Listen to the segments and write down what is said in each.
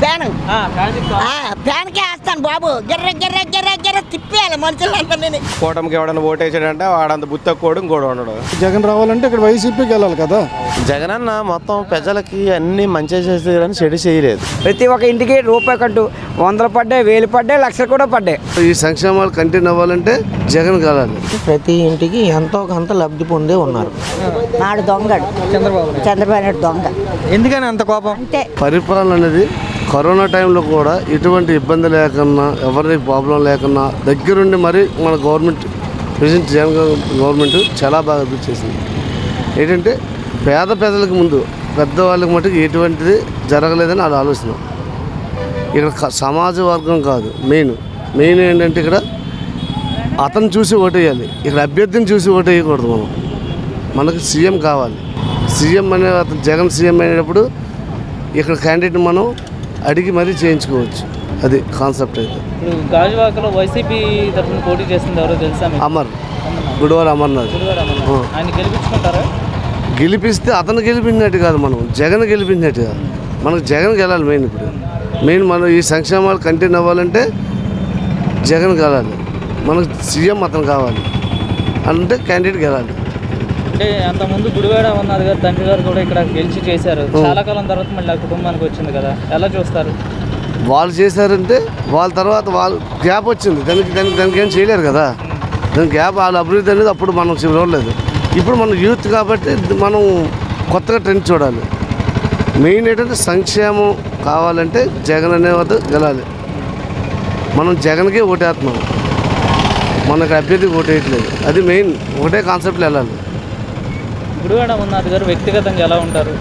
Fan ఆ, ఫ్యాన్కి కా- ఆ, ఫ్యాన్కే వేస్తాను బాబు గిర్ర గిర్ర గిర్ర గిర్ర తిప్పేయాలి మనుషులంతా నేను కూటమికి ఎవడన్నా ఓటేసాడంటే వాడంత బుత్తకోడు ఇంకోడు ఉండడు జగన్ రావాలంటే ఇక్కడ వైసీపీకి వెళ్ళాలి కదా జగన్ అన్న మొత్తం ప్రజలకి అన్ని మంచి చేసేదని చెడు చేయలేదు ప్రతి ఒక్క ఇంటికి రూపాయి కంటూ వందలు పడ్డాయి వేలు పడ్డాయి లక్షలు కూడా పడ్డాయి ఈ సంక్షేమాలు కంటిన్యూ అవ్వాలంటే జగన్ కావాలి ప్రతి ఇంటికి ఎంతో కొంత లబ్ధి పొందే ఉన్నారు నాడు దొంగడు చంద్రబాబు నాయుడు. చంద్రబాబు నాయుడు దొంగ ఎందుకని అంత కోపం అంతే పరిపాలన అనేది కరోనా టైంలో కూడా ఎటువంటి ఇబ్బంది లేకున్నా ఎవరికి ప్రాబ్లం లేకున్నా దగ్గరుండి మరి మన గవర్నమెంట్ ప్రెసిడెంట్ జగన్ గవర్నమెంట్ చాలా బాగా అభివృద్ధి చేసింది ఏంటంటే పేద ప్రజలకు ముందు పెద్దవాళ్ళకి మటుకు ఎటువంటిది జరగలేదని వాళ్ళ ఆలోచన ఇక్కడ క- సమాజ వర్గం కాదు మెయిన్ మెయిన్ ఏంటంటే ఇక్కడ అతను చూసి ఓటేయాలి ఇక్కడ అభ్యర్థిని చూసి ఓటేయకూడదు మనం మనకు సీఎం కావాలి సీఎం అనే అతను జగన్ సీఎం అయినప్పుడు ఇక్కడ క్యాండిడేట్ మనం అడిగి మరీ చేయించుకోవచ్చు అది కాన్సెప్ట్ అయితే ఇప్పుడు గాజువాకలో వైసీపీ తరఫున పోటీ చేస్తుంది ఎవరో తెలుసా మీకు అమర్ గుడివాడ అమర్నాథ్ గురువారు అమర్నాథ్. ఆ. ఆయన గెలిపించుకుంటారా గెలిపిస్తే అతను గెలిపించినట్టు కాదు మనం జగన్ గెలిపించినట్టు కాదు మనకు జగన్ గెలాలి మెయిన్ ఇప్పుడు మెయిన్ మనం ఈ సంక్షేమాలు కంటిన్యూ అవ్వాలంటే జగన్ గెలాలి మనకు సీఎం అతను కావాలి అంటే క్యాండిడేట్ గెలాలి అంటే అంతకుముందు గుడివాడ అమర్నాథ్ గారు తండ్రి గారు కూడా ఇక్కడ గెలిచి చేశారు చాలా కాలం తర్వాత మళ్ళీ ఆ కుటుంబానికి వచ్చింది కదా ఎలా చూస్తారు వాళ్ళు చేశారంటే వాళ్ళ తర్వాత వాళ్ళు గ్యాప్ వచ్చింది దానికి దానికి దానికి ఏం చేయలేరు కదా దానికి గ్యాప్ వాళ్ళ అభివృద్ధి అనేది అప్పుడు మనం చూడలేదు ఇప్పుడు మనం యూత్ కాబట్టి మనం కొత్తగా ట్రెండ్ చూడాలి మెయిన్ ఏంటంటే సంక్షేమం కావాలంటే జగన్ అనేవాడు గెలాలి మనం జగన్కే ఓటేస్తున్నాం మనకు అభ్యర్థికి ఓటేయట్లేదు అది మెయిన్ ఒకటే కాన్సెప్ట్లో వెళ్ళాలి గుడివాడ అమర్నాథ్ గారు వ్యక్తిగతంగా ఎలా ఉంటారు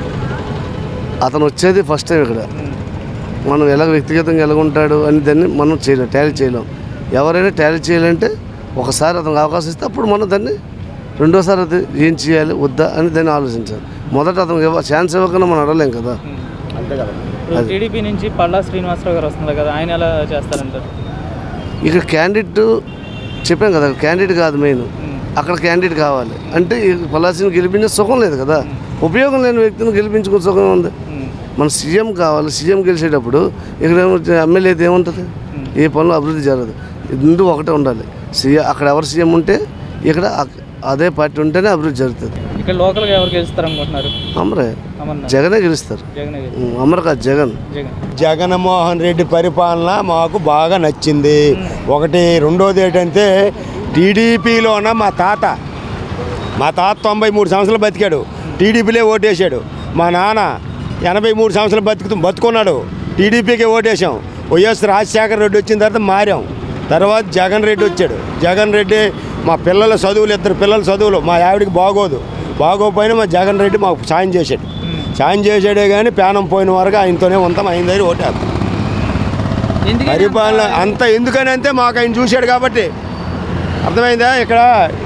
అతను వచ్చేది ఫస్ట్ టైం ఇక్కడ మనం ఎలా వ్యక్తిగతంగా ఎలా ఉంటాడు అని దాన్ని మనం చేయలేం టాలీ చేయలేం ఎవరైనా టాలీ చేయాలంటే ఒకసారి అతనికి అవకాశం ఇస్తే అప్పుడు మనం దాన్ని రెండోసారి అది ఏం చేయాలి వద్దా అని దాన్ని ఆలోచించాలి మొదట అతనికి ఇవ్వ ఛాన్స్ ఇవ్వకుండా మనం అడగలేం కదా ఇప్పుడు టీడీపీ నుంచి పల్లా శ్రీనివాసరావు గారు వస్తున్నారు కదా ఆయన ఎలా చేస్తారంటారు ఇక్కడ క్యాండిడేట్ చెప్పాం కదా క్యాండిడేట్ కాదు మెయిన్ అక్కడ క్యాండిడేట్ కావాలి అంటే ఈ పలాసిని గెలిపించే సుఖం లేదు కదా ఉపయోగం లేని వ్యక్తిని గెలిపించుకునే సుఖం ఉంది మన సీఎం కావాలి సీఎం గెలిచేటప్పుడు ఇక్కడ ఏమో ఎమ్మెల్యే అయితే ఏముంటుంది ఏ పనులు అభివృద్ధి జరగదు ముందు ఒకటే ఉండాలి సీఎం అక్కడ ఎవరు సీఎం ఉంటే ఇక్కడ అక్- అదే పార్టీ ఉంటేనే అభివృద్ధి జరుగుతుంది ఇక్కడ లోకల్గా ఎవరు గెలుస్తారు అనుకుంటున్నారు అమరే అమర్నాథ్ జగనే గెలుస్తారు జగన్ ఉం, అమర్ కాదు జగన్ జగన్ జగన్మోహన్ రెడ్డి పరిపాలన మాకు బాగా నచ్చింది ఒకటి రెండోది ఏంటంటే టీడీపీలోన మా తాత మా తాత తొంభై మూడు సంవత్సరాలు బతికాడు టీడీపీలే ఓటేశాడు మా నాన్న ఎనభై మూడు సంవత్సరాలు బతుకుతూ బతుకున్నాడు టీడీపీకి ఓటేశాం వైఎస్ రాజశేఖర రెడ్డి వచ్చిన తర్వాత మారాం తర్వాత జగన్ రెడ్డి వచ్చాడు జగన్ రెడ్డి మా పిల్లల చదువులు ఇద్దరు పిల్లల చదువులు మా ఆవిడకి బాగోదు బాగోపోయినా మా జగన్ రెడ్డి మాకు సాయం చేశాడు సాయం చేసాడే కానీ ప్రాణం పోయిన వరకు ఆయనతోనే ఉంటాం ఆయన దగ్గర ఓటేస్తాం ఎందుకని పరిపాలన అంత ఎందుకని అంటే మాకు ఆయన చూశాడు కాబట్టి అర్థమైందా ఇక్కడ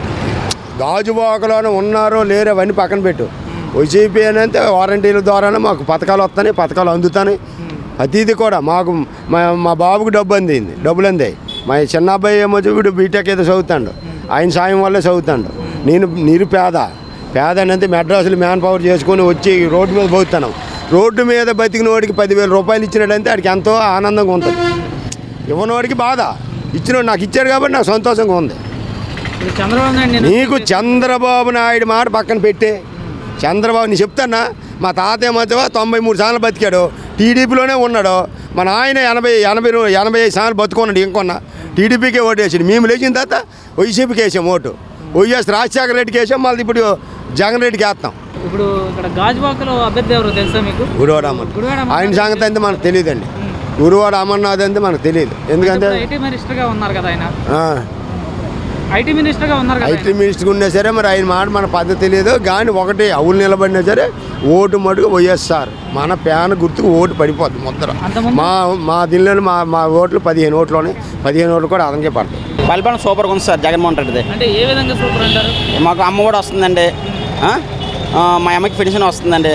గాజువాకలోనే ఉన్నారో లేరో అవన్నీ పక్కన పెట్టు వైసీపీ అని అంటే వారంటీల ద్వారానే మాకు పథకాలు వస్తాయి పథకాలు అందుతాయి అతిథి కూడా మాకు మా మా బాబుకి డబ్బు అందింది డబ్బులు అందాయి మా చిన్న అబ్బాయి ఏమో వీడు బీటెక్ ఏదో చదువుతాడు ఆయన సాయం వల్లే చదువుతాడు నేను నిరుపేద పేద అంటే మెడ్రాసులు మ్యాన్ పవర్ చేసుకొని వచ్చి రోడ్డు మీద పోతున్నాం రోడ్డు మీద బతికిన వాడికి పదివేల రూపాయలు ఇచ్చినట్టంటే ఆడికి ఎంతో ఆనందంగా ఉంటుంది ఇవ్వనవాడికి బాధ ఇచ్చినోడు నాకు ఇచ్చాడు కాబట్టి నాకు సంతోషంగా ఉంది ఇప్పుడు చంద్రబాబు నాయుడు నేను నీకు చంద్రబాబు నాయుడు మాట పక్కన పెట్టే చంద్రబాబు నీ చెప్తానా మా తాతయ్య మధ్య తొంభై మూడు సార్లు బతికాడు టీడీపీలోనే ఉన్నాడు మా నాయన ఎనభై ఎనభై రో- ఎనభై ఐదు సార్లు బతుకున్నాడు ఇంకొన్న టీడీపీకే ఓటు వేసాడు మేము లేచిన తర్వాత వైసీపీకి వేసాం ఓటు వైఎస్ రాజశేఖర రెడ్డికి వేసాం మళ్ళీ ఇప్పుడు జగన్ రెడ్డికి వేస్తాం ఇప్పుడు ఇక్కడ గాజువాకలో అభ్యర్థి ఎవరు తెలుసా మీకు గురువాడ అమర్ గుడివాడ అమర్నాథ్ ఆయన సంగతి అంటే మనకు తెలియదండి గురువాడ అమర్నాథ్ అంటే మనకు తెలియదు ఎందుకంటే ఇప్పుడు ఐటీ మినిస్టర్గా ఉన్నారు కదా ఆయన ఆ, ఐటీ మినిస్టర్గా ఉన్నారు కదా ఐటీ మినిస్టర్ ఉన్నా సరే మరి ఆయన మాట మన పద్ధతి తెలియదు కానీ ఒకటి అవులు నిలబడినా సరే ఓటు మటుకు వైఎస్ఆర్ మన ప్యాన్ గుర్తుకు ఓటు పడిపోద్ది ముద్ర అంతకుముందు- మా మా దీనిలో మా మా ఓట్లు పదిహేను ఓట్లోనే పదిహేను ఓట్లు కూడా అతనికే పడతాయి పరిపాలన సూపర్గా ఉంది సార్ జగన్మోహన్ రెడ్డిది అంటే ఏ విధంగా సూపర్ అంటారు మాకు అమ్మ కూడా వస్తుందండి ఆ? ఆ, మా అమ్మకి పెన్షన్ వస్తుందండి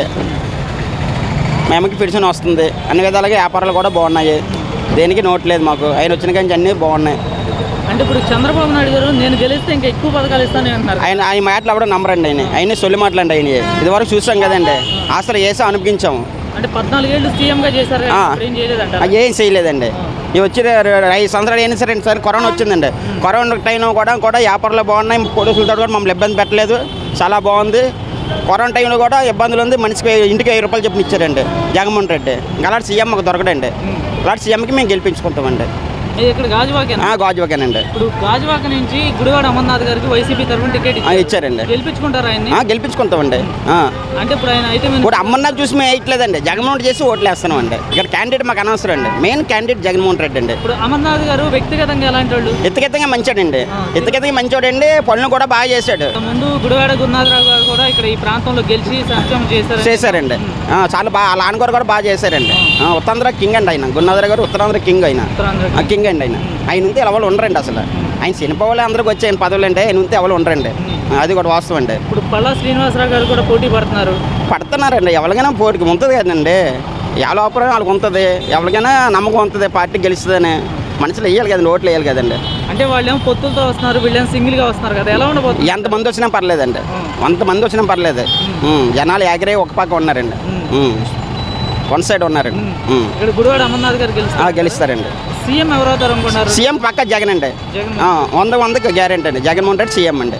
మా అమ్మకి పెన్షన్ వస్తుంది అన్ని విధాలుగా వ్యాపారాలు కూడా బాగున్నాయి దేనికి నోట్ లేదు మాకు ఆయన వచ్చిన కానీ అన్నీ బాగున్నాయి అంటే ఇప్పుడు చంద్రబాబు నాయుడు గారు నేను గెలిస్తే ఇంకా ఎక్కువ పథకాలు ఇస్తానని అంటున్నారు ఆయన ఆయన మాటలు కూడా నమ్మరండి ఆయన ఆయన సొల్లి మాటలండి ఆయన ఇదివరకు చూసాం కదండి అసలు వేసాం అనిపించాము అంటే పద్నాలుగేళ్ళు సీఎం గా చేశారు కదా, ఆ. ఇప్పుడు ఏం చేయలేదంట ఆ, ఏం చేయలేదండి ఇవి వచ్చి ర- ర- ఐదు సంవత్సరాలు అయినా సరే సార్ కరోనా వచ్చిందండి కరోనా టైం కూడా కూడా వ్యాపారాలు బాగున్నాయి పోలీసులతో కూడా మమ్మల్ని ఇబ్బంది పెట్టలేదు చాలా బాగుంది కరోనా టైంలో కూడా ఇబ్బందులు ఉంది మనిషికి ఇంటికి వెయ్యి రూపాయలు చెప్పిన ఇచ్చారండి జగన్మోహన్ రెడ్డి ఇంకా అలాంటి సీఎం మాకు దొరకడండి అలాంటి సీఎంకి మేము గెలిపించుకుంటామండి ఇది ఇక్కడ గాజువాకేనా ఆ, గాజువాకేనండి ఇప్పుడు గాజువాక నుంచి గుడివాడ అమర్నాథ్ గారికి వైసీపీ తరఫున టికెట్ ఆ, ఇచ్చారండి గెలిపించుకుంటారు ఆయన్ని ఆ, గెలిపించుకుంటామండి ఆ. అంటే ఇప్పుడు ఆయన అయితే మేము- ఇప్పుడు అమ్మన్నది చూసి మేము వేయట్లేదండి జగన్మోహన్ రెడ్డి చేసి ఓట్లు వేస్తున్నాం అండి ఇక్కడ క్యాండిడేట్ మాకు అనవసరం అండి మెయిన్ క్యాండిడేట్ జగన్మోహన్ రెడ్డి అండి ఇప్పుడు అమర్నాథ్ గారు వ్యక్తిగతంగా ఎలాంటి వాళ్ళు ఎత్తుకెత్తగా మంచోడండి ఎత్తుకెత్తగా మంచోడండి పనులు కూడా బాగా చేశాడు ముందు గుడివాడ గురునాథరావు గారు కూడా ఇక్కడ ఈ ప్రాంతంలో గెలిచి సంక్షేమం చేశారు చేశారండి ఆ, చాలా బాగా వాళ్ళ నాన్నగారు కూడా బాగా చేశారండి ఆ, ఉత్తరాంధ్ర కింగ్ అండి ఆయన గున్నాథర్ గారు ఉత్తరాంధ్ర కింగ్ ఆయన ఉత్తరాంధ్ర ఆ, కింగ్ అండి ఆయన ఆయన ఉంటే ఎవరు ఉండరండి అసలు ఆయన చనిపోవాలి అందరికి వచ్చాయని పదవులు అంటే ఆయన ఉంటే ఎవరు ఉండరండి ఆ, అది కూడా వాస్తవం అండి ఇప్పుడు పల్లా శ్రీనివాసరావు గారు కూడా పోటీ పడుతున్నారు పడుతున్నారండి ఎవరికైనా పోటీకి ఉంటుంది కదండి ఎవరి ఆపరం వాళ్ళకి ఉంటుంది ఎవరికైనా నమ్మకం ఉంటుంది పార్టీ గెలుస్తుందని మనుషులు వేయాలి కదండి ఓట్లు వేయాలి కదండి అంటే వాళ్ళు ఏమో పొత్తులతో వస్తున్నారు వీళ్ళేమో సింగిల్ గా వస్తున్నారు కదా ఎలా ఉండబోతుంది ఎంతమంది వచ్చినా పర్లేదండి ఎంతమంది వచ్చినా పర్లేదు ఉమ్, జనాలు ఏకరై ఒక పక్క ఉన్నారండి వన్ సైడ్ ఉన్నారండి ఉమ్. ఇక్కడ గుడివాడ అమర్నాథ్ గారు ఆ, గెలుస్తారు గెలుస్తారండి సీఎం ఎవరు అవుతారు అనుకున్నారు సీఎం పక్క జగన్ అండి జగన్ ఆ, వంద వందకి గ్యారెంటీ అండి జగన్మోహన్ రెడ్డి సీఎం అండి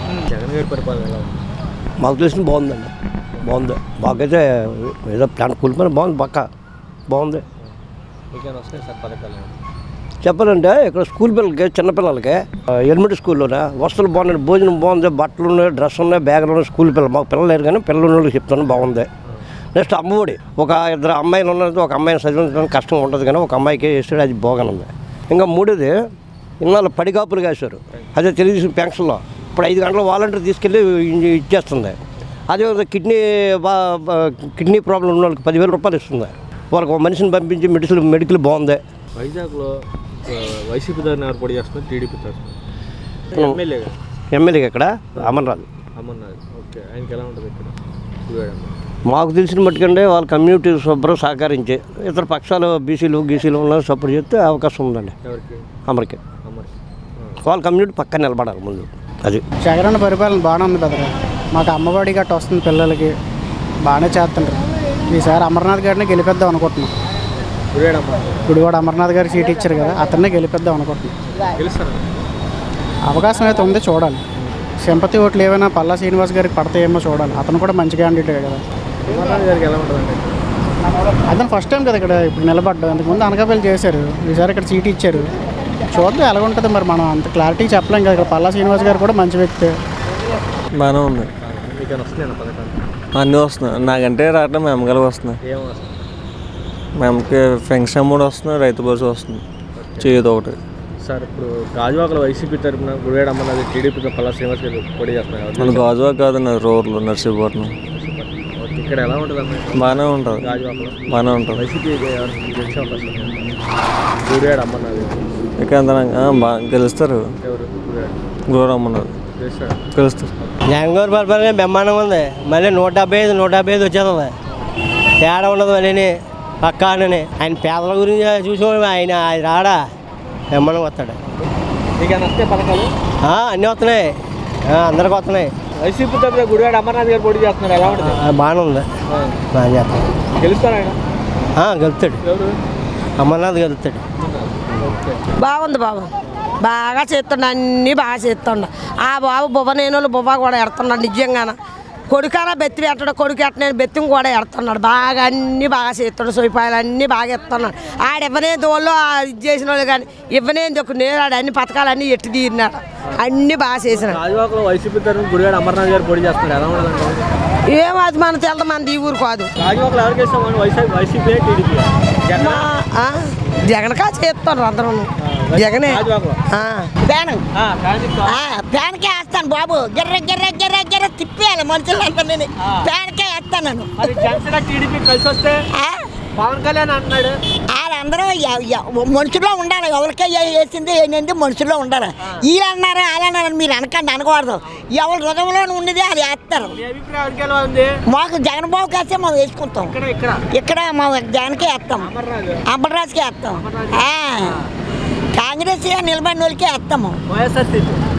మాకు తెలిసిన బాగుందండి బాగుంది బాగైతే ఏదో ప్లాన్ కూలిపోయిన బాగుంది పక్క బాగుంది చెప్పాలంటే ఇక్కడ స్కూల్ పిల్లలకి చిన్నపిల్లలకి ఎలిమెంటరీ స్కూల్లోనే వస్తువులు బాగున్నాయి భోజనం బాగుంది బట్టలు ఉన్నాయి డ్రెస్ ఉన్నాయి బ్యాగులు ఉన్నాయి స్కూల్ పిల్లలు మాకు పిల్లలు లేరు కానీ పిల్లలు ఉన్న వాళ్ళకి చెప్తాను బాగుంది నెక్స్ట్ అమ్మఒడి ఒక ఇద్దరు అమ్మాయిలు ఉన్నది ఒక అమ్మాయిని చదివించడానికి కష్టం ఉంటుంది కానీ ఒక అమ్మాయికి వేసాడు అది బాగానుంది ఇంకా మూడోది ఇన్నాళ్ళు పడిగాపులు కాశారు అదే తెలుగుదేశం పెన్షన్లో ఇప్పుడు ఐదు గంటల వాలంటీర్ తీసుకెళ్ళి ఇ- ఇచ్చేస్తుంది అదే కిడ్నీ బా బా- కిడ్నీ ప్రాబ్లం ఉన్న వాళ్ళకి పదివేల రూపాయలు ఇస్తుంది వాళ్ళకి ఒక మనిషిని పంపించి మెడిసిన్ మెడికల్ బాగుంది వైజాగ్లో వైసీపీ తరఫున ఎవరు పొడి చేస్తున్నారు టీడీపీ తరఫున ఎమ్మెల్యేగా ఎమ్మెల్యేగా ఇక్కడ అమర్నాథ్ అమర్నాథ్ ఓకే ఆయనకి ఎలా ఉంటుంది ఇక్కడ గుడివాడ అమ్మ. మాకు తెలిసిన మట్టుకంటే వాళ్ళ కమ్యూనిటీ శుభ్రం సహకరించి ఇతర పక్షాలు బీసీలు గీసీలు ఉన్న సపోర్ట్ చేస్తే అవకాశం ఉందండి ఎవరికి అమర్కి అమర్కి వాళ్ళ కమ్యూనిటీ పక్కన నిలబడాలి ముందు అది జగనన్న పరిపాలన బాగానే ఉంది బెదరా మాకు అమ్మఒడి గట్ట వస్తుంది పిల్లలకి బాగానే చేస్తుంటారు ఈసారి అమర్నాథ్ గారిని గెలిపిద్దాం అనుకుంటున్నాం గుడివాడ అమ్మ ఇప్పుడు కూడా అమర్నాథ్ గారికి సీట్ ఇచ్చారు కదా అతన్నే గెలిపిద్దాం అనుకుంటున్నాం గెలుస్తారా అవకాశం అయితే ఉంది చూడాలి సింపతి ఓట్లు ఏమైనా పల్లా శ్రీనివాస్ గారికి పడతాయేమో చూడాలి అతను కూడా మంచి క్యాండిడేట్ కదా అమర్నాథ్ గారికి ఎలా ఉంటుందండి అతను ఫస్ట్ టైం కదా ఇక్కడ ఇప్పుడు నిలబడ్డాం అంతకుముందు అనకాపల్లి చేశారు ఈసారి ఇక్కడ సీట్ ఇచ్చారు చూద్దాం ఎలా ఉంటుంది మరి మనం అంత క్లారిటీ చెప్పలేం కదా ఇక్కడ పల్లా శ్రీనివాస్ గారు కూడా మంచి వ్యక్తి బాగానే ఉంది మీకు ఏమైనా వస్తున్నాయి పథకాలు అన్నీ వస్తున్నాయి నాకంటే రావట్లేదు మా అమ్మగారికి వస్తున్నాయి ఏం వస్తుంది మా అమ్మకి పెన్షన్ అమౌంట్ వస్తుంది రైతు బస్సు వస్తుంది చేయదు ఒకటి సార్ ఇప్పుడు గాజువాకలో వైసీపీ తరఫున గుడివాడ అమ్మన్నది టీడీపీ పల్లా శ్రీనివాస్ గారు పోటీ చేస్తున్నారు మన గాజువా కాదు నా రోడ్లు నర్సీపట్నం ఓకే, ఇక్కడ ఎలా ఉంటుంది అన్న బాగానే ఉంటుంది గాజువాకలో బాగానే ఉంటుంది వైసీపీ ఎవరికి గెలిచే అవకాశం ఉంది గుడివాడ అమ్మన్నది ఇక అంత బాగా గెలుస్తారు ఎవరు గుడివాడ గౌరవ అమ్మన్నారు గెలుస్తాడు గెలుస్తారు జగన్ గారి పరిపాలన బ్రహ్మాండంగా ఉంది మళ్ళీ నూట డెబ్బై ఐదు నూట డెబ్బై ఐదు వచ్చేస్తుంది తేడా ఉండదు మళ్ళీ పక్కా అని ఆయన పేదల గురించి చూసి ఆయన ఆయన రాడా బ్రహ్మాండంగా వస్తాడు మీకు ఏమైనా వస్తాయి పథకాలు ఆ, అన్నీ వస్తున్నాయి ఆ, అందరికి వస్తున్నాయి వైసీపీ తరఫున గుడివాడ అమర్నాథ్ గారు పోటీ చేస్తున్నారు ఎలా ఉంటుంది ఆ, బాగానే ఉంది బాగా చేస్తాడు గెలుస్తారా ఆయన ఆ, గెలుస్తాడు ఎవరు అమర్నాథ్ గెలుస్తాడు బాగుంది బాబు బాగా చేస్తుండ అన్నీ బాగా చేస్తుండ ఆ బాబు బువ్వనేనులు బువ్వ కూడా ఎడుతున్నాడు నిజంగాన కొడుకాన బెత్తి పెట్టడు కొడుకు ఎట్టనేను బెత్తిని కూడా ఎడుతున్నాడు బాగా అన్నీ బాగా చేస్తున్నాడు సొయ్యపాయలు అన్నీ బాగా ఎత్తున్నాడు ఆడ ఇవ్వనే దోళ్ళు ఇది చేసిన వాళ్ళు కానీ ఇవ్వనే దొక్కు నేను ఆడ అన్ని పథకాలు అన్నీ ఎట్టి తీరినాడు అన్నీ బాగా చేసినాడు గాజువాకలో వైసీపీ తరఫున గుడివాడ అమర్నాథ్ గారు పోటీ చేస్తున్నారు ఎలా ఉంటుంది ఏం అది మన తెలదు మనది ఈ ఊరు కాదు గాజువాకలో ఎవరికి ఇస్తామని వైసీపీ వైసీపీ టీడీపీ జగన్ మా, ఆ, జగన్ కా చేస్తున్నారు అందరూ జగనే గాజువాకలో ఆ, ఫ్యాన్ ఆ, కానీ ఆ, ఫ్యాన్కే వేస్తాను బాబు గిర్ర గిర్ర గిర్ర గిర్ర తిప్పేయాలి మనుషులంతా నేను ఫ్యాన్కే వేస్తాను నేను మరి జనసేన టీడీపీ కలిసి వస్తే ఆ? పవన్ కళ్యాణ్ అంటున్నాడు వాళ్ళందరూ ఎ- ఎ- మనుషుల్లో ఉండాలి ఎవరికే ఏ- వేసింది ఏంటంటే మనుషుల్లో ఉండాలి వీళ్ళు అన్నారు వాళ్ళు అన్నారు మీరు అనకండి అనకూడదు ఎవరు హృదయంలో ఉన్నది అది వేస్తారు మీ అభిప్రాయం ఎవరికి ఎలా ఉంది మాకు జగన్ బాబుకి వేస్తే మేము వేసుకుంటాం ఇక్కడ ఇక్కడ ఇక్కడ మా జగన్కే వేస్తాం అమర్నాథ్ అమర్రాజుకి వేస్తాం ఆ. కాంగ్రెస్ నిలబడిన వాళ్ళకే వేస్తాము వైఎస్ఆర్సీపీ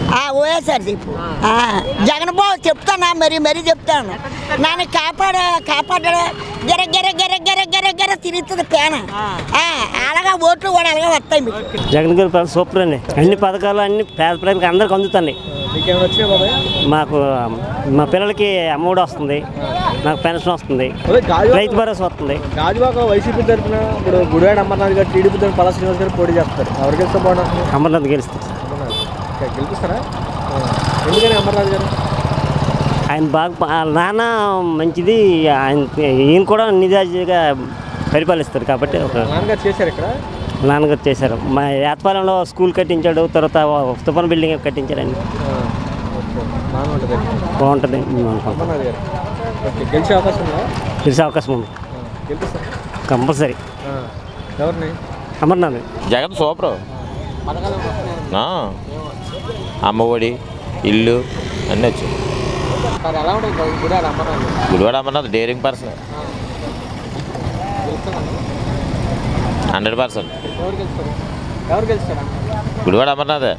వైఎస్ఆర్సీపీ జగన్ బాబు చెప్తానా మరి మరీ చెప్తాను నన్ను కాపాడ కాపాడాడు గిర గిర గిర గిర గిర గిర తిరుగుతుంది పేన ఆ, అలాగా ఓట్లు కూడా అలాగే వస్తాయి మీకు జగన్ గారి పాలన సూపర్ అండి అన్ని పథకాలు అన్ని పేద ప్రజలకు అందరికి అందుతున్నాయి నీకేమైనా వచ్చినాయి బాబాయ్ మాకు మా పిల్లలకి అమ్మఒడి వస్తుంది నాకు పెన్షన్ వస్తుంది అదే గాజువాక- రైతు భరోసా వస్తుంది గాజువాక వైసీపీ తరఫున ఇప్పుడు గుడివాడ అమర్నాథ్ గారు టీడీపీ తరఫున పలా శ్రీనివాస్ గారు పోటీ చేస్తారు ఎవరికి వెళ్తే బాగుంటుంది అమర్నాథ్ గెలుస్తుంది ఓకే, గెలిపిస్తారా ఆ. ఎందుకని అమర్నాథ్ గారు ఆయన బాగా ప- వాళ్ళ నాన్న మంచిది ఆయన ఈయన కూడా నిజాయితీగా పరిపాలిస్తారు కాబట్టి ఒక నాన్నగారు చేశారు ఇక్కడ నాన్నగారు చేశారు మా యాత్పాలెంలో స్కూల్ కట్టించాడు తర్వాత తుఫాన్ బిల్డింగ్ కట్టించాడండి బాగుంటుంది బాగుంటుంది మేము అనుకుంటాం. అమర్నాథ్ గారు ఓకే గెలిచే అవకాశం ఉందా గెలిచే అవకాశం ఉంది గెలిపిస్తారు కంపల్సరీ ఆ. ఎవరిని అమర్నాథ్ జగన్ సూపర్ పథకాలు ఏమైనా వస్తున్నాయా? ఆ. అమ్మఒడి ఇల్లు అన్నీ వచ్చాయి సార్ ఎలా ఉంటుంది గుడివాడ అమర్నాథ్ గారు? Gudivada Amarnath daring person hundred percent ఎవరు గెలుస్తారు ఎవరు గెలుస్తారు గుడివాడ అమర్నాథ్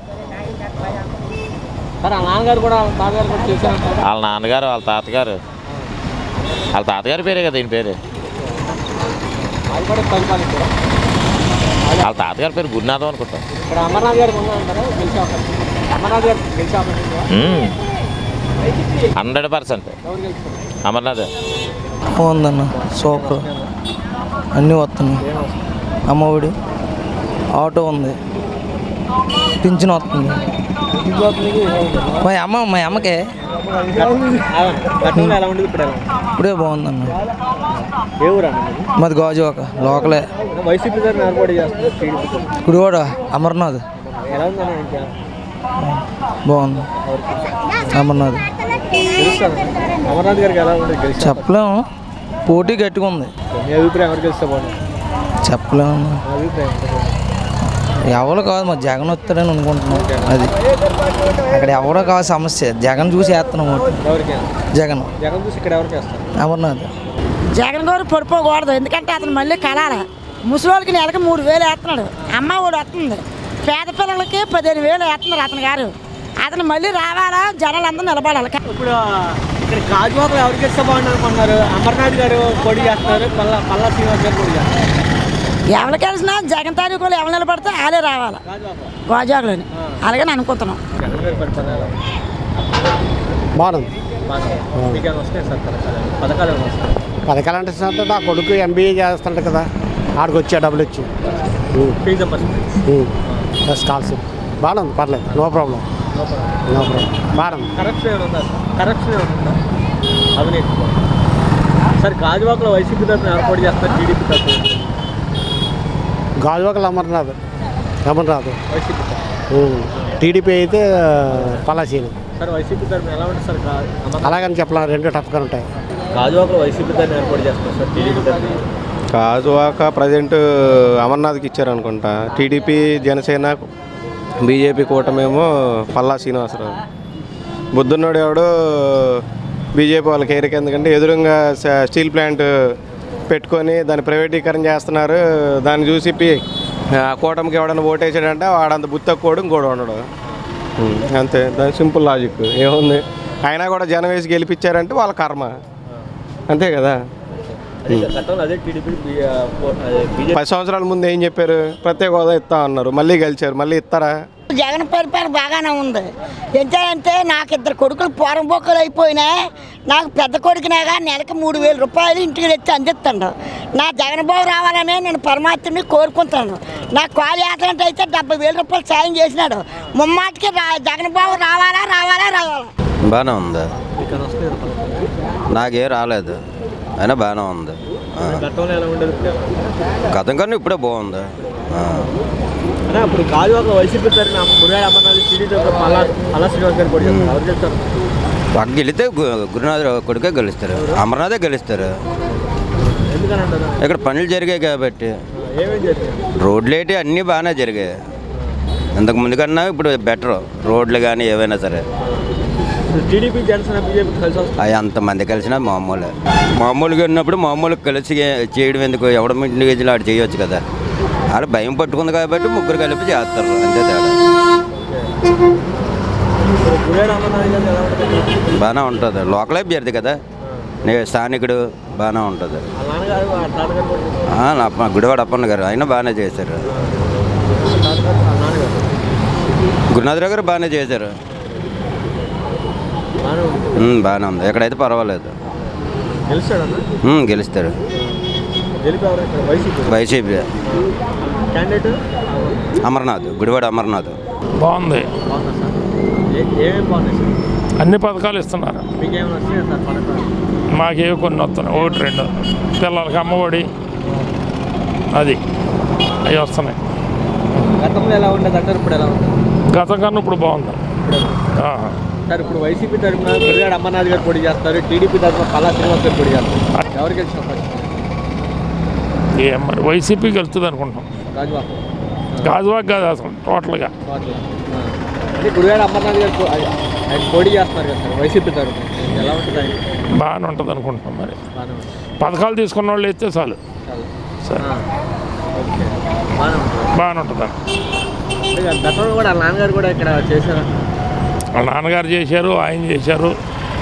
సార్ ఆ నాన్నగారు కూడా వాళ్ళ తాతగారు కూడా చేశారంటారు వాళ్ళ నాన్నగారు వాళ్ళ తాతగారు వాళ్ళ తాతగారి పేరే కదా ఈయన పేరు అది కూడా పరిపాలించారు వాళ్ళ తాతగారి పేరు గురునాథం అనుకుంటాం ఇక్కడ అమర్నాథ్ గారికి ఉందంటారా గెలిచే అవకాశం అమర్నాథ్ గారు గెలిచే అవకాశం ఉందా? హండ్రెడ్ పర్సెంట్ ఎవరు గెలుస్తారు అమర్నాథ్ ఉందన్న సూపర్ అన్నీ వస్తున్నాయి అమ్మఒడి ఆటో ఉంది పింఛన్ వస్తుంది మా అమ్మ మా అమ్మకే గతంలో ఎలా ఉండేది ఇప్పుడు ఎలా ఉంది? ఇప్పుడే బాగుందన్న ఏ ఊరు అన్న మీది? మాది గాజువాక లోకలే వైసీపీ గారిని ఏర్పాటు చేస్తున్నారు టీడీపీ గుడివాడ అమర్నాథ్ ఎలా ఉందన్న ఇంకా బాగుంది అమర్నాథ్ తెలుస్తాను అమర్నాథ్ గారికి ఎలా ఉంది గెలిచి చెప్పలేము పోటీ గట్టిగా ఉంది మీ అభిప్రాయం ఎవరు గెలిస్తే బాగుంది చెప్పలేము నా అభిప్రాయం ఎంత బాగుంది? ఎవరు కాదు మా జగన్ వస్తాడని అనుకుంటున్నాం అది అక్కడ ఎవరో కాదు సమస్య జగన్ చూసి వేస్తున్నాం ఓటు ఎవరికి జగన్ జగన్ చూసి ఇక్కడ ఎవరికి వేస్తారు అమర్నాథ్ జగన్ గారు పడిపోకూడదు ఎందుకంటే అతను మళ్ళీ కలాలి ముసలికి నెలకి మూడు వేలు వేస్తున్నాడు అమ్మ ఒడి వస్తుంది పేద పిల్లలకి పదిహేను వేలు వేస్తున్నారు అతని గారు అతను మళ్ళీ రావాలా జనాలు అందరూ నిలబడాలి ఇప్పుడు ఇక్కడ గాజువాకలో ఎవరికి గెలిస్తే బాగుంది అనుకున్నారు అమర్నాథ్ గారు పోటీ చేస్తున్నారు పల్లా పల్లా శ్రీనివాస్ గారు పోటీ చేస్తారు ఎవరికి కలిసినా జగన్ తారీఖులు ఎవరు నిలబడితే వాళ్ళే రావాలి గోజాకులని అలాగే నేను అనుకుంటున్నాం జగన్ గారి పరిపాలన ఎలా ఉంది? బాగుంది బాగానే ఉంది. మీకేమైనా వస్తాయి సార్ పథకాలు పథకాలు ఏమైనా వస్తాయి పథకాలు అంటే సార్ నా కొడుకు ఎంబీఏ చేస్తాడు కదా ఆడికి వచ్చా డబ్బులు ఇచ్చి ఫీజు ఎంబర్స్మెంట్ స్కాలర్షిప్ బాగానే ఉంది పర్లేదు నో ప్రాబ్లం నో ప్రాబ్లం బాగుంది కరప్షన్ ఏమైనా ఉందా సార్ కరప్షన్ ఏమైనా ఉందా అవినీతి సార్ గాజువాకలో వైసీపీ తరఫున ఏర్పాటు చేస్తారు టీడీపీ తరఫున గాజువాకలు అమర్నాథ్ అమర్నాథ్ వైసీపీ తరఫున. టీడీపీ అయితే పలాసీని సార్ వైసీపీ తరఫున ఎలా ఉంటుంది సార్ గా- అమర్- అలాగని చెప్పలేదు రెండు టఫ్గా ఉంటాయి గాజువాకలో వైసీపీ తరఫున ఏర్పాటు చేస్తారు సార్ టీడీపీ తరఫున కాజువాక ప్రజెంట్ అమర్నాథ్కి ఇచ్చారు అనుకుంటా టీడీపీ జనసేన బీజేపీ కూటమేమో పల్లా శ్రీనివాసరావు బుద్ధున్నోడు ఎవడు బీజేపీ వాళ్ళకి ఏరిక ఎందుకంటే ఎదురుగా స- స్టీల్ ప్లాంట్ పెట్టుకొని దాన్ని ప్రైవేటీకరణ చేస్తున్నారు దాన్ని చూసి పి- ఆ కూటమికి ఎవడన్నా ఓటేసాడంటే వాడంత బుత్తక్కోడు ఇంకోడు ఉండడు ఉం, అంతే దాని సింపుల్ లాజిక్ ఏముంది అయినా కూడా జనం వేసి గెలిపించారంటే వాళ్ళ కర్మ అంతే కదా అదే గతంలో అదే టీడీపీ బీజేపీ పది సంవత్సరాల ముందు ఏం చెప్పారు ప్రత్యేక హోదా ఇస్తా అన్నారు మళ్ళీ గెలిచారు మళ్ళీ ఇస్తారా జగన్ పరిపాలన బాగానే ఉంది ఎంతంటే నాకు ఇద్దరు కొడుకులు పోరంబోకులు అయిపోయినా నాకు పెద్ద కొడుకునేగా నెలకు మూడు వేల రూపాయలు ఇంటికి తెచ్చి అందిస్తాడు నా జగన్ బాబు రావాలని నేను పరమాత్మని కోరుకుంటాను నా కాలు యాత్రంటే అయితే డెబ్బై వేల రూపాయలు సాయం చేసినాడు ముమ్మాటికి రా జగన్ బాబు రావాలా రావాలా రావాలా బాగానే ఉంది నాకే రాలేదు అయినా బాగానే ఉంది ఆ. గతంలో ఎలా ఉండేది ఇప్పుడు ఎలా ఉంది? గతం కన్నా ఇప్పుడే బాగుంది ఆ. అదే అప్పుడు గాజువాక వైసీపీ తరఫున మురళి అమర్నాథ్ టీడీపీ తరఫున పల్లా పల్లా శ్రీనివాస్ గారు పోటీ చేస్తారు ఎవరు చెప్తారు పక్క గెలిస్తే గు- గురునాథ్ కొడుకే గెలుస్తారు అమర్నాథే గెలుస్తారు ఎందుకని అంటారు ఇక్కడ పనులు జరిగాయి కాబట్టి ఏమేం జరిగింది రోడ్లు ఏంటి అన్నీ బాగానే జరిగాయి ఇంతకు ముందు కన్నా ఇప్పుడు బెటర్ రోడ్లు కానీ ఏవైనా సరే ఇప్పుడు టీడీపీ జనసేన బీజేపీ కలిసి వస్తుంది అవి అంతమంది కలిసినా మామూలే మామూలుగా ఉన్నప్పుడు మామూలు కలిసి చేయడం ఎందుకు ఎవడ ఇండివిజువల్ ఆడు చేయొచ్చు కదా ఆడ భయం పట్టుకుంది కాబట్టి ముగ్గురు కలిపి చేస్తారు అంతే తేడా ఇప్పుడు గుడివాడ అమర్నాథ్ గారు ఎలా ఉంటుంది బాగానే ఉంటుంది లోకల్ అభ్యర్థి కదా నే స్థానికుడు బాగానే ఉంటుంది వాళ్ళ నాన్నగారు వాళ్ళ తాతగారు కూడా చేశారు. ఆ, నా అప్ప- గుడివాడ అప్పన్న గారు ఆయన బాగానే చేశారు వాళ్ళ తాతగారు వాళ్ళ నాన్నగారు గురునాథరావు గారు బాగానే చేశారు బాగానే ఉంది ఉమ్, బాగానే ఉంది ఎక్కడైతే పర్వాలేదు గెలుస్తాడన్న ఉమ్, గెలుస్తారు గెలిపి ఎవరు ఇక్కడ YCP YCP candidate Amarnath Gudivada Amarnath బాగుంది బాగుందా సార్ ఏ ఏమేమి బాగున్నాయి సార్ అన్ని పథకాలు ఇస్తున్నారు మీకేమైనా వచ్చినాయి సార్ పథకాలు మాకేవి కొన్ని వస్తున్నాయి ఒకటి రెండు పిల్లలకి అమ్మఒడి అది అవి వస్తున్నాయి గతంలో ఎలా ఉండేది అంటారు ఇప్పుడు ఎలా ఉంది గతం కన్నా ఇప్పుడు బాగుంది ఆ. సార్ ఇప్పుడు వైసీపీ తరఫున గుడివాడ అమర్నాథ్ గారు పోటీ చేస్తారు టీడీపీ తరఫున పల్లా శ్రీనివాస్ గారు పోటీ చేస్తారు ఎవరు గెలిచిన అవకాశం ఉంది? ఏం మరి వైసీపీకి వెళ్తుంది అనుకుంటాం గాజువాక గాజువాక్ కాదు అసలు టోటల్గా కోట్ల. ఆ. అంటే గుడివాడ అమర్నాథ్ గారు పో- ఆయన ఆయన పోటీ చేస్తున్నారు కదా సార్ వైసీపీ తరఫున ఎలా ఉంటుంది ఆయన బాగానే ఉంటుంది అనుకుంటున్నాం మరి బాగానే ఉంటుంది పథకాలు తీసుకున్న వాళ్ళు అయితే చాలు చాలు. సరే ఆ. ఓకే బాగానే ఉంటుంది బాగానే ఉంటుంది అంటే గతంలో కూడా వాళ్ళ నాన్నగారు కూడా ఇక్కడ చేశారు వాళ్ళ నాన్నగారు చేశారు ఆయన చేశారు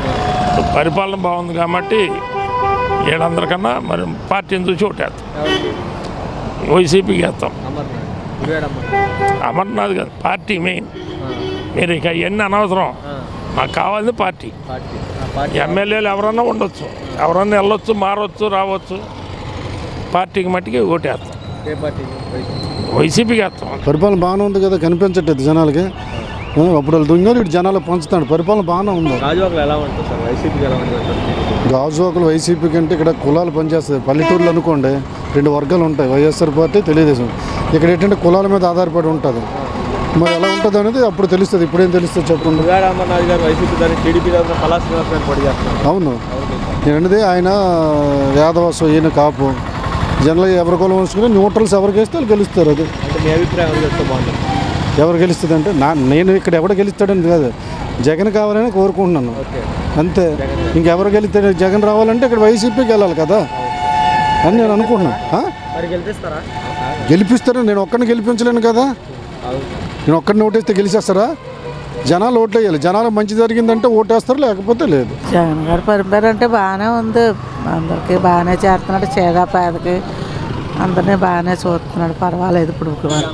పరిపాలన బాగుంది కాబట్టి వీళ్ళందరికన్నా మరి పార్టీని చూసి ఓటేస్తాం ఎవరికి? వైసీపీకి వేస్తాం అమర్నాథ్ గుడివాడ అమర్నాథ్ అమర్నాథ్ కాదు పార్టీ మెయిన్ మీరు ఇక ఇవన్నీ అనవసరం మాకు కావాల్సింది పార్టీ పార్టీ ఆ పార్టీ ఎమ్మెల్యేలు ఎవరన్నా ఉండొచ్చు ఎవరన్నా వెళ్ళొచ్చు మారవచ్చు రావచ్చు పార్టీకి మట్టికి ఓటేస్తాం ఏ పార్టీ వైసీపీ. వైసీపీకి వేస్తాం పరిపాలన బాగానే ఉంది కదా కనిపించట్లేదు జనాలకి ఆ, అప్పుడు వాళ్ళు దుంగారు ఇటు జనాలు పంచుతాడు పరిపాలన బాగానే ఉంది గాజువాకలో ఎలా ఉంటుంది సార్ వైసీపీకి ఎలా ఉంటుంది అంటారు? గాజువాకలు వైసీపీ కంటే ఇక్కడ కులాలు పనిచేస్తాయి పల్లెటూర్లు అనుకోండి రెండు వర్గాలు ఉంటాయి వైఎస్ఆర్ పార్టీ తెలుగుదేశం ఇక్కడ ఏంటంటే కులాల మీద ఆధారపడి ఉంటుంది మరి ఎలా ఉంటుంది అనేది అప్పుడు తెలుస్తుంది ఇప్పుడేం తెలుస్తుంది చెప్పండి గుడివాడ అమర్నాథ్ గారు వైసీపీ తరఫున టీడీపీ తరఫున పల్లా శ్రీనివాస్ గారు పోటీ చేస్తున్నారు అవును నేను అనేది ఆయన యాదవాసు ఈయన కాపు జనరల్గా ఎవరి కులం ఉంచుకుని న్యూట్రల్స్ ఎవరికి వేస్తే వాళ్ళు గెలుస్తారు అది అంటే మీ అభిప్రాయం ఎవరు చెప్తే బాగుంటుంది ఎవరు గెలుస్తుంది అంటే నా నేను ఇక్కడ ఎవడు గెలుస్తాడని కాదు జగన్ కావాలని కోరుకుంటున్నాను అంతే ఇంకెవరు గెలుస్తాడు జగన్ రావాలంటే ఇక్కడ వైసీపీకి వెళ్ళాలి కదా అని నేను అనుకుంటున్నాను ఆ? మరి గెలిపిస్తారా గెలిపిస్తారని నేను ఒక్కడిని గెలిపించలేను కదా నేను ఒక్కడిని ఓటేస్తే గెలిచేస్తారా జనాలు ఓట్లు వేయాలి జనాలు మంచి జరిగిందంటే ఓటేస్తారు లేకపోతే లేదు జగన్ గారి పరిపాలన అంటే బాగానే ఉంది అందరికీ బాగానే చేస్తున్నాడు చేద పేదకి అందరినీ బాగానే చూస్తున్నాడు పర్వాలేదు ఇప్పుడు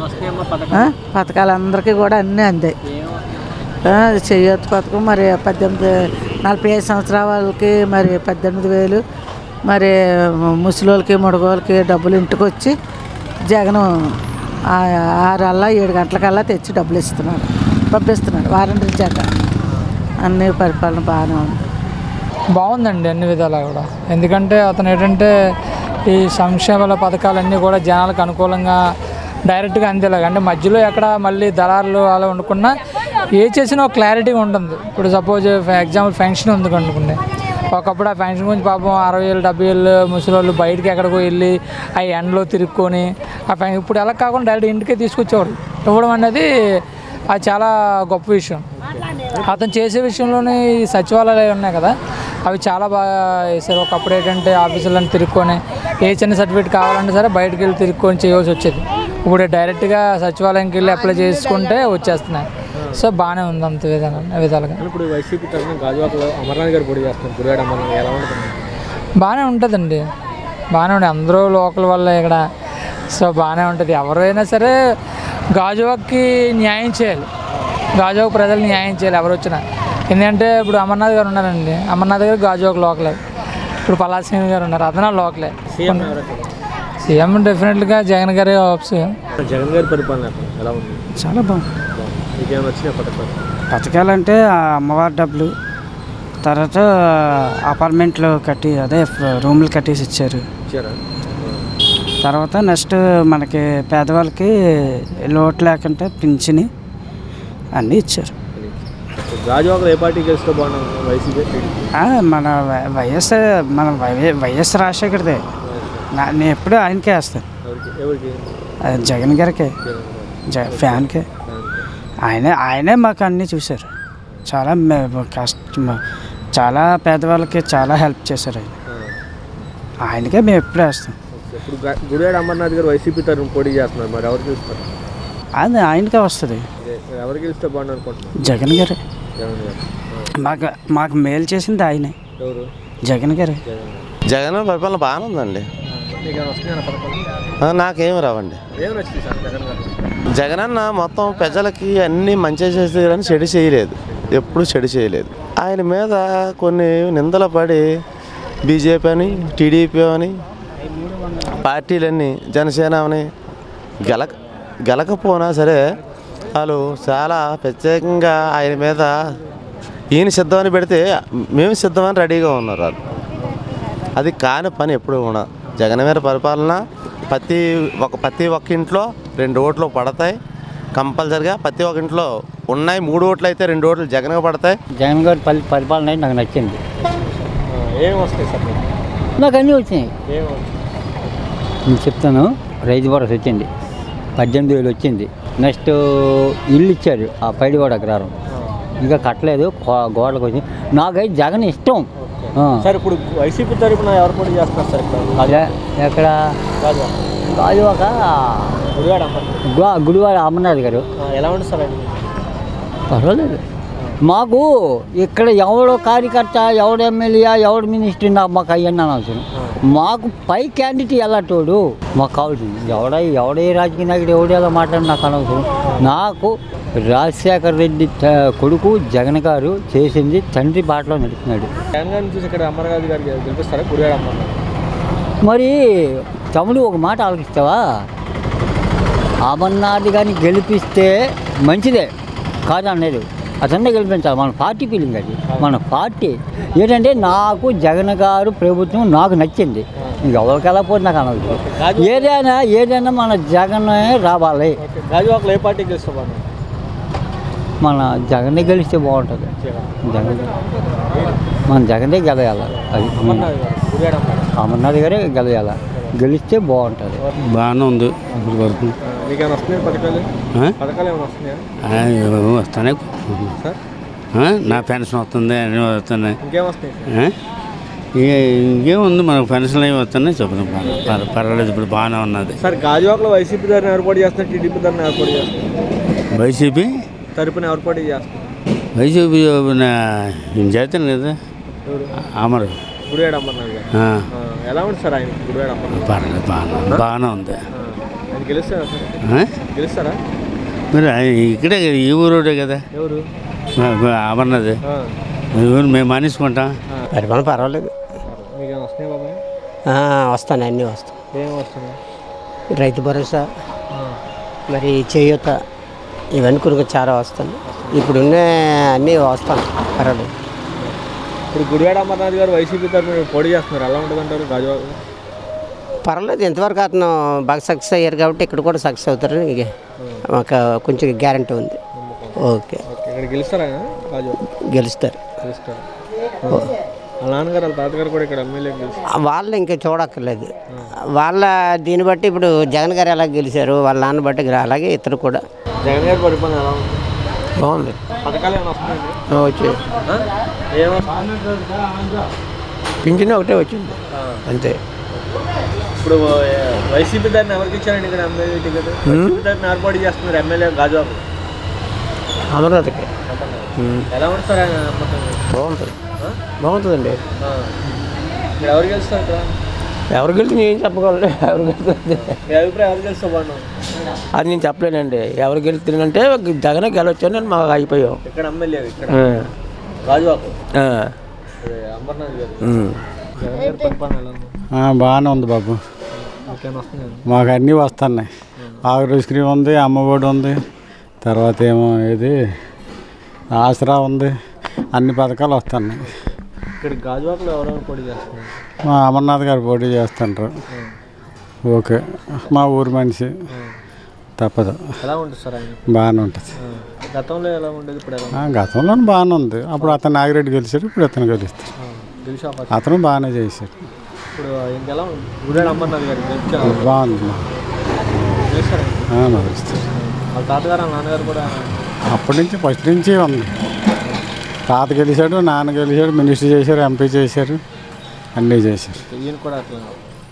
ఆ? పథకాలు అందరికీ కూడా అన్నీ అందాయి ఆ, చెయ్యొత్తు పథకం మరి పద్దెనిమిది నలభై ఐదు సంవత్సరాల వాళ్ళకి మరి పద్దెనిమిది వేలు మరి ముసలోళ్ళకి ముడగోళ్ళకి డబ్బులు ఇంటికి వచ్చి జగన్ ఆరల్లా ఏడు గంటలకల్లా తెచ్చి డబ్బులు ఇస్తున్నాడు పంపిస్తున్నాడు వారంటీ జగన్ అన్ని పరిపాలన బాగానే ఉంది బాగుందండి అన్ని విధాలా కూడా ఎందుకంటే అతను ఏంటంటే ఈ సంక్షేమ పథకాలన్నీ కూడా జనాలకు అనుకూలంగా డైరెక్ట్గా అందేలాగా అంటే మధ్యలో ఎక్కడ మళ్ళీ దళారులు అలా వండుకున్నా ఏ చేసినా ఒక క్లారిటీ ఉంటుంది ఇప్పుడు సపోజ్ ఎగ్జాంపుల్ ఫంక్షన్ ఉంది అనుకోండి ఒకప్పుడు ఆ ఫంక్షన్ గురించి పాపం అరవై ఏళ్ళు డెబ్బై ఏళ్ళు ముసలి వాళ్ళు బయటికి ఎక్కడికో వెళ్ళి ఆ ఎండలో తిరుక్కొని ఆ ఫంక్షన్ ఇప్పుడు ఎలా కాకుండా డైరెక్ట్ ఇంటికే తీసుకొచ్చేవాడు ఇవ్వడం అనేది అది చాలా గొప్ప విషయం అతను చేసే విషయంలోనే ఈ సచివాలయాలు ఉన్నాయి కదా అవి చాలా బాగా వేసారు ఒకప్పుడు ఏంటంటే ఆఫీసులను తిరుక్కొని ఏ చిన్న సర్టిఫికేట్ కావాలంటే సరే బయటకు వెళ్ళి తిరుక్కొని చేయవలసి వచ్చేది ఇప్పుడు డైరెక్ట్గా సచివాలయంకి వెళ్ళి అప్లై చేసుకుంటే వచ్చేస్తున్నాయి సో బాగానే ఉంది అంత విధానం విధాలుగా కానీ ఇప్పుడు వైసీపీ తరఫున గాజువాకలో అమర్నాథ్ గారు పోటీ చేస్తున్నారు గుడివాడ అమర్నాథ్ ఎలా ఉంటుంది బాగానే ఉంటుందండి బాగానే ఉంటుంది అందరూ లోకల్ వల్ల ఇక్కడ సో బాగానే ఉంటుంది ఎవరైనా సరే గాజువాక్కి న్యాయం చేయాలి గాజువాక్ ప్రజలు న్యాయం చేయాలి ఎవరు వచ్చినా ఎందుకంటే ఇప్పుడు అమర్నాథ్ గారు ఉన్నారండి అమర్నాథ్ గారు గాజువాక్ లోకలే ఇప్పుడు పలాసీని గారు ఉన్నారు అదన లోకలే సీఎం ఎవరైతే సీఎం డెఫినెట్గా జగన్ గారి ఆప్స్ జగన్ గారి పరిపాలన ఎలా ఉంది చాలా బాగుంది మీకేమైనా వచ్చినాయి పథకాలు పథకాలంటే ఆ అమ్మవారి డబ్బులు తర్వాత అపార్ట్మెంట్లు కట్టి అదే రూములు కట్టేసి ఇచ్చారు ఇచ్చారా తర్వాత నెక్స్ట్ మనకి పేదవాళ్ళకి లోటు లేకుండా పింఛని అన్నీ ఇచ్చారు గాజువాకలో ఏ పార్టీ గెలిస్తే బాగుంటుంది వైసీపీ టీడీపీ ఆ, మన వై- వైఎస్ మన వై- వైఎస్ రాజశేఖర్దే నా నేను ఎప్పుడూ ఆయనకే వేస్తాను ఎవరికి ఎవరికి అది జగన్ గారికే జ ఫ్యాన్కే ఆయనే ఆయనే మాకు అన్నీ చూశారు చాలా మే- కష్ట మ- చాలా పేదవాళ్ళకి చాలా హెల్ప్ చేశారు ఆయన ఆయనకే మేము ఎప్పుడు వేస్తాం ఇప్పుడు గా- గుడివాడ అమర్నాథ్ గారు వైసీపీ తరఫున పోటీ చేస్తున్నారు మరి ఎవరు గెలుస్తారు అది ఆయనకే వస్తుంది ఎవరు గెలిస్తే బాగుంది అనుకుంటున్నారు జగన్ గారే జగన్ గారు మాకు మాకు మేలు చేసింది ఆయనే ఎవరు జగన్ గారు జగన్ పరిపాలన బాగానే ఉందండి మీకు ఏమైనా వస్తున్నాయన్న పథకాలు ఆ, నాకేం రావండి ఏం నచ్చింది సార్ జగన్ గారు జగన్ అన్న మొత్తం ప్రజలకి అన్నీ మంచి చేస్తే కానీ చెడు చేయలేదు ఎప్పుడు చెడు చేయలేదు ఆయన మీద కొన్ని నిందలు పడి బీజేపీ అని టీడీపీ అని పార్టీలన్నీ జనసేన అని గెలక గెలకపోయినా సరే వాళ్ళు చాలా ప్రత్యేకంగా ఆయన మీద ఈయన సిద్ధమని పెడితే మేము సిద్ధమని రెడీగా ఉన్నారు వాళ్ళు అది కాని పని ఎప్పుడు కూడా జగన్ మీద పరిపాలన ప్రతి ఒక ప్రతి ఒక్క ఇంట్లో రెండు ఓట్లు పడతాయి కంపల్సరిగా ప్రతి ఒక్క ఇంట్లో ఉన్నాయి మూడు ఓట్లు అయితే రెండు ఓట్లు జగన్గా పడతాయి జగన్ గారి పరి పరిపాలన అయితే నాకు నచ్చింది ఏం వస్తాయి సార్ మీకు నాకు అన్నీ వచ్చినాయి ఏం నేను చెప్తాను రైతు భరోసా వచ్చింది పద్దెనిమిది వేలు వచ్చింది నెక్స్ట్ ఇల్లు ఇచ్చారు ఆ పైడిగోడ అగ్రహారం ఇంకా కట్టలేదు గో- గోడలకు వచ్చింది నాకైతే జగన్ ఇష్టం ఆ. సార్ ఇప్పుడు వైసీపీ తరపున ఎవరు పోటీ చేస్తున్నారు సార్ ఇక్కడ అదే ఎక్కడ కాదు గాజువాక గుడివాడ అమ్మర్ గు- గుడివాడ అమర్నాథ్ గారు ఆ, ఎలా ఉంటుంది సార్ ఆయన పర్వాలేదు మాకు ఇక్కడ ఎవడో కార్యకర్త ఎవడు ఎమ్మెల్యే ఎవడు మినిస్టర్ నాకు మాకు అవన్నీ అనవసరం మాకు పై క్యాండిడేట్ ఎలాంటోడు మాకు కావాల్సింది ఎవడ ఎవడే రాజకీయ నాయకుడు ఎవడు ఎలా మాట్లాడి నాకు అనవసరం నాకు రాజశేఖర్ రెడ్డి త- కొడుకు జగన్ గారు చేసింది తండ్రి బాటలో నడుస్తున్నాడు జగన్ గారిని చూసి ఇక్కడ అమర్నాథ్ గారికి గెలిపిస్తారా గుడివాడ అమ్మర్ మరి తమ్ముడు ఒక మాట ఆలోచిస్తావా అమర్నాథ్ గారిని గెలిపిస్తే మంచిదే కాదనేది అతన్నే గెలిపించాలి మన పార్టీ ఫీలింగ్ అది మన పార్టీ ఏంటంటే నాకు జగన్ గారు ప్రభుత్వం నాకు నచ్చింది ఇంక ఎవరికి వెళ్ళకపోతే నాకు అనవసరం ఏదైనా ఏదైనా మన జగన్ రావాలి గాజువాకలో ఏ పార్టీకి గెలుస్తారు బాగా మన జగన్నే గెలిస్తే బాగుంటుంది జగన్ మన జగనే గెలయాలి అది అమర్నాథ్ గారు గుడివాడ అమ్మర్ అమర్నాథ్ గారే గెలయాలి గెలిస్తే బాగుంటుంది బాగానే ఉంది ఇప్పుడు వరకు మీకు ఏమైనా వస్తున్నాయి పథకాలు ఆ? పథకాలు ఏమైనా వస్తున్నాయా ఆ, ఏవేవో వస్తున్నాయి సార్ ఆ, నా పెన్షన్ వస్తుంది అన్నీ వస్తున్నాయి ఇంకేం వస్తాయి ఆ? ఇక ఇంకేముంది మనకు పెన్షన్లు ఏమి వస్తున్నాయి చెప్తాం పర్వాలేదు పర్వాలేదు ఇప్పుడు బాగానే ఉన్నది సార్ గాజువాకలో వైసీపీ తరపున ఎవరు పోటీ చేస్తున్నారు టీడీపీ తరపున ఎవరు పోటీ చేస్తున్నారు వైసీపీ తరపున ఎవరు పోటీ చేస్తున్నారు వైసీపీ నేను చేస్తాను కదా ఎవరు అమరు గుడివాడ అమర్నాథ్ గారు ఆ. ఆ, ఎలా ఉంది సార్ ఆయన గుడివాడ అమర్నాథ్ పర్లేదు బాగానే ఉంది బాగానే ఉంది ఆ, ఆయన గెలుస్తారా సార్ ఆ? గెలుస్తారా మరి ఆయన ఇక్కడే కదా, ఈ ఊరోడే కదా ఎవరు అమర్నది ఆ. ఊరు మేము మానేసుకుంటాం పరిపాలన పర్వాలేదు మీకు ఏమైనా వస్తున్నాయి బాబాయ్ ఆ, వస్తాను అన్నీ వస్తాయి ఏం వస్తున్నాయి రైతు భరోసా ఆ. మరి చేయూత ఇవన్నీ కొరకు చాలా వస్తాను ఇప్పుడున్న అన్నీ వస్తాను పర్వాలేదు ఇప్పుడు గుడివాడ అమర్నాథ్ గారు వైసీపీ తరపున పోటీ చేస్తున్నారు ఎలా ఉంటుంది అంటారు గాజువాక పర్వాలేదు ఎంతవరకు అతను బాగా సక్సెస్ అయ్యారు కాబట్టి ఇక్కడ కూడా సక్సెస్ అవుతారని ఇక మాకు కొంచెం గ్యారంటీ ఉంది ఓకే ఓకే ఇక్కడ గెలుస్తారా ఆయన గాజువాక గెలుస్తారు గెలుస్తారు వాళ్ళ నాన్నగారు వాళ్ళ తాతగారు కూడా ఇక్కడ ఎమ్మెల్యే గెలుస్తారు వాళ్ళు ఇంకా చూడక్కర్లేదు వాళ్ళ దీన్ని బట్టి ఇప్పుడు జగన్ గారు ఎలా గెలిచారు వాళ్ళ నాన్న బట్టి అలాగే ఇతరు కూడా జగన్ గారి పరిపాలన ఎలా ఉంది బాగుంది పథకాలు ఏమైనా వస్తున్నాయండి వచ్చి ఆ? ఏం వస్తున్నాయి? పింఛన్ ఒకటే వచ్చింది అంతే ఇప్పుడు ఏ, వైసీపీ దాన్ని ఎవరికి ఇచ్చారండి ఇక్కడ ఎమ్మెల్యే టికెట్ వైసీపీ దాన్ని ఏర్పాటు చేస్తున్నారు ఎమ్మెల్యే గాజువాకు అమరావతికి ఎలా ఉంటుంది సార్ ఆయన నమ్మకం బాగుంటుంది ఆ? బాగుంటుందండి ఆ. ఇక్కడ ఎవరు గెలుస్తారు ఇక్కడ ఎవరు గెలిచి నేను చెప్పగలను ఎవరు గెలుస్తుంది మీ అభిప్రాయం ఎవరు గెలుస్తారు బాగున్నాం అది నేను చెప్పలేనండి ఎవరు గెలుతుందంటే జగనే గెలవచ్చు అని మాకు అయిపోయాం ఇక్కడ ఎమ్మెల్యే ఇక్కడ ఆ. గాజువాకు ఆ. అదే అమర్నాథ్ గారు ఉమ్. జగన్ గారి పరిపాలన ఎలా ఉంది ఆ, బాగానే ఉంది బాబు మీకేమైనా వస్తున్నాయండి మాకు అన్నీ వస్తున్నాయి ఆరోగ్యశ్రీ ఉంది అమ్మఒడి ఉంది తర్వాత ఏమో ఇది ఆసరా ఉంది అన్ని పథకాలు వస్తున్నాయి ఇక్కడ గాజువాకలో ఎవరెవరు పోటీ చేస్తున్నారు మా అమర్నాథ్ గారు పోటీ చేస్తుంటారు ఓకే మా ఊరి మనిషి తప్పదు ఎలా ఉంటుంది సార్ ఆయన బాగానే ఉంటుంది ఆ. గతంలో ఎలా ఉండేది ఇప్పుడు ఎలా ఆ, ఉంది? గతంలో బాగానే ఉంది అప్పుడు అతను నాగిరెడ్డి గెలిచాడు ఇప్పుడు అతను గెలుస్తాడు ఆ. గెలిచే అవకాశం అతను బాగానే చేశాడు ఇప్పుడు ఇంకెలా ఉంది గుడివాడ అమర్నాథ్ గారు గెలిచారు బాగుంది గెలుస్తారా ఆ, మా గెలుస్తాడు వాళ్ళ తాతగారు వాళ్ళ నాన్నగారు కూడా అప్పటి నుంచి ఫస్ట్ నుంచి ఉంది తాత గెలిచాడు నాన్న గెలిచాడు మినిస్టర్ చేశారు ఎంపీ చేశారు అన్నీ చేశారు ఈయన కూడా అట్లా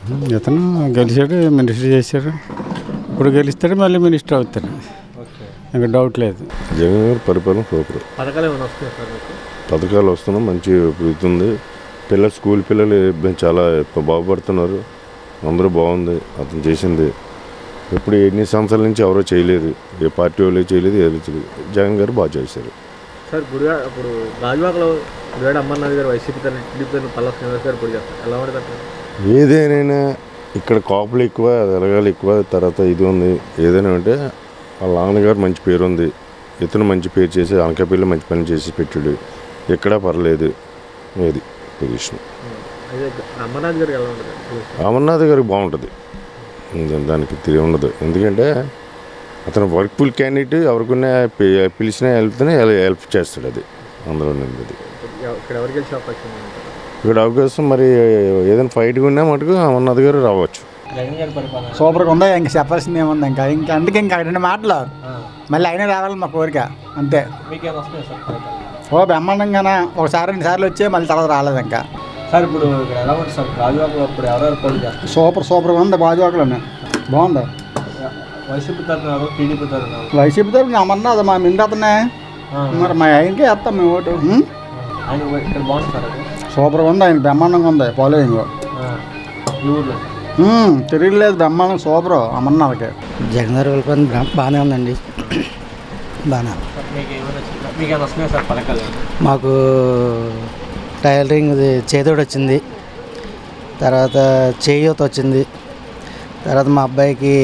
ఇతను గెలిచాడు మినిస్టర్ చేశారు ఇప్పుడు గెలిస్తాడు మళ్ళీ మినిస్టర్ అవుతాడు ఓకే ఇంకా డౌట్ లేదు జగన్ గారి పరిపాలన సూపర్ పథకాలు ఏమైనా వస్తున్నాయి సార్ మీకు పథకాలు వస్తున్నాయి మంచి ఉంది పిల్లలు స్కూల్ పిల్లలు ఇబ్బ- చాలా బాగుపడుతున్నారు అందరూ బాగుంది అతను చేసింది ఎప్పుడు ఎన్ని సంవత్సరాల నుంచి ఎవరో చేయలేదు ఏ పార్టీ వాళ్ళు చేయలేదు ఏది చేయలేదు జగన్ గారు బాగా చేశారు సార్ గుడిగా ఇప్పుడు గాజువాకలో గుడివాడ అమర్నాథ్ గారు వైసీపీ తరఫున టీడీపీ తరఫున పల్లా శ్రీనివాస్ గారు పొడి చేస్తారు ఎలా ఉంటుంది అంటారు ఏదేనైనా ఇక్కడ కాపులు ఎక్కువ ఎలగాలి ఎక్కువ తర్వాత ఇది ఉంది ఏదైనా అంటే వాళ్ళ నాన్నగారు మంచి పేరు ఉంది ఇతను మంచి పేరు చేసి అనకాపల్లి మంచి పని చేసి పెట్టాడు ఎక్కడా పర్లేదు ఇది పొజిషన్ అయితే అమర్నాథ్ గారికి ఎలా ఉంటుంది అమర్నాథ్ గారికి బాగుంటుంది ఇంకా దానికి తిరిగి ఉండదు ఎందుకంటే అతను వర్క్ఫుల్ క్యాండిడేట్ ఎవరికైనా పి- పిలిచినా వెళ్తేనే హెల్ప్ చేస్తాడు అది అందులో అది ఇక్కడ ఎవరికి గెలిచే అవకాశం ఉంది అంటారు? ఇక్కడ అవకాశం మరి ఏదైనా ఫైట్గా ఉన్నా మటుకు అమర్నాథ్ గారు రావచ్చు జగన్ గారి పరిపాలన సూపర్గా ఉందా ఇంకా చెప్పాల్సింది ఏముంది ఇంకా ఇంకా అందుకే ఇంకా రెండు మాటలు మళ్ళీ అయినా రావాలి మా కోరిక అంతే మీకేం వస్తున్నాయి సార్ పథకాలు? ఓ బ్రహ్మాండంగానే ఒకసారి రెండు సార్లు వచ్చే మళ్ళీ తర్వాత రాలేదు ఇంకా సార్ ఇప్పుడు ఇక్కడ ఎలా ఉంటుంది సార్ గాజువాకలో ఇప్పుడు ఎవరెవరు పోటీ చేస్తారు సూపర్ సూపర్గా ఉంది బాజువాకలోనే బాగుంది వైసీపీ తరఫున ఎవరు టీడీపీ తరఫున ఎవరు? వైసీపీ తరఫున అమర్నాథ్ మా మింద అతనే మరి మా ఆయనకే వేస్తాం మేము ఓటు ఉం? ఆయన ఇక్కడ బాగుంటుంది సార్ అది సూపర్గా ఉంది ఆయన బ్రహ్మాండంగా ఉంది ఫాలోయింగ్ ఆ, ఈ ఊర్లో తిరగలేదు బ్రహ్మాండం సూపర్ అమర్నాథ్కి జగన్ గారి వెళ్ళిపోయింది బాగానే ఉందండి బాగా మీకు ఏమైనా వచ్చిందా? మీకు ఏమైనా వస్తున్నాయి సార్ పథకాలు మాకు టైలరింగ్ ఇది చేతోడు వచ్చింది తర్వాత చేయూత వచ్చింది తర్వాత మా అబ్బాయికి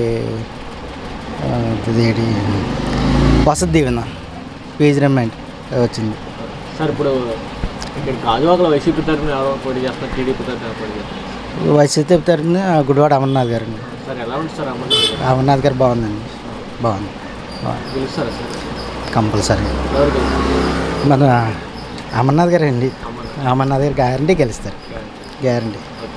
ఆ, ఇదేంటి వసతి దీవెన ఫీజు రిమెంట్ వచ్చింది సార్ ఇప్పుడు ఇక్కడ గాజువాకలో వైసీపీ తరఫున ఎవరు పోటీ చేస్తారు టీడీపీ తరఫున ఎవరు పోటీ చేస్తారు వైసీపీ తరఫున గుడివాడ అమర్నాథ్ గారండి సార్ ఎలా ఉంటుంది సార్ అమర్నాథ్ గారు? అమర్నాథ్ గారు బాగుందండి బాగుంది బాగుంది గెలుస్తారా సార్ కంపల్సరీ ఎవరు గెలుస్తారు మన అమర్నాథ్ గారు అండి అమర్నాథ్ గారు గ్యారంటీ గెలుస్తారు గ్యారంటీ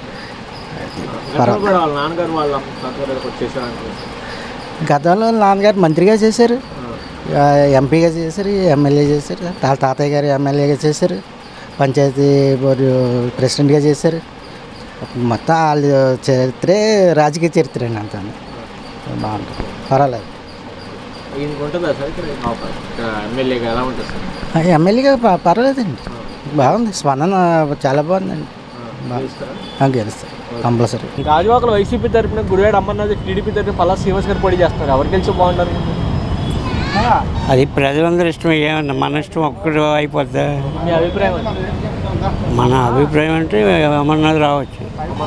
గతంలో కూడా వాళ్ళ నాన్నగారు వాళ్ళ తాతగారు వచ్చేసారు అనుకుంటున్నారు గతంలో నాన్నగారు మంత్రిగా చేశారు ఆ, ఎంపీగా చేశారు ఎమ్మెల్యే చేశారు వాళ్ళ తాతయ్య గారు ఎమ్మెల్యేగా చేశారు పంచాయతీ బోర్డు ప్రెసిడెంట్గా చేశారు మొత్తం వాళ్ళ చరిత్రే రాజకీయ చరిత్ర అండి అంతా బాగుంటుంది పర్వాలేదు ఈయనకు ఉంటుందా సార్ ఇక్కడ ఇక్కడ ఎమ్మెల్యేగా ఎలా ఉంటుంది సార్ ఆ, ఎమ్మెల్యేగా ప- పర్వాలేదండి బాగుంది స్పందన చాలా బాగుందండి బాగా గెలుస్తారు కంపల్సరీ గాజువాకలో వైసీపీ తరఫున గుడివాడ అమర్నాథ్ టీడీపీ తరఫున పల్లా శ్రీనివాస్ గారు పోటీ చేస్తున్నారు ఎవరు గెలిచి బాగుంటారు అది ప్రజలందరి ఇష్టం ఏమన్నా మన ఇష్టం ఒక్కటి అయిపోద్దా మీ అభిప్రాయం ఏంటి? మన అభిప్రాయం అంటే అమర్నాథ్ రావచ్చు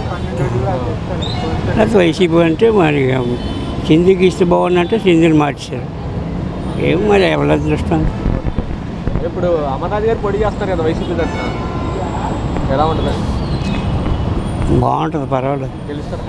లేకపోతే వైసీపీ అంటే మరి సింధికి ఇస్తే బాగుందంటే సింధిని మార్చారు ఏం మరి ఎవరి అదృష్టం ఇప్పుడు అమర్నాథ్ గారు పోటీ చేస్తున్నారు కదా వైసీపీ తరఫున ఎలా ఉంటుంది బాగుంటుంది పర్వాలేదు గెలుస్తారా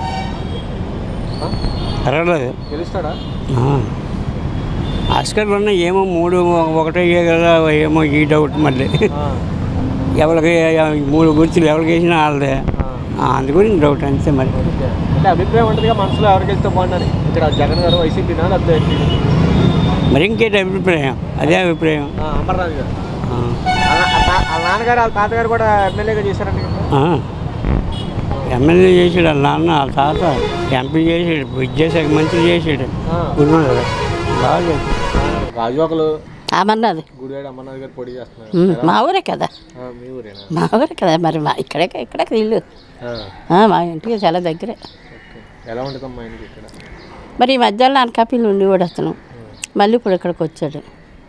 పర్వాలేదు గెలుస్తాడా ఆ. ఆస్కర్లు ఉన్నాయి ఏమో మూడు ఒకటే కదా ఏమో ఈ డౌట్ మళ్ళీ ఎవరికి మూడు గుర్తులు ఎవరికి వేసినా వాళ్ళదే ఆ, అందు గురించి డౌట్ అంతే మరి అంటే అభిప్రాయం ఉంటుందిగా మనసులో ఎవరు గెలిస్తే బాగుంటుంది ఇక్కడ జగన్ గారు వైసీపీనా లేకపోతే TDP? మరి ఇంకేంటి అభిప్రాయం అదే అభిప్రాయం ఆ, అమర్నాథ్ గారు ఆ. వాళ్ళ వాళ్ళ- వాళ్ళ నాన్నగారు వాళ్ళ తాతగారు కూడా ఎమ్మెల్యేగా చేశారండి ఆ. ఎమ్మెల్యే చేసాడు వాళ్ళ నాన్న వాళ్ళ తాత ఎంపీ చేసాడు విద్యాశాఖ మంత్రి చేసాడు గురువుడు బాగా చేశాడు. గాజువాకలు అమర్నాథ్ గుడివాడ అమర్నాథ్ గారు పోటీ చేస్తున్నారు ఉమ్, ఎలా- మా ఊరే కదా ఆ, మీ ఊరేనా మా ఊరే కదా మరి మా ఇక్కడే ఇక్కడే ఇల్లు ఆ. ఆ, మా ఇంటికి చాలా దగ్గరే ఎలా ఉంటుందమ్మా ఇంటికి ఇక్కడ మరి ఈ మధ్యలో అనకాపల్లి ఉండేవాడు అతను మళ్ళీ ఇప్పుడు ఇక్కడికి వచ్చాడు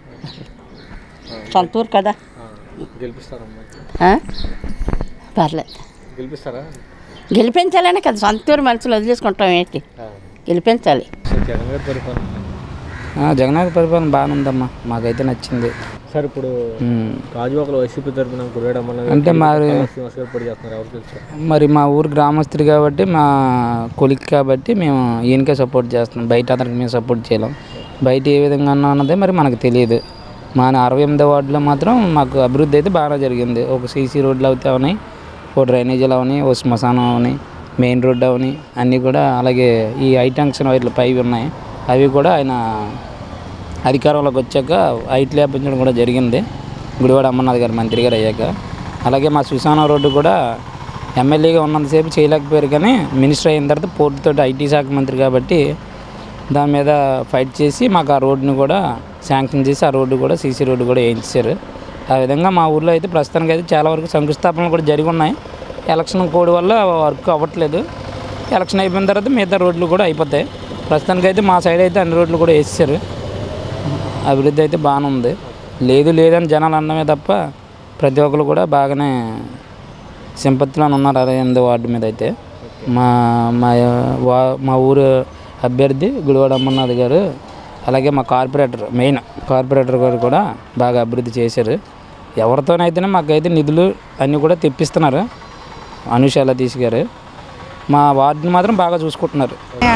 సొంత ఊరు కదా ఆ, గెలిపిస్తారమ్మా ఆ? పర్లేదు గెలిపిస్తారా గెలిపించాలనే కదా సొంత ఊరు మనుషులు వదిలేసుకుంటాం ఏంటి గెలిపించాలి సార్ జగన్ గారి పరిపాలన జగన్ గారి పరిపాలన బాగానే ఉందమ్మా మాకైతే నచ్చింది సార్ ఇప్పుడు ఉమ్. గాజువాకలో వైసీపీ తరఫున గుడివాడ అమర్నాథ్ గారు, అంటే మరి- పల్లా శ్రీనివాస్ గారు పోటీ చేస్తున్నారు ఎవరు గెలుస్తారు మరి మా ఊరు గ్రామస్తుడు కాబట్టి మా కొలిక్ కాబట్టి మేము ఈయనకే సపోర్ట్ చేస్తున్నాం బయట అతనికి మేము సపోర్ట్ చేయలేం బయట ఏ విధంగా ఉన్నా అన్నది మరి మనకు తెలియదు మా అరవై ఎనిమిదో వార్డులో మాత్రం మాకు అభివృద్ధి అయితే బాగా జరిగింది ఒక సీసీ రోడ్లు అయితే అవని ఓ డ్రైనేజీలు అవని ఓ శ్మశానం అవని మెయిన్ రోడ్డు అవని అన్నీ కూడా అలాగే ఈ హైటెన్షన్ వైర్లు పైవి ఉన్నాయి అవి కూడా ఆయన అధికారంలోకి వచ్చాక హైట్ లేపించడం కూడా జరిగింది గుడివాడ అమర్నాథ్ గారు మంత్రి గారు అయ్యాక అలాగే మా శ్మశానం రోడ్డు కూడా ఎమ్మెల్యేగా ఉన్నంతసేపు చేయలేకపోయారు కానీ మినిస్టర్ అయిన తర్వాత పోర్టుతో ఐటీ శాఖ మంత్రి కాబట్టి దాని మీద ఫైట్ చేసి మాకు ఆ రోడ్డుని కూడా శాంక్షన్ చేసి ఆ రోడ్డు కూడా సీసీ రోడ్డు కూడా వేయించారు ఆ విధంగా మా ఊర్లో అయితే ప్రస్తుతానికి అయితే చాలా వరకు శంకుస్థాపనలు కూడా జరిగి ఉన్నాయి ఎలక్షన్ కోడ్ వల్ల వర్క్ అవ్వట్లేదు ఎలక్షన్ అయిపోయిన తర్వాత మిగతా రోడ్లు కూడా అయిపోతాయి ప్రస్తుతానికి అయితే మా సైడ్ అయితే అన్ని రోడ్లు కూడా వేసేసారు అభివృద్ధి అయితే బాగానే ఉంది లేదు లేదని జనాలు అన్నమే తప్ప ప్రతి ఒక్కరు కూడా బాగానే సింపత్తిలో ఉన్నారు అరవై ఎనిమిది వార్డు మీద అయితే మా మా వా మా ఊరు అభ్యర్థి గుడివాడ అమ్మనాథ్ గారు అలాగే మా కార్పొరేటర్ మెయిన్ కార్పొరేటర్ గారు కూడా బాగా అభివృద్ధి చేశారు ఎవరితోనైతేనే మాకైతే నిధులు అన్నీ కూడా తెప్పిస్తున్నారు అనుషాల తీసుగారు మా వార్డుని మాత్రం బాగా చూసుకుంటున్నారు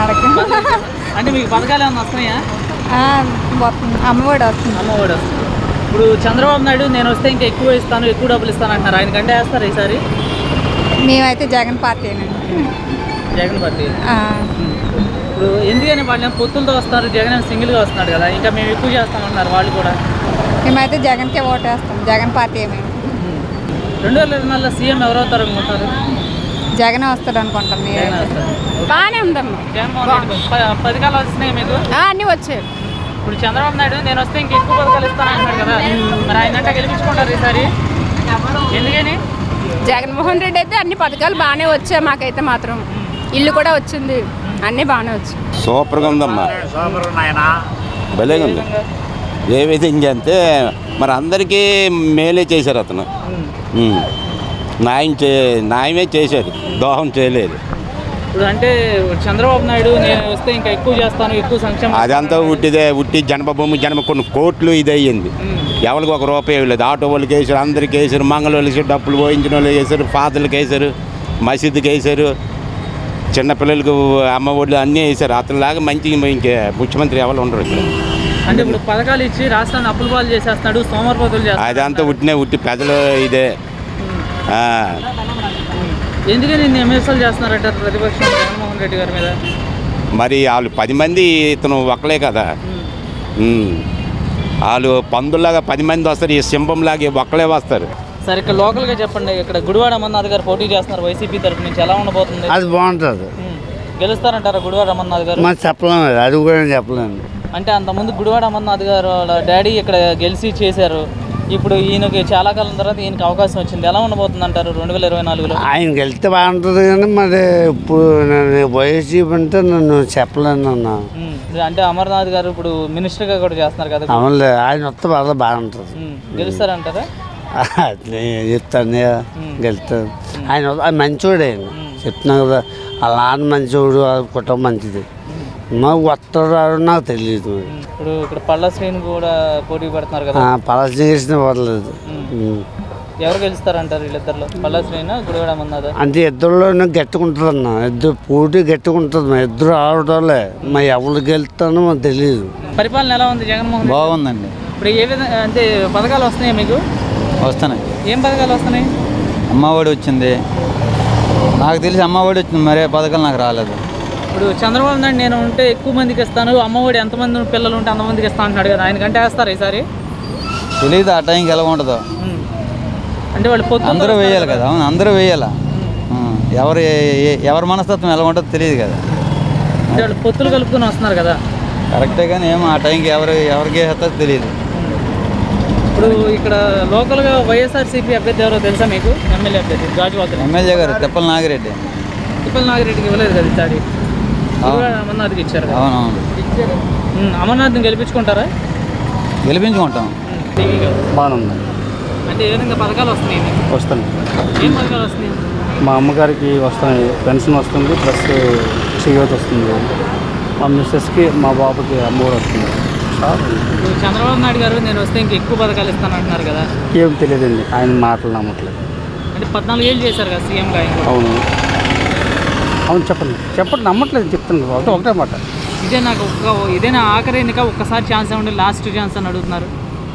అంటే మీకు పథకాలు ఏమైనా వస్తున్నాయా అమ్మఒడి వస్తుంది అమ్మఒడి వస్తుంది ఇప్పుడు చంద్రబాబు నాయుడు నేను వస్తే ఇంకా ఎక్కువ ఇస్తాను ఎక్కువ డబ్బులు ఇస్తాను అంటున్నారు ఆయన కంటే వేస్తారు ఈసారి మేమైతే జగన్ పార్టీనండి జగన్ పార్టీ ఆ, ఇప్పుడు ఎందుకని వాళ్ళు ఏమో పొత్తులతో వస్తారు జగన్ ఏమో సింగిల్గా వస్తున్నాడు కదా ఇంకా మేము ఎక్కువ చేస్తామంటున్నారు వాళ్ళు కూడా మేమైతే జగన్కే ఓటేస్తాం జగన్ పార్టీ మేము రెండు వేల ఇరవై నాలుగులో సీఎం ఎవరు అవుతారు అనుకుంటారు జగన్ వస్తాడు అనుకుంటాం జగన్ మేము వస్తారు బాగానే ఉందమ్మా జగన్మోహన్ రెడ్డి ప- పథకాలు వస్తున్నాయి మీకు అన్నీ వచ్చాయి ఇప్పుడు చంద్రబాబు నాయుడు నేను వస్తే ఇంకా ఎక్కువ పథకాలు ఇస్తాను అంటున్నాడు కదా మరి ఆయన అంటే గెలిపించుకుంటారు ఈసారి ఎందుకని జగన్మోహన్ రెడ్డి అయితే అన్ని పథకాలు బాగానే వచ్చాయి మాకైతే మాత్రం ఇల్లు కూడా వచ్చింది అన్నీ బాగానే వచ్చాయి సూపర్గా ఉందమ్మా భలేగా ఉంది ఏ విధంగా అంటే మరి అందరికీ మేలే చేశారు అతను ఉమ్. న్యాయం చే న్యాయమే చేశారు దోహం చేయలేదు ఇప్పుడు అంటే చంద్రబాబు నాయుడు నేను వస్తే ఇంకా ఎక్కువ చేస్తాను ఎక్కువ సంక్షేమ అదంతా ఉట్టిదే ఉట్టి జన్మభూమి జన్మ కొన్ని కోట్లు ఇది అయ్యింది ఎవరికి ఒక రూపాయి లేదు ఆటో వాళ్ళకి వేసారు అందరికి వేసారు మంగళ వాళ్ళకి వేసారు డబ్బులు పోయించిన వాళ్ళు వేసారు ఫాదర్లకు వేసారు మసీదుకి వేసారు చిన్నపిల్లలకు అమ్మ ఒళ్ళు అన్నీ వేసారు అతనిలాగా మంచి ఇంకే ముఖ్యమంత్రి ఎవరు ఉండరు ఇక్కడ అంటే ఇప్పుడు పథకాలు ఇచ్చి రాష్ట్రాన్ని అప్పుల పాలు చేసేస్తున్నాడు సోమరిపోతులు చేస్తున్నాడు అదంతా ఉట్టినే ఉట్టి ప్రజలు ఇదే ఆ, ఎందుకని ఇన్ని ఎమ్మెల్సీలు చేస్తున్నారట ప్రతిపక్షం జగన్మోహన్ రెడ్డి గారి మీద మరి వాళ్ళు పది మంది ఇతను ఒక్కలే కదా ఉమ్. వాళ్ళు పందుల్లాగా పది మంది వస్తారు ఈ సింహంలాగా ఒక్కలే వస్తారు సరే ఇక్కడ లోకల్గా చెప్పండి ఇక్కడ గుడివాడ అమర్నాథ్ గారు పోటీ చేస్తున్నారు వైసీపీ తరపు నుంచి ఎలా ఉండబోతుంది అది బాగుంటుంది గెలుస్తారంటారా గుడివాడ అమర్నాథ్ గారు మరి చెప్పలేము అది. అది కూడా చెప్పలేము అంటే అంతకుముందు గుడివాడ అమర్నాథ్ గారు వాళ్ళ డాడీ ఇక్కడ గెలిచి చేశారు ఇప్పుడు ఈయనకి చాలా కాలం తర్వాత ఈయనకి అవకాశం వచ్చింది ఎలా ఉండబోతుంది అంటారు రెండు వేల ఇరవై నాలుగులో ఆయన వెళ్తే బాగుంటుంది కానీ మరి ఇప్పుడు నన్ను వైసీపీ అంటే నన్ను చెప్పలేను అన్న ఉమ్, అంటే అమర్నాథ్ గారు ఇప్పుడు మినిస్టర్గా కూడా చేస్తున్నారు కదా అవునులే ఆయన వస్తే బాగా బాగుంటుంది ఉమ్, గెలుస్తారంటారా అట్లే చెప్తాను గెలుస్తాను ఆయన వస్తే- ఆయన మంచోడే ఆయన చెప్తున్నా కదా వాళ్ళ నాన్న మంచోడు వాళ్ళ కుటుంబం మంచిది నాకు వస్తాడు రాడు నాకు తెలియదు ఇప్పుడు ఇక్కడ పళ్ళ శ్రీని కూడా పోటీ పడుతున్నారు కదా పలాస చేసిన పర్లేదు ఉం. ఎవరు గెలుస్తారంటారు వీళ్ళిద్దరిలో పళ్ళ శ్రీనా గుడివాడ అమర్నాథ్ అంటే ఇద్దరులో గట్టుకుంటుంది అన్న ఇద్దరు పోటీ గట్టుకుంటుంది మా ఇద్దరు ఆడటోళ్ళే మా ఎవరు గెలుస్తానో మాకు తెలియదు పరిపాలన ఎలా ఉంది జగన్మోహన్ రెడ్డి? బాగుందండి ఇప్పుడు ఏ విధంగా అంటే పథకాలు వస్తున్నాయా మీకు వస్తున్నాయి ఏం పథకాలు వస్తున్నాయి అమ్మఒడి వచ్చింది నాకు తెలిసి అమ్మఒడి వచ్చింది మరే పథకాలు నాకు రాలేదు ఇప్పుడు చంద్రబాబు నాయుడు నేను ఉంటే ఎక్కువ మందికి ఇస్తాను అమ్మఒడి ఎంతమంది పిల్లలు ఉంటే అంతమందికి ఇస్తాను అంటున్నాడు కదా ఆయన కంటే వేస్తారు ఈసారి తెలియదు ఆ టైంకి ఎలా ఉంటుందో అంటే వాళ్ళు పొత్తు అందరూ వేయాలి కదా అవును అందరూ వేయాలా ఆ, ఎవరు ఏ- ఏ- ఎవరి మనస్తత్వం ఎలా ఉంటుందో తెలియదు కదా అంటే వాళ్ళు పొత్తులు కలుపుకొని వస్తున్నారు కదా కరెక్టే కానీ ఏమో ఆ టైంకి ఎవరు ఎవరికి వేస్తారో తెలియదు ఇప్పుడు ఇక్కడ లోకల్గా వైఎస్ఆర్సీపీ అభ్యర్థి ఎవరో తెలుసా మీకు ఎమ్మెల్యే అభ్యర్థి గాజువాకలు ఎమ్మెల్యే గారు తిప్పల నాగిరెడ్డి తిప్పల నాగిరెడ్డికి ఇవ్వలేదు కదా ఈసారి గుడివాడ అమర్నాథ్కి ఇచ్చారు కదా. అవునవును ఉమ్, అమర్నాథ్ని గెలిపించుకుంటారా గెలిపించుకుంటాం బాగుంది అంటే ఏ విధంగా పథకాలు వస్తున్నాయి మీకు? వస్తాను ఏం పథకాలు వస్తున్నాయి మా అమ్మగారికి వస్తున్నాయి పెన్షన్ వస్తుంది ప్లస్ చేయూత వస్తుంది మా మిస్సెస్కి మా బాబుకి అమ్మఒడి వస్తుంది చాలు. ఇప్పుడు చంద్రబాబు నాయుడు గారు నేను వస్తే ఇంకా ఎక్కువ పథకాలు ఇస్తాను అంటున్నారు కదా ఏం తెలియదండి ఆయన మాటలు నమ్మట్లేదు అంటే పద్నాలుగు ఏళ్ళు చేశారు కదా సీఎంగా ఆయన కూడా. అవును అవును చెప్పండి చెప్పండి నమ్మట్లేదు చెప్తాను కదా ఒకటే ఒకటే మాట ఇదే నాకు ఒక్క ఇదే నా ఆఖరి ఎన్నిక ఒక్కసారి ఛాన్స్ ఇవ్వండి లాస్ట్ ఛాన్స్ అని అడుగుతున్నారు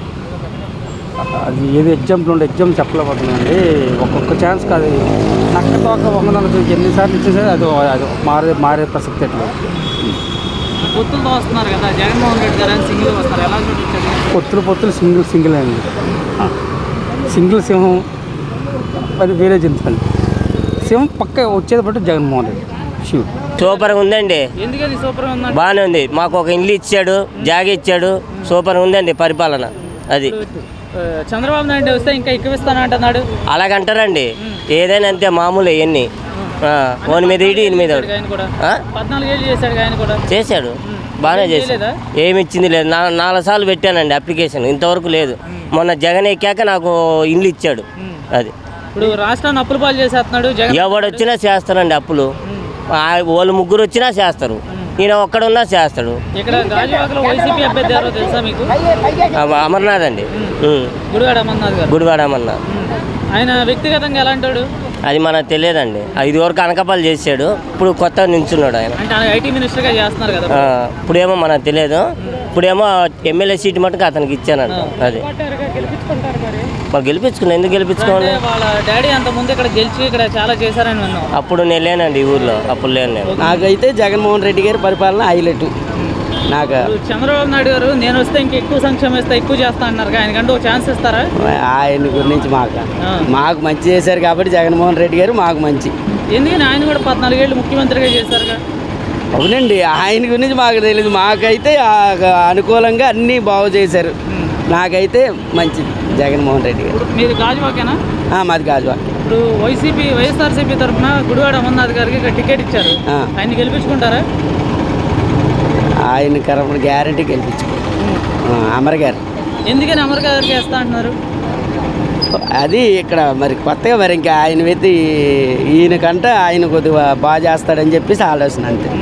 అది ఏది ఎగ్జామ్లో ఉండే ఎగ్జామ్ చెప్పలేకపోతున్నానండి ఒక్కొక్క ఛాన్స్ కాదు నక్క తోక వంగదానికి ఎన్నిసార్లు ఇచ్చేసరి అది అది మారే మారే ప్రసక్తి ఎట్లా పొత్తులతో వస్తున్నారు కదా జగన్మోహన్ రెడ్డి గారు సింగిల్ వస్తారు ఎలా చూపించారు పొత్తులు పొత్తులు సింగిల్ సింగిల్ అండి సింగిల్ సింహం అది వేరే జంతువు అండి సింహం పక్క వచ్చేది బట్టి జగన్మోహన్ రెడ్డి శివుడు సూపర్గా ఉందండి ఎందుకని సూపర్ గా ఉందంటే బాగానే ఉంది మాకు ఒక ఇల్లు ఇచ్చాడు జాగ ఇచ్చాడు సూపర్గా ఉందండి పరిపాలన అది ఆ, చంద్రబాబు నాయుడు వస్తే ఇంకా ఎక్కువ ఇస్తాను అంటున్నాడు అలాగంటారండి ఏదైనా అంతే మామూలు ఇవన్నీ ఓని మీద ఇడి ఈయన మీద ఒకటి. ఆయన కూడా ఆ? పద్నాలుగేళ్ళు చేశాడు ఆయన కూడా చేశాడు బాగానే ఏం చేశాడు చేయలేదా? ఏమి ఇచ్చింది లేదు నా నాలుగు సార్లు పెట్టానండి అప్లికేషన్ ఇంతవరకు లేదు మొన్న జగన్ ఎక్కాక నాకు ఇల్లు ఇచ్చాడు అది ఇప్పుడు రాష్ట్రాన్ని అప్పుల పాలు చేసేస్తున్నాడు జగన్ ఎవడు వచ్చినా చేస్తారండి అప్పులు ఆ, వాళ్ళు ముగ్గురు వచ్చినా చేస్తారు ఈయన ఒక్కడున్నా చేస్తాడు ఇక్కడ గాజువాకలో వైసీపీ అభ్యర్థి ఎవరో తెలుసా మీకు అమ- అమర్నాథ్ అండి ఉం. గుడివాడ అమర్నాథ్ గారు గుడివాడ అమర్నాథ్ ఆయన వ్యక్తిగతంగా ఎలా అంటాడు అది మనకు తెలియదండి ఐదు వరకు అనకపాలు చేశాడు ఇప్పుడు కొత్తగా నించున్నాడు ఆయన అంటే ఆయన ఐటీ మినిస్టర్ గా చేస్తున్నారు కదా ఆ, ఇప్పుడేమో మనకు తెలియదు ఇప్పుడేమో ఎమ్మెల్యే సీట్ మటుకు అతనికి ఇచ్చానంట అది మరి గెలిపించుకున్నా ఎందుకు గెలిపించుకోండి అంటే వాళ్ళ డాడీ అంత ముందు ఇక్కడ గెలిచి ఇక్కడ చాలా చేశారని విన్నాం అప్పుడు నేను లేనండి ఈ ఊర్లో అప్పుడు లేను నేను నాకైతే జగన్మోహన్ రెడ్డి గారి పరిపాలన హైలైట్ నాకు ఇప్పుడు చంద్రబాబు నాయుడు గారు నేను వస్తే ఇంక ఎక్కువ సంక్షేమం ఇస్తా ఎక్కువ చేస్తా అన్నారు ఆయనకంటే ఒక ఛాన్స్ ఇస్తారా ఆయన గురించి మాకు మాకు మంచి చేశారు కాబట్టి జగన్మోహన్ రెడ్డి గారు మాకు మంచి ఎందుకని ఆయన కూడా పద్నాలుగేళ్ళు ముఖ్యమంత్రిగా చేశారుగా అవునండి ఆయన గురించి మాకు తెలియదు మాకైతే ఆ- అనుకూలంగా అన్నీ బాగు చేశారు నాకైతే మంచిది జగన్మోహన్ రెడ్డి గారు మీరు గాజువాకేనా ఆ, మాది గాజువా ఇప్పుడు వైసీపీ వైఎస్ఆర్సీపీ తరఫున గుడివాడ అమర్నాథ్ గారికి ఇక్కడ టికెట్ ఇచ్చారు ఆ. ఆయన గెలిపించుకుంటారా ఆయన కరపడ గ్యారంటీ గెలిపించుకో అమర్ గారు ఎందుకని అమర్ గారికి వేస్తా అంటున్నారు అది ఇక్కడ మరి కొత్తగా మరి ఇంకా ఆయన వెతి ఈయనకంట ఆయన కొద్దిగా బాగా చేస్తాడని చెప్పేసి ఆలోచన అంతే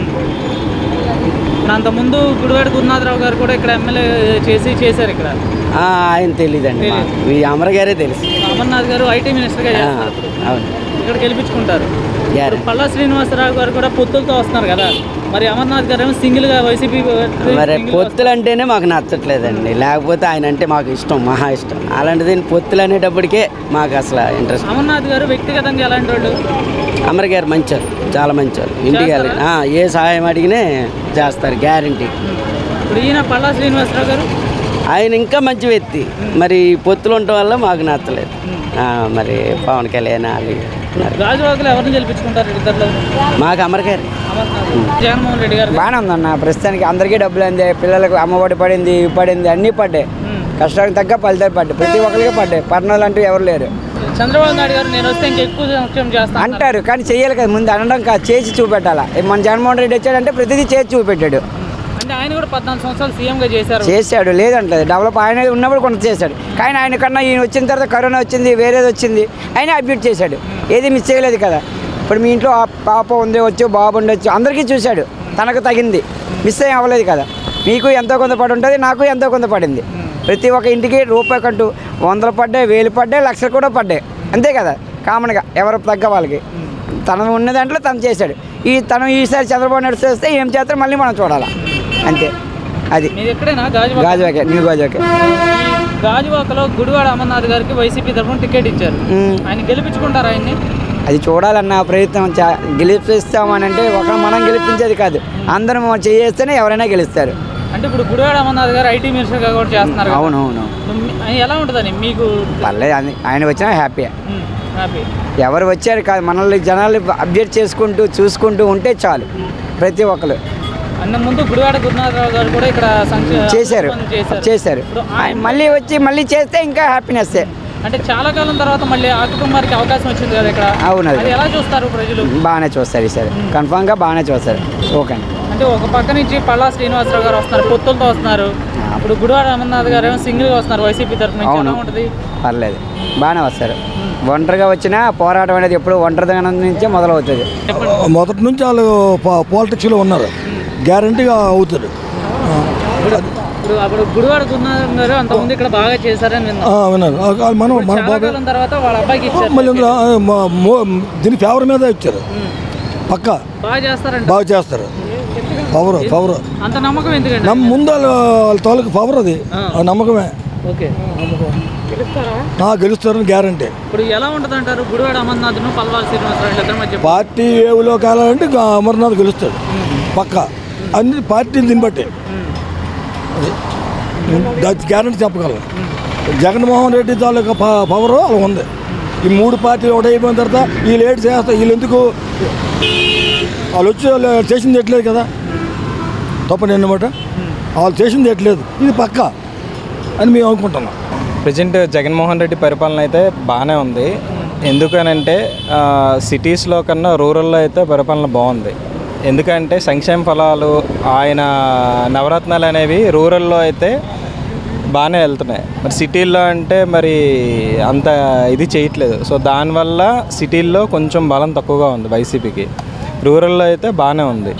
ఇప్పుడు అంతకుముందు గుడివాడ గురునాథరావు గారు కూడా ఇక్కడ ఎమ్మెల్యే చేసి చేశారు ఇక్కడ ఆ, ఆయన తెలియదండి మాకు. ఈ అమర్ గారే తెలుసు అమర్నాథ్ గారు ఐటీ మినిస్టర్గా ఆ, చేస్తారు ఇప్పుడు. అవును ఇక్కడ గెలిపించుకుంటారు గ్యారెంటీ ఇప్పుడు పల్లా శ్రీనివాసరావు గారు కూడా పొత్తులతో వస్తున్నారు కదా మరి అమర్నాథ్ గారు ఏమో సింగిల్ గా వైసీపీ మరి పొత్తులు అంటేనే మాకు నచ్చట్లేదండి లేకపోతే ఆయన అంటే మాకు ఇష్టం మహా ఇష్టం అలాంటిది పొత్తులు అనేటప్పటికే మాకు అసలు ఇంట్రెస్ట్ అమర్నాథ్ గారు వ్యక్తిగతంగా ఎలాంటి వాళ్ళు అమర్ గారు మంచారు చాలా మంచారు ఇంటికి వెళ్ళి ఆ, ఏ సహాయం అడిగినే చేస్తారు గ్యారంటీ ఇప్పుడు ఈయన పల్లా శ్రీనివాసరావు గారు ఆయన ఇంకా మంచి వ్యక్తి మరి పొత్తులు ఉండటం వల్ల మాకు నచ్చలేదు ఆ, మరి పవన్ కళ్యాణ్ వాళ్ళు ఉన్నారు. గాజువాకలో ఎవరిని గెలిపించుకుంటారు ఇద్దరు మాకు అమర్ గారు జగన్మోహన్ రెడ్డి గారు బాగానే ఉందన్న ప్రస్తుతానికి అందరికీ డబ్బులు అందాయి పిల్లలకు అమ్మఒడి పడింది ఇవి పడింది అన్నీ పడ్డాయి కష్టానికి తగ్గ ఫలితాలు పడ్డాయి ప్రతి ఒక్కరికి పడ్డాయి పర్ణాలు అంటూ ఎవరు లేరు చంద్రబాబు నాయుడు గారు నేను వస్తే ఇంకా ఎక్కువ సంక్షేమం చేస్తాను అంటారు కానీ చెయ్యాలి కదా ముందు అనడం కాదు చేసి చూపెట్టాలా మన జగన్మోహన్ రెడ్డి వచ్చాడంటే ప్రతిదీ చేసి చూపెట్టాడు అంటే ఆయన కూడా పద్నాలుగు సంవత్సరాలు సీఎం గా చేశారు చేశాడు లేదంటలేదు డెవలప్ ఆయన ఉన్నప్పుడు కొంత చేశాడు కానీ ఆయన కన్నా ఈయన వచ్చిన తర్వాత కరోనా వచ్చింది వేరేది వచ్చింది ఆయన అప్డేట్ చేశాడు ఏది మిస్ చేయలేదు కదా ఇప్పుడు మీ ఇంట్లో ఆ పాప ఉంది వచ్చు బాబు ఉండొచ్చు అందరికీ చూశాడు తనకు తగింది మిస్ ఏం అవ్వలేదు కదా మీకు ఎంతో కొంత పడి ఉంటుంది నాకు ఎంతో కొంత పడింది ప్రతి ఒక్క ఇంటికి రూపాయి కంటూ వందలు పడ్డాయి వేలు పడ్డాయి లక్షలు కూడా పడ్డాయి అంతే కదా కామన్గా ఎవరు తగ్గ వాళ్ళకి తను ఉన్న దాంట్లో తను చేశాడు ఈ తను ఈసారి చంద్రబాబు నాయుడు చేస్తే ఏం చేస్తారో మళ్ళీ మనం చూడాలి అంతే అది మీది ఎక్కడైనా గాజువాక గాజువాకే న్యూ గాజువాకే ఈ గాజువాకలో గుడివాడ అమర్నాథ్ గారికి వైసీపీ తరఫున టికెట్ ఇచ్చారు మ్మ్. ఆయన గెలిపించుకుంటారా ఆయన్ని అది చూడాలన్న ప్రయత్నం చా గెలిపిస్తామని అంటే ఒక మనం గెలిపించేది కాదు అందరం చేస్తేనే ఎవరైనా గెలుస్తారు అంటే ఇప్పుడు గుడివాడ అమర్నాథ్ గారు ఐటీ మినిస్టర్ గా కూడా చేస్తున్నారు కదా. అవునవును మీ- ఆయన ఎలా ఉంటుందని మీకు పర్లేదు అని- ఆయన వచ్చినా హ్యాపీ మ్మ్, హ్యాపీ ఎవరు వచ్చారు కాదు మనల్ని జనాలు అప్డేట్ చేసుకుంటూ చూసుకుంటూ ఉంటే చాలు ప్రతి ఒక్కరు అన్న ముందు గుడివాడ గురునాథరావు గారు కూడా ఇక్కడ సంక్షే- చేశారు అభివృద్ధి పనులు చేశారు చేశారు ఆయన మళ్ళీ వచ్చి మళ్ళీ చేస్తే ఇంకా హ్యాపీనెస్ అంటే చాలా కాలం తర్వాత మళ్ళీ ఆ కుటుంబానికి అవకాశం వచ్చింది కదా ఇక్కడ అవును అది. అది ఎలా చూస్తారు ప్రజలు బాగానే చూస్తారు ఈసారి కన్ఫామ్గా బాగానే చూస్తారు ఓకే అండి అంటే ఒక పక్క నుంచి పల్లా శ్రీనివాసరావు గారు వస్తున్నారు పొత్తులతో వస్తున్నారు ఇప్పుడు గుడివాడ అమర్నాథ్ గారు ఏమో సింగిల్ గా వస్తున్నారు వైసీపీ తరఫు నుంచి ఎలా అవును. ఉంటుంది పర్లేదు బాగానే వస్తారు ఒంటరిగా వచ్చినా పోరాటం అనేది ఎప్పుడు ఒంటరిదనం నుంచే మొదలవుతుంది మొదటి నుంచి వాళ్ళు పా- పాలిటిక్స్లో ఉన్నారు గ్యారంటీగా అవుతారు ఇప్పుడు అప్పుడు గుడివాడ గురునాథం గారు అంత ముందు ఇక్కడ బాగా చేశారని ఆ, విన్నాం విన్నారు ఆ, వాళ్ళు మనం మన చాలా బాబాయ్ కాలం తర్వాత వాళ్ళ అబ్బాయికి ఇచ్చారు మళ్ళీ ఇందులో, ఆ, మా- మో- దీని ఫేవర్ మీద ఇచ్చారు పక్క బాగా చేస్తారంట బాగా చేస్తారు పవర్ పవర్ అంత నమ్మకం ఎందుకండి నమ్మ ముందు వాళ్ళ వాళ్ళ తాలూకు పవర్ అది ఆ నమ్మకమే ఓకే గెలుస్తారా ఆ, గెలుస్తారని గ్యారంటీ ఇప్పుడు ఎలా ఉంటుంది అంటారు గుడివాడ అమర్నాథ్ పల్వాల్ శ్రీనివాసరావు ఇద్దరి మధ్య పార్టీ ఏవులో కావాలంటే ఇంకా అమర్నాథ్ గెలుస్తాడు పక్క అన్ని పార్టీలు దీన్ని బట్టి అది గ్యారంటీ చెప్పగలను జగన్మోహన్ రెడ్డి తాలూకా ప- పవర్ అలా ఉంది ఈ మూడు పార్టీలు ఒకటి అయిపోయిన తర్వాత వీళ్ళు ఏడు చేస్తారు వీళ్ళు ఎందుకు వాళ్ళు వచ్చి వాళ్ళు చేసింది ఎట్లేదు కదా తప్పని అన్నమాట వాళ్ళు చేసింది ఎట్లేదు ఇది పక్క అని మేము అనుకుంటున్నాం ప్రజెంట్ జగన్మోహన్ రెడ్డి పరిపాలన అయితే బాగానే ఉంది ఎందుకనంటే ఆ, సిటీస్లో కన్నా రూరల్లో అయితే పరిపాలన బాగుంది ఎందుకంటే సంక్షేమ ఫలాలు ఆయన నవరత్నాలు అనేవి రూరల్లో అయితే బాగానే వెళ్తున్నాయి మరి సిటీల్లో అంటే మరి అంత ఇది చేయట్లేదు సో దానివల్ల సిటీల్లో కొంచెం బలం తక్కువగా ఉంది వైసీపీకి రూరల్లో అయితే బాగానే ఉంది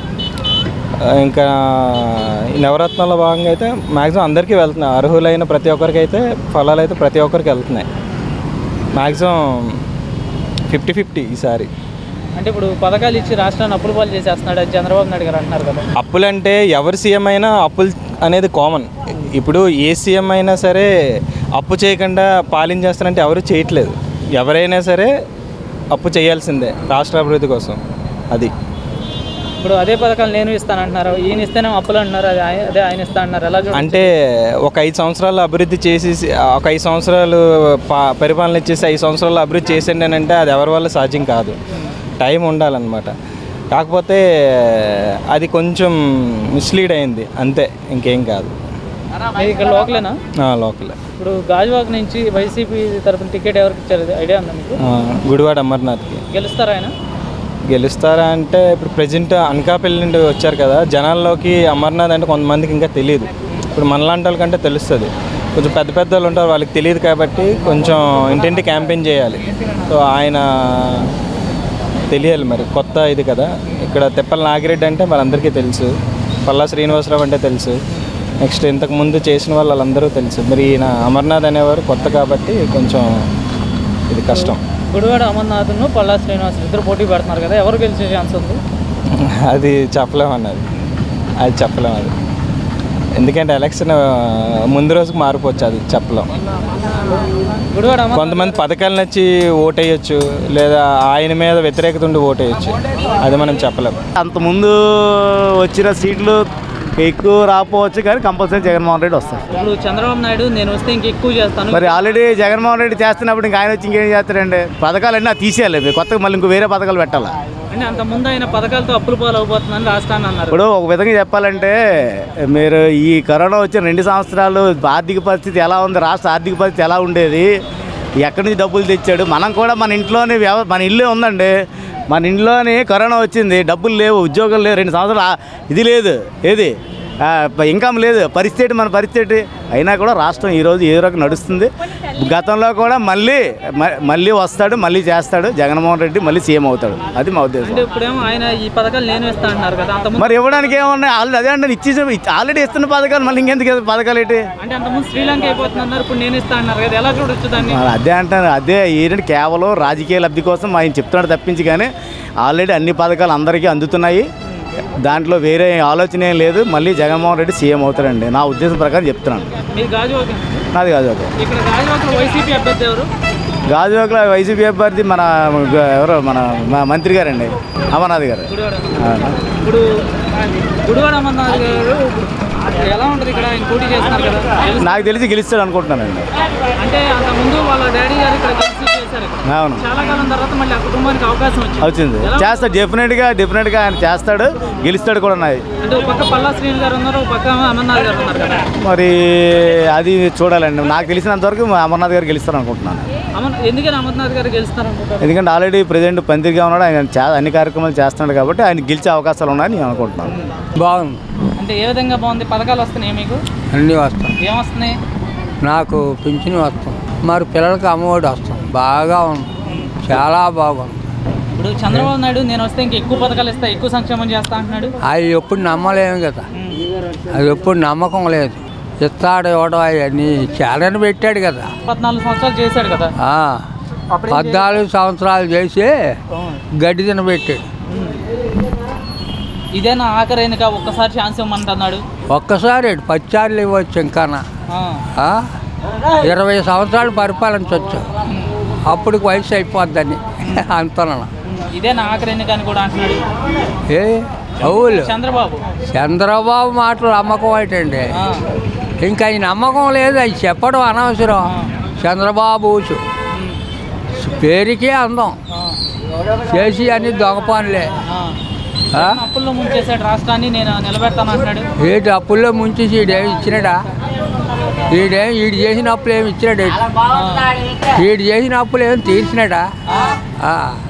ఆ, ఇంకా ఈ నవరత్నాల భాగంగా అయితే మ్యాక్సిమం అందరికీ వెళ్తున్నాయి అర్హులైన ప్రతి ఒక్కరికి అయితే ఫలాలు అయితే ప్రతి ఒక్కరికి వెళ్తున్నాయి మ్యాక్సిమం ఫిఫ్టీ ఫిఫ్టీ ఈసారి అంటే ఇప్పుడు పథకాలు ఇచ్చి రాష్ట్రాన్ని అప్పులు పాలు చేసేస్తున్నాడు అది చంద్రబాబు నాయుడు గారు అంటున్నారు కదా అప్పులంటే ఎవరి సీఎం అయినా అప్పులు అనేది కామన్ ఇప్పుడు ఏ సీఎం అయినా సరే అప్పు చేయకుండా పాలించేస్తారంటే ఎవరు చేయట్లేదు ఎవరైనా సరే అప్పు చేయాల్సిందే రాష్ట్ర అభివృద్ధి కోసం అది ఇప్పుడు అదే పథకాలు నేను ఇస్తానంటున్నారు ఈయన ఇస్తేనే అప్పులు అంటున్నారు అది ఆయ- అదే ఆయన ఇస్తా అంటున్నారు ఎలా చూడొచ్చు? అంటే ఒక ఐదు సంవత్సరాలు అభివృద్ధి చేసి ఒక ఐదు సంవత్సరాలు పా పరిపాలన ఇచ్చేసి ఐదు సంవత్సరాలు అభివృద్ధి చేసిండి అని అంటే అది ఎవరి వల్ల సాధ్యం కాదు టైం ఉండాలన్నమాట కాకపోతే అది కొంచెం మిస్లీడ్ అయింది అంతే ఇంకేం కాదు మీరు ఇక్కడ లోకలేనా ఆ, లోకలే ఇప్పుడు గాజువాక్ నుంచి వైసీపీ తరపున టికెట్ ఎవరికి ఇచ్చారు అది ఐడియా ఉందా మీకు ఆ, గుడివాడ అమర్నాథ్కి గెలుస్తారా ఆయన గెలుస్తారా అంటే ఇప్పుడు ప్రజెంట్ అనకాపల్లి నుండి వచ్చారు కదా జనాల్లోకి అమర్నాథ్ అంటే కొంతమందికి ఇంకా తెలియదు ఇప్పుడు మనలాంటి వాళ్ళకంటే తెలుస్తుంది కొంచెం పెద్ద పెద్ద వాళ్ళు ఉంటారు వాళ్ళకి తెలియదు కాబట్టి కొంచెం ఇంటింటి క్యాంపెయిన్ చేయాలి సో ఆయన తెలియాలి మరి కొత్త ఇది కదా ఇక్కడ తిప్పల నాగిరెడ్డి అంటే మనందరికీ తెలుసు పల్లా శ్రీనివాసరావు అంటే తెలుసు నెక్స్ట్ ఇంతకు ముందు చేసిన వాళ్ళు వాళ్ళందరూ తెలుసు మరి ఈయన అమర్నాథ్ అనేవారు కొత్త కాబట్టి కొంచెం ఇది కష్టం గుడివాడ అమర్నాథ్ను పల్లా శ్రీనివాస్ ఇద్దరు పోటీ పెడుతున్నారు కదా ఎవరు గెలిచే ఛాన్స్ ఉంది అది చెప్పలేము అన్నది అది చెప్పలేము అది ఎందుకంటే ఎలక్షన్ ముందు రోజుకి మారిపోవచ్చు అది చెప్పలేం గుడివాడ అమర్ కొంతమంది పథకాలు నచ్చి ఓటేయచ్చు లేదా ఆయన మీద వ్యతిరేకత ఉండి ఓటేయచ్చు అది మనం చెప్పలేము అంతకుముందు వచ్చిన సీట్లు ఎక్కువ రాకపోవచ్చు కానీ కంపల్సరీ జగన్మోహన్ రెడ్డి వస్తారు ఇప్పుడు చంద్రబాబు నాయుడు నేను వస్తే ఇంకెక్కువ చేస్తాను మరి ఆల్రెడీ జగన్మోహన్ రెడ్డి చేస్తున్నప్పుడు ఇంకా ఆయన వచ్చి ఇంకేం చేస్తారండి పథకాలన్నీ అది తీసేయాలి మీరు కొత్తగా మళ్ళీ ఇంకో వేరే పథకాలు పెట్టాలా అంటే అంత ముందు ఆయన పథకాలతో అప్పులు పాలు అవబోతుందని రాష్ట్రాన్ని అన్నారు ఇప్పుడు ఒక విధంగా చెప్పాలంటే మీరు ఈ కరోనా వచ్చిన రెండు సంవత్సరాలు ఆర్థిక పరిస్థితి ఎలా ఉంది రాష్ట్ర ఆర్థిక పరిస్థితి ఎలా ఉండేది ఎక్కడి నుంచి డబ్బులు తెచ్చాడు మనం కూడా మన ఇంట్లోనే వ్యవ మన ఇల్లే ఉందండి మన ఇంట్లోనే కరోనా వచ్చింది డబ్బులు లేవు ఉద్యోగం లేవు రెండు సంవత్సరాలు ఆ- ఇది లేదు ఏది ఆ, ఇన్కమ్ లేదు పరిస్థితి మన పరిస్థితి అయినా కూడా రాష్ట్రం ఈరోజు ఏ రకంగా నడుస్తుంది గతంలో కూడా మళ్ళీ మ- మళ్ళీ వస్తాడు మళ్ళీ చేస్తాడు జగన్మోహన్ రెడ్డి మళ్ళీ సీఎం అవుతాడు అది మా ఉద్దేశం అంటే ఇప్పుడేమో ఆయన ఈ పథకాలు నేను ఇస్తా అంటున్నారు కదా అంత మరి ఇవ్వడానికి ఏమన్నా ఆల్రెడీ అదే అంటే ఇచ్చేసి ఆల్రెడీ ఇస్తున్న పథకాలు మళ్ళీ ఇంకెందుకు ఇవ్వాలి పథకాలు ఏంటి అంటే అంతకుముందు శ్రీలంక అయిపోతుంది అన్నారు ఇప్పుడు నేను ఇస్తా అన్నారు కదా ఎలా చూడొచ్చు దాన్ని మరి అదే అంటాను అదే ఏంటంటే కేవలం రాజకీయ లబ్ధి కోసం ఆయన చెప్తున్నాడు తప్పించి కానీ ఆల్రెడీ అన్ని పథకాలు అందరికీ అందుతున్నాయి దాంట్లో వేరే ఆలోచన ఏం లేదు మళ్ళీ జగన్మోహన్ రెడ్డి సీఎం అవుతాడండి నా ఉద్దేశం ప్రకారం చెప్తున్నాను మీరు గాజువాక నాది కాదు ఓకే ఇక్కడ గాజువాకలో వైసీపీ అభ్యర్థి ఎవరు గాజువాకలో వైసీపీ అభ్యర్థి మన ఎవరు మన మా మంత్రి గారండి అమర్నాథ్ గారు గుడివాడ అవునా? ఇప్పుడు గుడివాడ అమర్నాథ్ గారు ఇప్పుడు ఎలా ఉంటుంది ఇక్కడ ఆయన పోటీ చేస్తున్నారు కదా గెలుస్తారు. నాకు తెలిసి గెలుస్తాడు అనుకుంటున్నానండి అంటే అంత ముందు వాళ్ళ డాడీ గారు ఇక్కడ గెలిచి చేశారు ఇక్కడ. అవును చాలా కాలం తర్వాత మళ్ళీ ఆ కుటుంబానికి అవకాశం వచ్చింది వచ్చింది ఎలా చేస్తాడు డెఫినెట్గా డెఫినెట్గా ఆయన చేస్తాడు గెలుస్తాడు కూడా నాది అంటే ఒక పక్క పల్లా శ్రీని గారు ఉన్నారు ఒక పక్క అమర్నాథ్ గారు ఉన్నారు కదా మరి అది చూడాలండి నాకు తెలిసినంత వరకు మా అమర్నాథ్ గారు గెలుస్తారు అనుకుంటున్నాను అమర్ ఎందుకని అమర్నాథ్ గారు గెలుస్తారు అనుకుంటారు ఎందుకంటే ఆల్రెడీ ప్రెసిడెంట్ పందిరిగా ఉన్నాడు ఆయన చా అన్ని కార్యక్రమాలు చేస్తున్నాడు కాబట్టి ఆయన గెలిచే అవకాశాలు ఉన్నాయని నేను అనుకుంటున్నాను బాగుంది అంటే ఏ విధంగా బాగుంది పథకాలు వస్తున్నాయి మీకు అన్నీ వస్తాం ఏమొస్తున్నాయి నాకు పింఛన్ వస్తాం మరి పిల్లలకి అమ్మఒడి వస్తాం బాగా ఉంది చాలా బాగుంది ఇప్పుడు చంద్రబాబు నాయుడు నేను వస్తే ఇంక ఎక్కువ పథకాలు ఇస్తా ఎక్కువ సంక్షేమం చేస్తా అంటున్నాడు అవి ఎప్పుడు నమ్మలేము కదా అది ఎప్పుడు నమ్మకం లేదు ఇస్తాడు ఇవ్వడం అవన్నీ చాలని పెట్టాడు కదా పద్నాలుగు సంవత్సరాలు చేశాడు కదా ఆ, అప్పుడేం పద్నాలుగు సంవత్సరాలు చేసి గడ్డి తినబెట్టాడు ఇదే నా ఆఖరి ఎన్నిక ఒక్కసారి ఛాన్స్ ఇవ్వమంటున్నాడు ఒక్కసారి పచ్చారులు ఇవ్వచ్చు ఇంకానా ఆ. ఆ? ఇరవై సంవత్సరాలు పరిపాలించవచ్చు అప్పుడు వయసు అయిపోద్దని అంతన ఇదే నా ఆఖరి ఎన్నిక అని కూడా అంటున్నాడు ఏ అవులు చంద్రబాబు చంద్రబాబు మాటలు నమ్మకం ఏంటండి ఇంకా ఈ నమ్మకం లేదు అవి చెప్పడం అనవసరం చంద్రబాబు ఊసు పేరుకే అందం చేసి అన్ని దొంగ పనులే ఆ? అప్పుల్లో ముంచేసాడు రాష్ట్రాన్ని నేను నిలబెడతాను అంటున్నాడు ఏంటి అప్పుల్లో ముంచేసి ఈడేమి ఇచ్చినాడా ఈడేం ఈడు చేసిన అప్పులు ఏమి ఇచ్చినాడు ఏంటి? ఈడు చేసిన అప్పులు ఏమి తీర్చినాడా ఆ.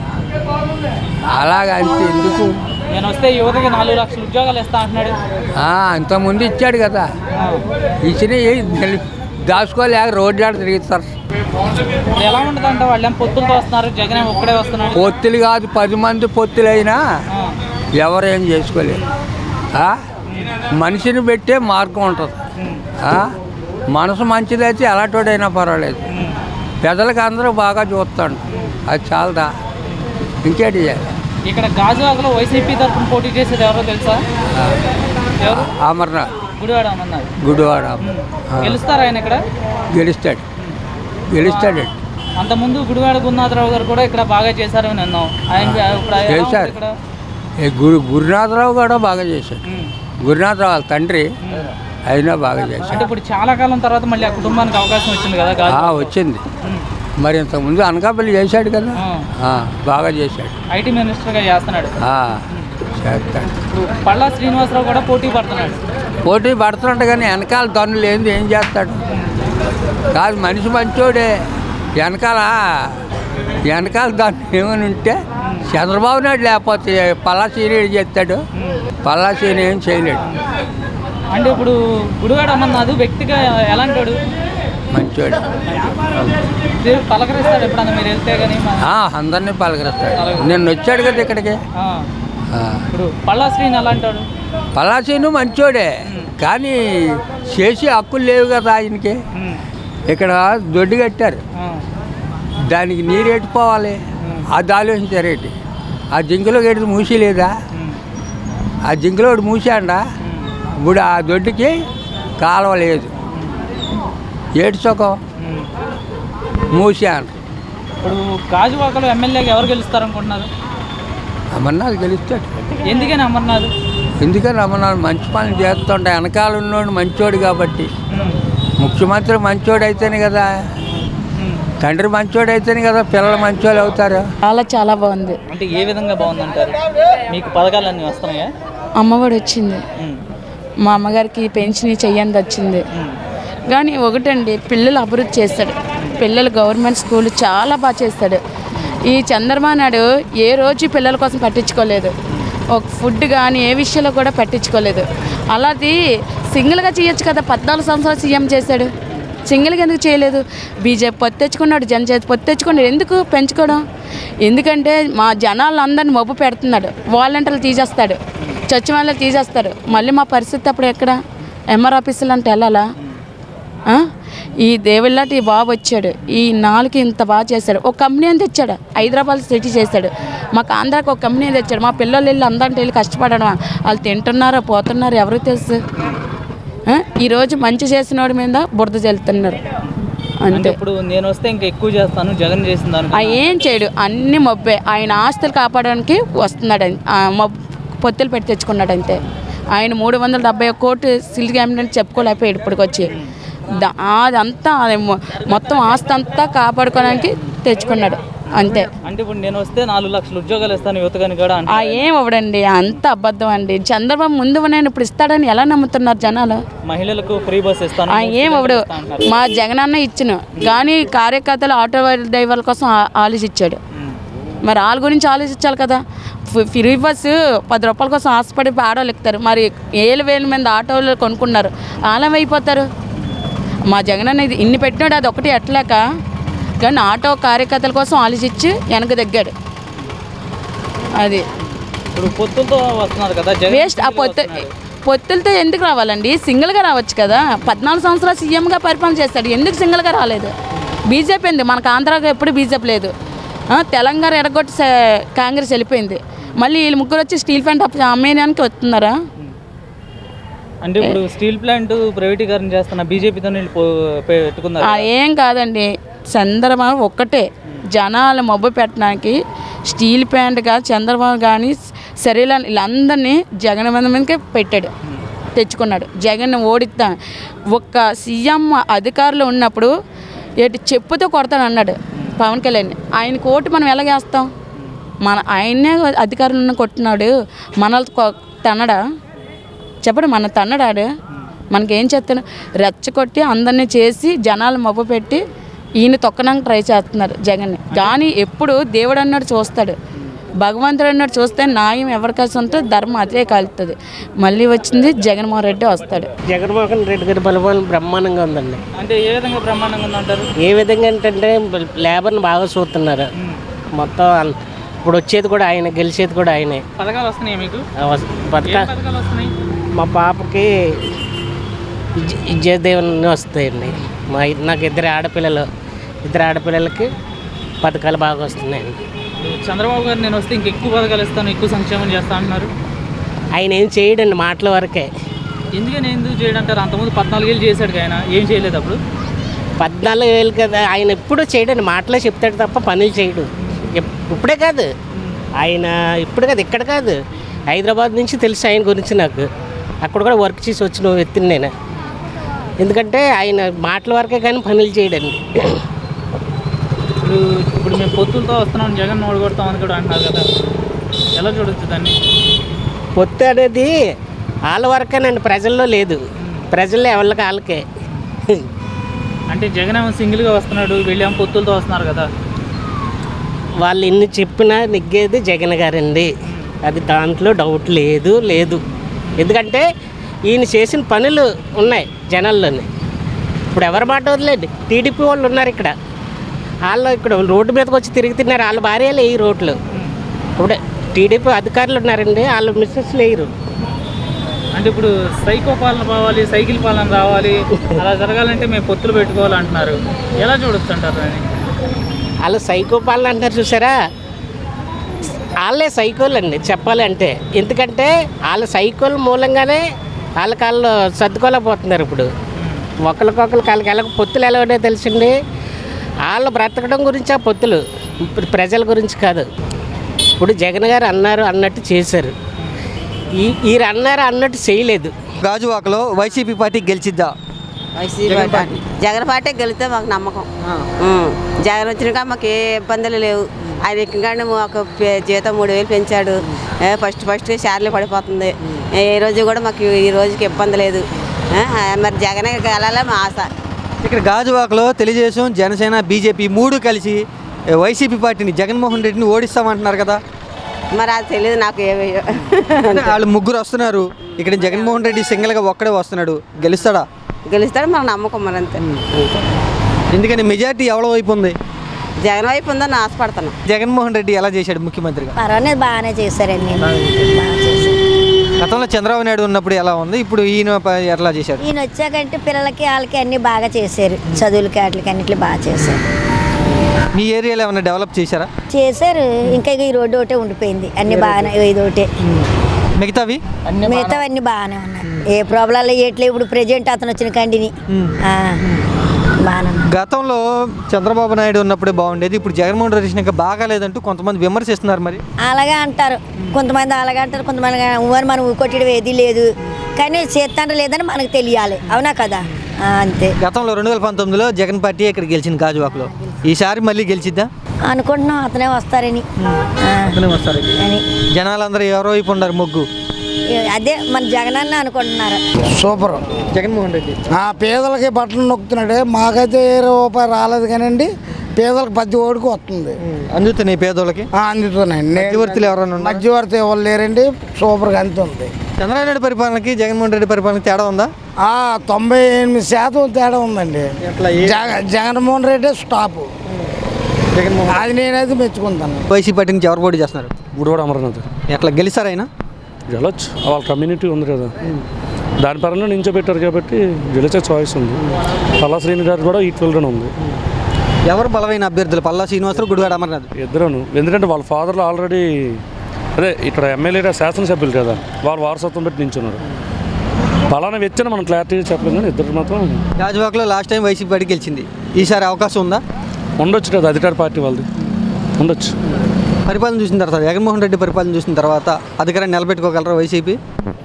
అలాగ అంతే ఎందుకు నేను వస్తే యువతకి నాలుగు లక్షల ఉద్యోగాలు ఇస్తా అంటున్నాడు ఆ, ఇంతకుముందు ఇచ్చాడు కదా ఇచ్చిన దాచుకోలేక రోడ్లు ఆడ తిరుగుతారు ఇప్పుడు ఎలా ఉంటుందంటే వాళ్ళు ఏం పొత్తులతో వస్తున్నారు జగన్ ఏమో ఒక్కడే వస్తున్నాడు పొత్తులు కాదు పది మంది పొత్తులైనా ఎవరు ఏం చేసుకోలేరు ఆ? మనిషిని పెట్టే మార్గం ఉంటుంది ఆ? మనసు మంచిదైతే ఎలాంటోడైనా పర్వాలేదు పెద్దలకు అందరూ బాగా చూస్తాడు అది చాలదా ఇంకేటి చేయాలి ఇక్కడ గాజువాకలో వైసీపీ తరఫున పోటీ చేసేది ఎవరో తెలుసా ఎవరు అమర్నాథ్ గుడివాడ అన్నారు గుడివాడ ఆ. గెలుస్తారా ఆయన ఇక్కడ గెలుస్తాడు గెలుస్తాడు అంతకుముందు గుడివాడ గురునాథరావు గారు కూడా ఇక్కడ బాగా చేశారని విన్నాం ఆయన ఇప్పుడు ఎలా ఉంది చేశారు ఇక్కడ ఏ గురు గురునాథరావు కూడా బాగా చేశాడు గురునాథరావు వాళ్ళ తండ్రి అయినా బాగా చేశాడు అంటే ఇప్పుడు చాలా కాలం తర్వాత మళ్ళీ ఆ కుటుంబానికి అవకాశం వచ్చింది కదా గాజు ఆ, వచ్చింది మరి ఇంతకుముందు అనకాపల్లి చేశాడు కదా ఆ, బాగా చేశాడు ఐటీ మినిస్టర్గా చేస్తున్నాడు ఆ, చేస్తాడు ఇప్పుడు పల్లా శ్రీనివాసరావు కూడా పోటీ పడుతున్నాడు పోటీ పడుతున్నాడు కానీ వెనకాల తన్నులు ఏంది ఏం చేస్తాడు కాదు మనిషి మంచోడే వెనకాల వెనకాల దాన్ని ఏమని ఉంటే చంద్రబాబు నాయుడు లేకపోతే పల్లా సీనియర్ చేస్తాడు పల్లా సీనియర్ ఏం చేయలేడు అంటే ఇప్పుడు గుడివాడ అమర్నాథ్ వ్యక్తిగా ఎలాంటాడు మంచోడు దేవుడు పలకరిస్తాడు ఎప్పుడన్నా మీరు వెళ్తే కానీ ఆ, అందరినీ పలకరిస్తాడు నిన్న వచ్చాడు కదా ఇక్కడికి ఆ. ఇప్పుడు పల్లా శ్రీని ఎలా అంటాడు పలాసీను మంచోడే కానీ చేసి హక్కులు లేవు కదా ఆయనకి ఇక్కడ దొడ్డి కట్టారు దానికి నీరు ఎట్టుకోవాలి అది ఆలోచించారేటి ఆ జింకలో ఎడితే మూసి లేదా ఆ జింకలో ఒకటి మూసాడా ఇప్పుడు ఆ దొడ్డికి కాలువ లేదు ఏడ్చుకో మూసాను ఇప్పుడు గాజువాకలో ఎమ్మెల్యేగా ఎవరు గెలుస్తారు అనుకుంటున్నారు అమర్నాథ్ గెలుస్తాడు ఎందుకని అమర్నాథ్ ఎందుకని అమర్నాథ్ మంచి పనులు చేస్తుంటా వెనకాల ఉన్నోడు మంచోడు కాబట్టి ముఖ్యమంత్రి మంచోడు అయితేనే కదా తండ్రి మంచోడు అయితేనే కదా పిల్లలు మంచోళ్ళు అవుతారు చాలా చాలా బాగుంది అంటే ఏ విధంగా బాగుందంటారు మీకు పథకాలన్నీ వస్తున్నాయా అమ్మఒడి వచ్చింది మా అమ్మగారికి పెన్షన్ చెయ్యంది వచ్చింది కానీ ఒకటండి పిల్లలు అభివృద్ధి చేస్తాడు పిల్లలు గవర్నమెంట్ స్కూల్ చాలా బాగా చేస్తాడు ఈ చంద్రబాబు నాయుడు ఏ రోజు పిల్లల కోసం పట్టించుకోలేదు ఒక ఫుడ్ కానీ ఏ విషయంలో కూడా పట్టించుకోలేదు అలాది సింగిల్గా చేయొచ్చు కదా పద్నాలుగు సంవత్సరాలు సీఎం చేశాడు సింగిల్గా ఎందుకు చేయలేదు బీజేపీ పొత్తు తెచ్చుకున్నాడు జనచేతి పొత్తు తెచ్చుకున్నాడు ఎందుకు పెంచుకోవడం ఎందుకంటే మా జనాలందరిని మబ్బు పెడుతున్నాడు వాలంటీర్లు తీసేస్తాడు చచ్చి వాళ్ళు తీసేస్తారు మళ్ళీ మా పరిస్థితి అప్పుడు ఎక్కడ ఎంఆర్ ఆఫీసులు అంటే వెళ్ళాలా ఆ? ఈ దేవుళ్ళటి ఈ బాబు వచ్చాడు ఈ నాలుగు ఇంత బాగా చేశాడు ఒక కంపెనీ అని తెచ్చాడు హైదరాబాద్ సిటీ చేశాడు మాకు ఆంధ్రాకి ఒక కంపెనీ తెచ్చాడు మా పిల్లలు వెళ్ళి అందరిని వెళ్ళి కష్టపడడం వాళ్ళు తింటున్నారో పోతున్నారో ఎవరికి తెలుసు ఆ? ఈరోజు మంచి చేసిన వాడి మీద బురద చల్లుతున్నారు అంటే అంతే ఇప్పుడు నేను వస్తే ఇంకా ఎక్కువ చేస్తాను జగన్ చేసిన ఆ ఏం చేయడు అన్ని మబ్బే ఆయన ఆస్తులు కాపాడడానికి వస్తున్నాడు ఆయన. ఆ మబ్బు పొత్తులు పెట్టి తెచ్చుకున్నాడు అంతే ఆయన మూడు వందల డెబ్బై ఒక్క కోటి సిల్ క్యాబినెట్ చెప్పుకోలేకపోయాడు ఇప్పటికొచ్చి దా- అదంతా అది మొ- మొత్తం ఆస్తి అంతా కాపాడుకోవడానికి తెచ్చుకున్నాడు అంతే అంటే ఇప్పుడు నేను వస్తే నాలుగు లక్షల ఉద్యోగాలు ఇస్తాను యువతకని కూడా ఆ ఏం అవ్వడండి అంత అబద్ధం అండి చంద్రబాబు ముందు నేను ఇప్పుడు ఇస్తాడని ఎలా నమ్ముతున్నారు జనాలు మహిళలకు ఫ్రీ బస్ ఇస్తాను ఆ ఏం అవ్వడు మా జగనన్న ఇచ్చిన కానీ కార్యకర్తలు ఆటో డ్రైవర్ల కోసం ఆ- ఆలోచించాడు మరి వాళ్ళ గురించి ఆలోచించాలి కదా ఫి- ఫ్రీ బస్సు పది రూపాయల కోసం ఆశపడి ఆటోలు ఎక్కుతారు మరి ఏళ్ళు వేల మంది ఆటోలు కొనుక్కున్నారు ఆలం అయిపోతారు మా జగనన్న ఇది ఇన్ని పెట్టినాడు అది ఒకటి ఎట్టలేక కానీ ఆటో కార్యకర్తల కోసం ఆలోచించి వెనక దగ్గాడు అది ఇప్పుడు పొత్తులతో వస్తున్నారు కదా జగన్ వేస్ట్ ఆ పొత్తు పొత్తులతో ఎందుకు రావాలండి సింగిల్గా రావచ్చు కదా పద్నాలుగు సంవత్సరాలు సీఎంగా పరిపాలన చేస్తాడు ఎందుకు సింగిల్గా రాలేదు బీజేపీ ఉంది మనకు ఆంధ్రాకి ఎప్పుడు బీజేపీ లేదు ఆ, తెలంగాణ ఎడగొట్టి స- కాంగ్రెస్ వెళ్ళిపోయింది మళ్ళీ వీళ్ళు ముగ్గురు వచ్చి స్టీల్ ప్లాంట్ అప్ అమ్మేయడానికి వస్తున్నారా అంటే ఇప్పుడు స్టీల్ ప్లాంట్ ప్రైవేటీకరణ చేస్తున్న బీజేపీతో పెట్టుకున్నారు ఆ, ఏం కాదండి చంద్రబాబు ఒక్కటే జనాలు మబ్బు పెట్టడానికి స్టీల్ ప్యాంట్గా చంద్రబాబు కానీ శరీరాన్ని వీళ్ళందరినీ జగన్ మీద మీదకే పెట్టాడు తెచ్చుకున్నాడు జగన్ ఓడిస్తా ఒక్క సీఎం అధికారులు ఉన్నప్పుడు ఏటి చెప్పుతో కొడతాను అన్నాడు పవన్ కళ్యాణ్ ఆయనకు ఓటు మనం ఎలాగేస్తాం మన ఆయన్నే అధికారంలో కొట్టినాడు మనల్ని కొ- తన్నడా చెప్పడు మన తన్నడాడు మనకేం చేస్తాడు రెచ్చగొట్టి అందరినీ చేసి జనాలు మబ్బు పెట్టి ఈయన తొక్కడానికి ట్రై చేస్తున్నారు జగన్ని కానీ ఎప్పుడు దేవుడు అన్నాడు చూస్తాడు భగవంతుడు అన్నాడు చూస్తే న్యాయం ఎవరికాసి ఉంటే ధర్మం అదే కలుగుతుంది మళ్ళీ వచ్చింది జగన్మోహన్ రెడ్డి వస్తాడు జగన్మోహన్ రెడ్డి గారి బలపాలన బ్రహ్మాండంగా ఉందండి అంటే ఏ విధంగా బ్రహ్మాండంగా ఉందంటారు ఏ విధంగా ఏంటంటే లేబర్ని బాగా చూస్తున్నారు మొత్తం అన్- ఇప్పుడు వచ్చేది కూడా ఆయన గెలిచేది కూడా ఆయనే పథకాలు వస్తున్నాయి మీకు ఆ వస్- ఏం పథకా పథకాలు వస్తున్నాయి మా పాపకి విద్య- విద్యాదీవెన వస్తాయండి మా ఇ- నాకు ఇద్దరు ఆడపిల్లలు ఇద్దరు ఆడపిల్లలకి పథకాలు బాగా వస్తున్నాయండి చంద్రబాబు గారు నేను వస్తే ఇంకెక్కువ పథకాలు ఇస్తాను ఎక్కువ సంక్షేమం చేస్తా అంటున్నారు ఆయన ఏం చేయడండి మాటల వరకే ఎందుకని ఎందుకు చేయడంటారు అంతకుముందు పద్నాలుగేళ్ళు చేశాడు ఆయన ఏం చేయలేదు అప్పుడు పద్నాలుగు వేలు కదా ఆయన ఎప్పుడూ చేయడండి మాటలే చెప్తాడు తప్ప పనులు చేయడు ఎప్- ఇప్పుడే కాదు ఆయన ఇప్పుడు కాదు ఇక్కడ కాదు హైదరాబాద్ నుంచి తెలుసు ఆయన గురించి నాకు అక్కడ కూడా వర్క్ చేసి వచ్చిన వ్యక్తిని నేను ఎందుకంటే ఆయన మాటల వరకే కానీ పనులు చేయడండి ఇప్పుడు ఇప్పుడు మేము పొత్తులతో వస్తున్నాం జగన్ ఓడగొడతాం అని కూడా అంటున్నారు కదా ఎలా చూడొచ్చు దాన్ని పొత్తు అనేది వాళ్ళ వరకేనండి ప్రజల్లో లేదు ప్రజల్లో ఎవరికి వాళ్ళకే అంటే జగన్ ఏమో సింగిల్గా వస్తున్నాడు వీళ్ళేమో పొత్తులతో వస్తున్నారు కదా వాళ్ళు ఎన్ని చెప్పినా నెగ్గేది జగన్ గారండి అది దాంట్లో డౌట్ లేదు లేదు ఎందుకంటే ఈయన చేసిన పనులు ఉన్నాయి జనాల్లోని ఇప్పుడు ఎవరి మాట వదిలేండి టీడీపీ వాళ్ళు ఉన్నారు ఇక్కడ వాళ్ళు ఇక్కడ రోడ్డు మీదకి వచ్చి తిరుగుతున్నారు వాళ్ళ భార్యలు ఈ రోడ్లు ఇప్పుడు టీడీపీ అధికారులు ఉన్నారండి వాళ్ళ మిస్సెస్ లేరు అంటే ఇప్పుడు సైకో పాలన రావాలి సైకిల్ పాలన రావాలి అలా జరగాలంటే మేము పొత్తులు పెట్టుకోవాలి అంటున్నారు ఎలా చూడొచ్చు అంటారు దాన్ని వాళ్ళు సైకో పాలన అంటారు చూసారా వాళ్ళే సైకోలు అండి చెప్పాలంటే ఎందుకంటే వాళ్ళ సైకోల మూలంగానే వాళ్ళకి వాళ్ళు సర్దుకోలేకపోతున్నారు ఇప్పుడు ఒకరికొకరు వాళ్ళకి ఎలా పొత్తులు ఎలా ఉన్నాయో తెలిసిండి వాళ్ళు బ్రతకడం గురించి ఆ పొత్తులు ఇప్పుడు ప్రజల గురించి కాదు ఇప్పుడు జగన్ గారు అన్నారు అన్నట్టు చేశారు ఈ వీరు అన్నారు అన్నట్టు చేయలేదు గాజువాకలో వైసీపీ పార్టీ గెలిచిద్దా YCP Jagan party Jagan party గెలిస్తే మాకు నమ్మకం ఉం. జగన్ వచ్చినాక మాకు ఏ ఇబ్బందులు లేవు ఆయన ఎక్కగానే మాకు పే- జీతం మూడు వేలు పెంచాడు ఏ ఫస్ట్ ఫస్ట్ శాలరీ పడిపోతుంది ఏ ఈ రోజు కూడా మాకు ఈ రోజుకి ఇబ్బంది లేదు ఆ, మరి జగన్ వెళ్ళాలి మా ఆశ ఇక్కడ గాజువాకలో తెలుగుదేశం జనసేన బీజేపీ మూడు కలిసి ఏ, వైసీపీ పార్టీని జగన్మోహన్ రెడ్డిని ఓడిస్తామంటున్నారు కదా మరి అది తెలియదు నాకు ఏమి అంటే వాళ్ళు ముగ్గురు వస్తున్నారు ఇక్కడ జగన్మోహన్ రెడ్డి సింగిల్గా ఒక్కడే వస్తున్నాడు గెలుస్తాడా గెలుస్తాడు మాకు నమ్మకం మరి అంతే ఎందుకని మెజారిటీ ఎవరి వైపు ఉంది జగన్ వైపు ఉందని ఆశపడుతున్నాం జగన్మోహన్ రెడ్డి ఎలా చేశాడు ముఖ్యమంత్రిగా పర్వాలేదు బాగానే చేశారండి బాగా చేశారు గతంలో చంద్రబాబు నాయుడు ఉన్నప్పుడు ఎలా ఉంది ఇప్పుడు ఈయన ప- ఎట్లా చేశాడు ఈయన వచ్చాకంటే పిల్లలకి వాళ్ళకి అన్ని బాగా చేశారు చదువులకి వాటికి అన్నిట్లు బాగా చేశారు మీ ఏరియాలో ఏమైనా డెవలప్ చేశారా చేశారు ఇంకా ఈ రోడ్డు ఒకటే ఉండిపోయింది అన్ని బాగానే ఇది ఒకటే మిగతావి మిగతా అన్ని బాగానే ఉన్నాయి ఏ ప్రాబ్లం ఏట్లే ఇప్పుడు ప్రెజెంట్ అతను వచ్చిన కండిని ఆ, బాగానే ఉన్నాయి. గతంలో చంద్రబాబు నాయుడు ఉన్నప్పుడే బాగుండేది ఇప్పుడు జగన్మోహన్ రెడ్డి వచ్చినాక బాగాలేదంటూ కొంతమంది విమర్శిస్తున్నారు మరి అలాగే అంటారు కొంతమంది అలాగే అంటారు కొంతమంది ఊరు మనం ఊకొట్టడం ఏది లేదు కానీ చేస్తాండ్రు లేదని మనకు తెలియాలి అవునా కదా ఆ, అంతే గతంలో రెండు వేల పంతొమ్మిదిలో జగన్ పార్టీ ఇక్కడ గెలిచింది గాజువాకలో ఈసారి మళ్ళీ గెలిచిద్దా అనుకుంటున్నాం అతనే వస్తారని ఆ, అతనే వస్తారు అని జనాలందరూ ఎవరో వైపు ఉన్నారు మొగ్గు అదే మన జగనన్న అనుకుంటున్నారు సూపర్ జగన్మోహన్ రెడ్డి ఆ పేదలకి బట్టలు నొక్కుతున్నాడు మాకైతే ఏ రూపాయి రాలేదు కానండి పేదలకు ప్రతి ఓడికి వస్తుంది అందుతున్నాయి పేదోళ్ళకి ఆ, అందుతున్నాయండి నే- మధ్యవర్తులు ఎవరైనా ఉన్నారా? మధ్యవర్తి ఎవరు లేరండి సూపర్గా అంత ఉంది చంద్రబాబు నాయుడు పరిపాలనకి జగన్మోహన్ రెడ్డి పరిపాలనకి తేడా ఉందా ఆ, తొంభై ఎనిమిది శాతం తేడా ఉందండి జగ జగన్మోహన్ రెడ్డి స్టాప్ అది నేనైతే మెచ్చుకుంటాను వైసీపీ పార్టీ నుంచి ఎవరు పోటీ చేస్తున్నారు గుడివాడ అమర్నాథ్ ఎట్లా గెలిస్తారా ఆయన గెలవచ్చు వాళ్ళ కమ్యూనిటీ ఉంది కదా దాని పరంగా నించోబెట్టారు కాబట్టి గెలిచే చాయిస్ ఉంది పల్లా శ్రీని గారు కూడా ఈక్వల్గానే ఉంది ఎవరు బలమైన అభ్యర్థులు పల్లా శ్రీనివాసరావు గుడివాడ అమర్నాథ్ ఇద్దరును ఎందుకంటే వాళ్ళ ఫాదర్లు ఆల్రెడీ అదే ఇక్కడ ఎమ్మెల్యేగా శాసనసభ్యులు కదా వారు వారసత్వం పెట్టి నించున్నారు పలానా వ్యక్తిని మనం క్లారిటీగా చెప్పలేము కానీ ఇద్దరు మాత్రం గాజువాకలో లాస్ట్ టైం వైసీపీ పార్టీ గెలిచింది ఈసారి అవకాశం ఉందా ఉండొచ్చు కదా అధికార పార్టీ వాళ్ళది ఉండొచ్చు పరిపాలన చూసిన తర్వాత జగన్మోహన్ రెడ్డి పరిపాలన చూసిన తర్వాత అధికారాన్ని నిలబెట్టుకోగలరా వైసీపీ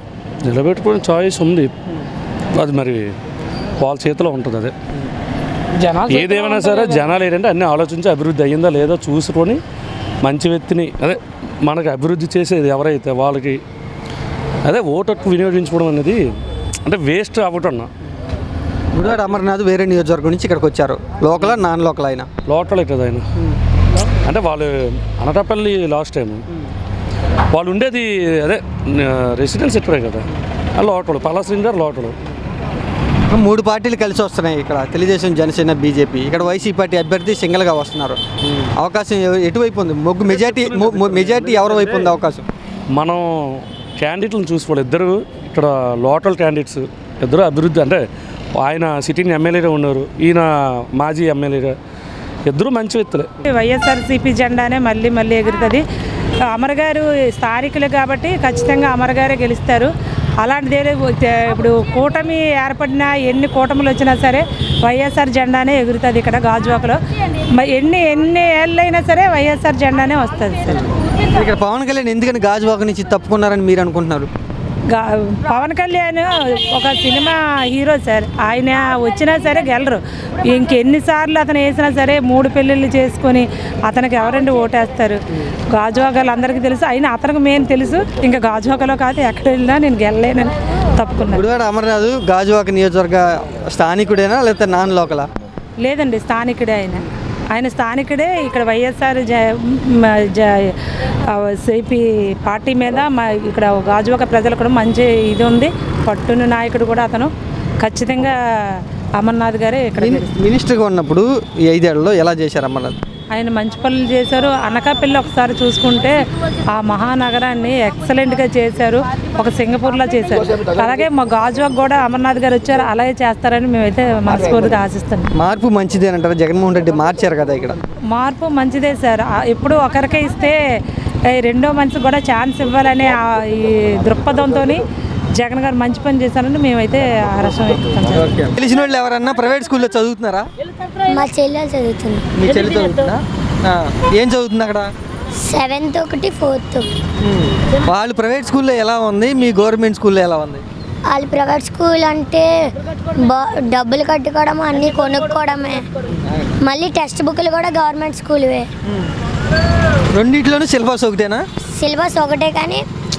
నిలబెట్టుకునే చాయిస్ ఉంది అది మరి వాళ్ళ చేతిలో ఉంటుంది అదే జనాలు ఏదేమైనా సరే జనాలు ఏంటంటే అన్ని ఆలోచించి అభివృద్ధి అయ్యిందా లేదో చూసుకొని మంచి వ్యక్తిని అదే మనకి అభివృద్ధి చేసేది ఎవరైతే వాళ్ళకి అదే ఓటు వినియోగించుకోవడం అనేది అంటే వేస్ట్ అవ్వటం గుడివాడ అమర్నాథ్ వేరే నియోజకవర్గం నుంచి ఇక్కడికి వచ్చారు లోకల్ నాన్ లోకల్ ఆయన లోకల్ కదా ఆయన అంటే వాళ్ళు అనకాపల్లి లాస్ట్ టైం వాళ్ళు ఉండేది అదే రెసిడెన్స్ ఇక్కడే కదా ఆ లోటలు పలాశ్రీని గారు లోటలు మూడు పార్టీలు కలిసి వస్తున్నాయి ఇక్కడ తెలుగుదేశం జనసేన బీజేపీ ఇక్కడ వైసీపీ పార్టీ అభ్యర్థి సింగిల్గా వస్తున్నారు అవకాశం ఎవ- ఎటువైపు ఉంది మొగ్గు మెజార్టీ మెజార్టీ ఎవరి వైపు ఉంది అవకాశం మనం క్యాండిడేట్లను చూసుకోవాలి ఇద్దరు ఇక్కడ లోకల్ క్యాండిడేట్స్ ఇద్దరు అభివృద్ధి అంటే ఆయన సిటీని ఎమ్మెల్యేగా ఉన్నారు ఈయన మాజీ ఎమ్మెల్యేగా ఇద్దరు మంచి వ్యక్తులే వైఎస్ఆర్సీపీ జెండానే మళ్ళీ మళ్ళీ ఎగురుతుంది అమర్ గారు స్థానికులు కాబట్టి ఖచ్చితంగా అమర్ గారే గెలుస్తారు అలాంటిది ఏదో ఇప్పుడు కూటమి ఏర్పడినా ఎన్ని కూటములు వచ్చినా సరే వైఎస్ఆర్ జెండానే ఎగురుతుంది ఇక్కడ గాజువాకలో మ- ఎన్ని ఎన్ని ఏళ్ళైనా సరే వైఎస్ఆర్ జెండానే వస్తుంది సార్ ఇక్కడ పవన్ కళ్యాణ్ ఎందుకని గాజువాక నుంచి తప్పుకున్నారని మీరు అనుకుంటున్నారు గా- పవన్ కళ్యాణ్ ఒక సినిమా హీరో సార్ ఆయన వచ్చినా సరే గెలరు ఇంకెన్నిసార్లు అతను వేసినా సరే మూడు పెళ్ళిళ్ళు చేసుకొని అతనికి ఎవరండి ఓటేస్తారు గాజువాకలు అందరికీ తెలుసు అయినా అతనికి మెయిన్ తెలుసు ఇంకా గాజువాకలో కాదు ఎక్కడ వెళ్ళినా నేను గెలలేనని తప్పుకున్నాను గుడివాడ అమర్నాథ్ గాజువాక నియోజకవర్గ స్థానికుడేనా లేకపోతే నాన్ లోకలా లేదండి స్థానికుడే ఆయన ఆయన స్థానికుడే ఇక్కడ వైఎస్ఆర్ జ మ- జ ఆ, సిపి పార్టీ మీద మా ఇక్కడ గాజువాక ప్రజలు కూడా మంచి ఇది ఉంది పట్టున నాయకుడు కూడా అతను ఖచ్చితంగా అమర్నాథ్ గారే ఇక్కడ గెలుస్తారు. మినిస్టర్గా ఉన్నప్పుడు ఈ ఐదేళ్లలో ఎలా చేశారు అమర్నాథ్ ఆయన మంచి పనులు చేశారు అనకాపల్లి ఒకసారి చూసుకుంటే ఆ మహానగరాన్ని ఎక్సలెంట్గా చేశారు ఒక సింగపూర్లో చేశారు అలాగే మా గాజువాక్ కూడా అమర్నాథ్ గారు వచ్చారు అలాగే చేస్తారని మేమైతే మనస్ఫూర్తిగా ఆశిస్తున్నాం మార్పు మంచిదే అంటారు జగన్మోహన్ రెడ్డి మార్చారు కదా ఇక్కడ మార్పు మంచిదే సార్ ఆ, ఎప్పుడు ఒకరికే ఇస్తే ఏ, రెండో మనిషికి కూడా ఛాన్స్ ఇవ్వాలనే ఆ ఈ దృక్పథంతో జగన్ గారు మంచి పని చేశారని మేమైతే హర్షం వ్యక్తం చేస్తాం తెలిసిన వాళ్ళు ఎవరన్నా ప్రైవేట్ స్కూల్లో చదువుతున్నారా మా చెల్లెలు చదువుతుంది మీ చెల్లి చదువుతుందా ఆ, ఏం చదువుతుంది అక్కడ సెవెంత్ ఒకటి ఫోర్త్ వాళ్ళు ప్రైవేట్ స్కూల్లో ఎలా ఉంది మీ గవర్నమెంట్ స్కూల్లో ఎలా ఉంది వాళ్ళు ప్రైవేట్ స్కూల్ అంటే బా డబ్బులు కట్టుకోవడం అన్నీ కొనుక్కోవడమే మళ్ళీ టెక్స్ట్ బుక్లు కూడా గవర్నమెంట్ స్కూల్వే రెండిట్లోనూ సిలబస్ ఒకటేనా సిలబస్ ఒకటే కానీ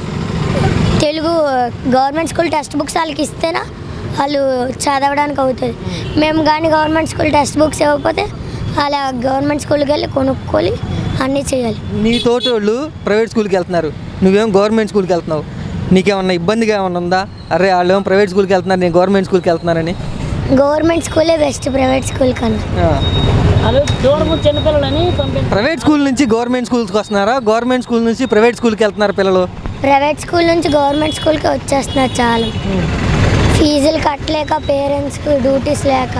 Telugu government school text books వాళ్ళకి ఇస్తేనా వాళ్ళు చదవడానికి అవుతుంది మేము కానీ గవర్నమెంట్ స్కూల్ టెక్స్ట్ బుక్స్ ఇవ్వకపోతే అలా గవర్నమెంట్ స్కూల్కి వెళ్ళి కొనుక్కొని అన్నీ చేయాలి నీ తోటి వాళ్ళు ప్రైవేట్ స్కూల్కి వెళ్తున్నారు నువ్వేం గవర్నమెంట్ స్కూల్కి వెళ్తున్నావు నీకేమన్నా ఇబ్బందిగా ఏమన్నా ఉందా అరే వాళ్ళు ఏమో ప్రైవేట్ స్కూల్కి వెళ్తున్నారు నేను గవర్నమెంట్ స్కూల్కి వెళ్తున్నానని గవర్నమెంట్ స్కూలే బెస్ట్ ప్రైవేట్ స్కూల్ కన్నా ప్రైవేట్ స్కూల్ నుంచి గవర్నమెంట్ స్కూల్కి వస్తున్నారా గవర్నమెంట్ స్కూల్ నుంచి ప్రైవేట్ స్కూల్కి వెళ్తున్నారు పిల్లలు ప్రైవేట్ స్కూల్ నుంచి గవర్నమెంట్ స్కూల్కి వచ్చేస్తున్నారు చాలా ఫీజులు కట్టలేక పేరెంట్స్కి డ్యూటీస్ లేక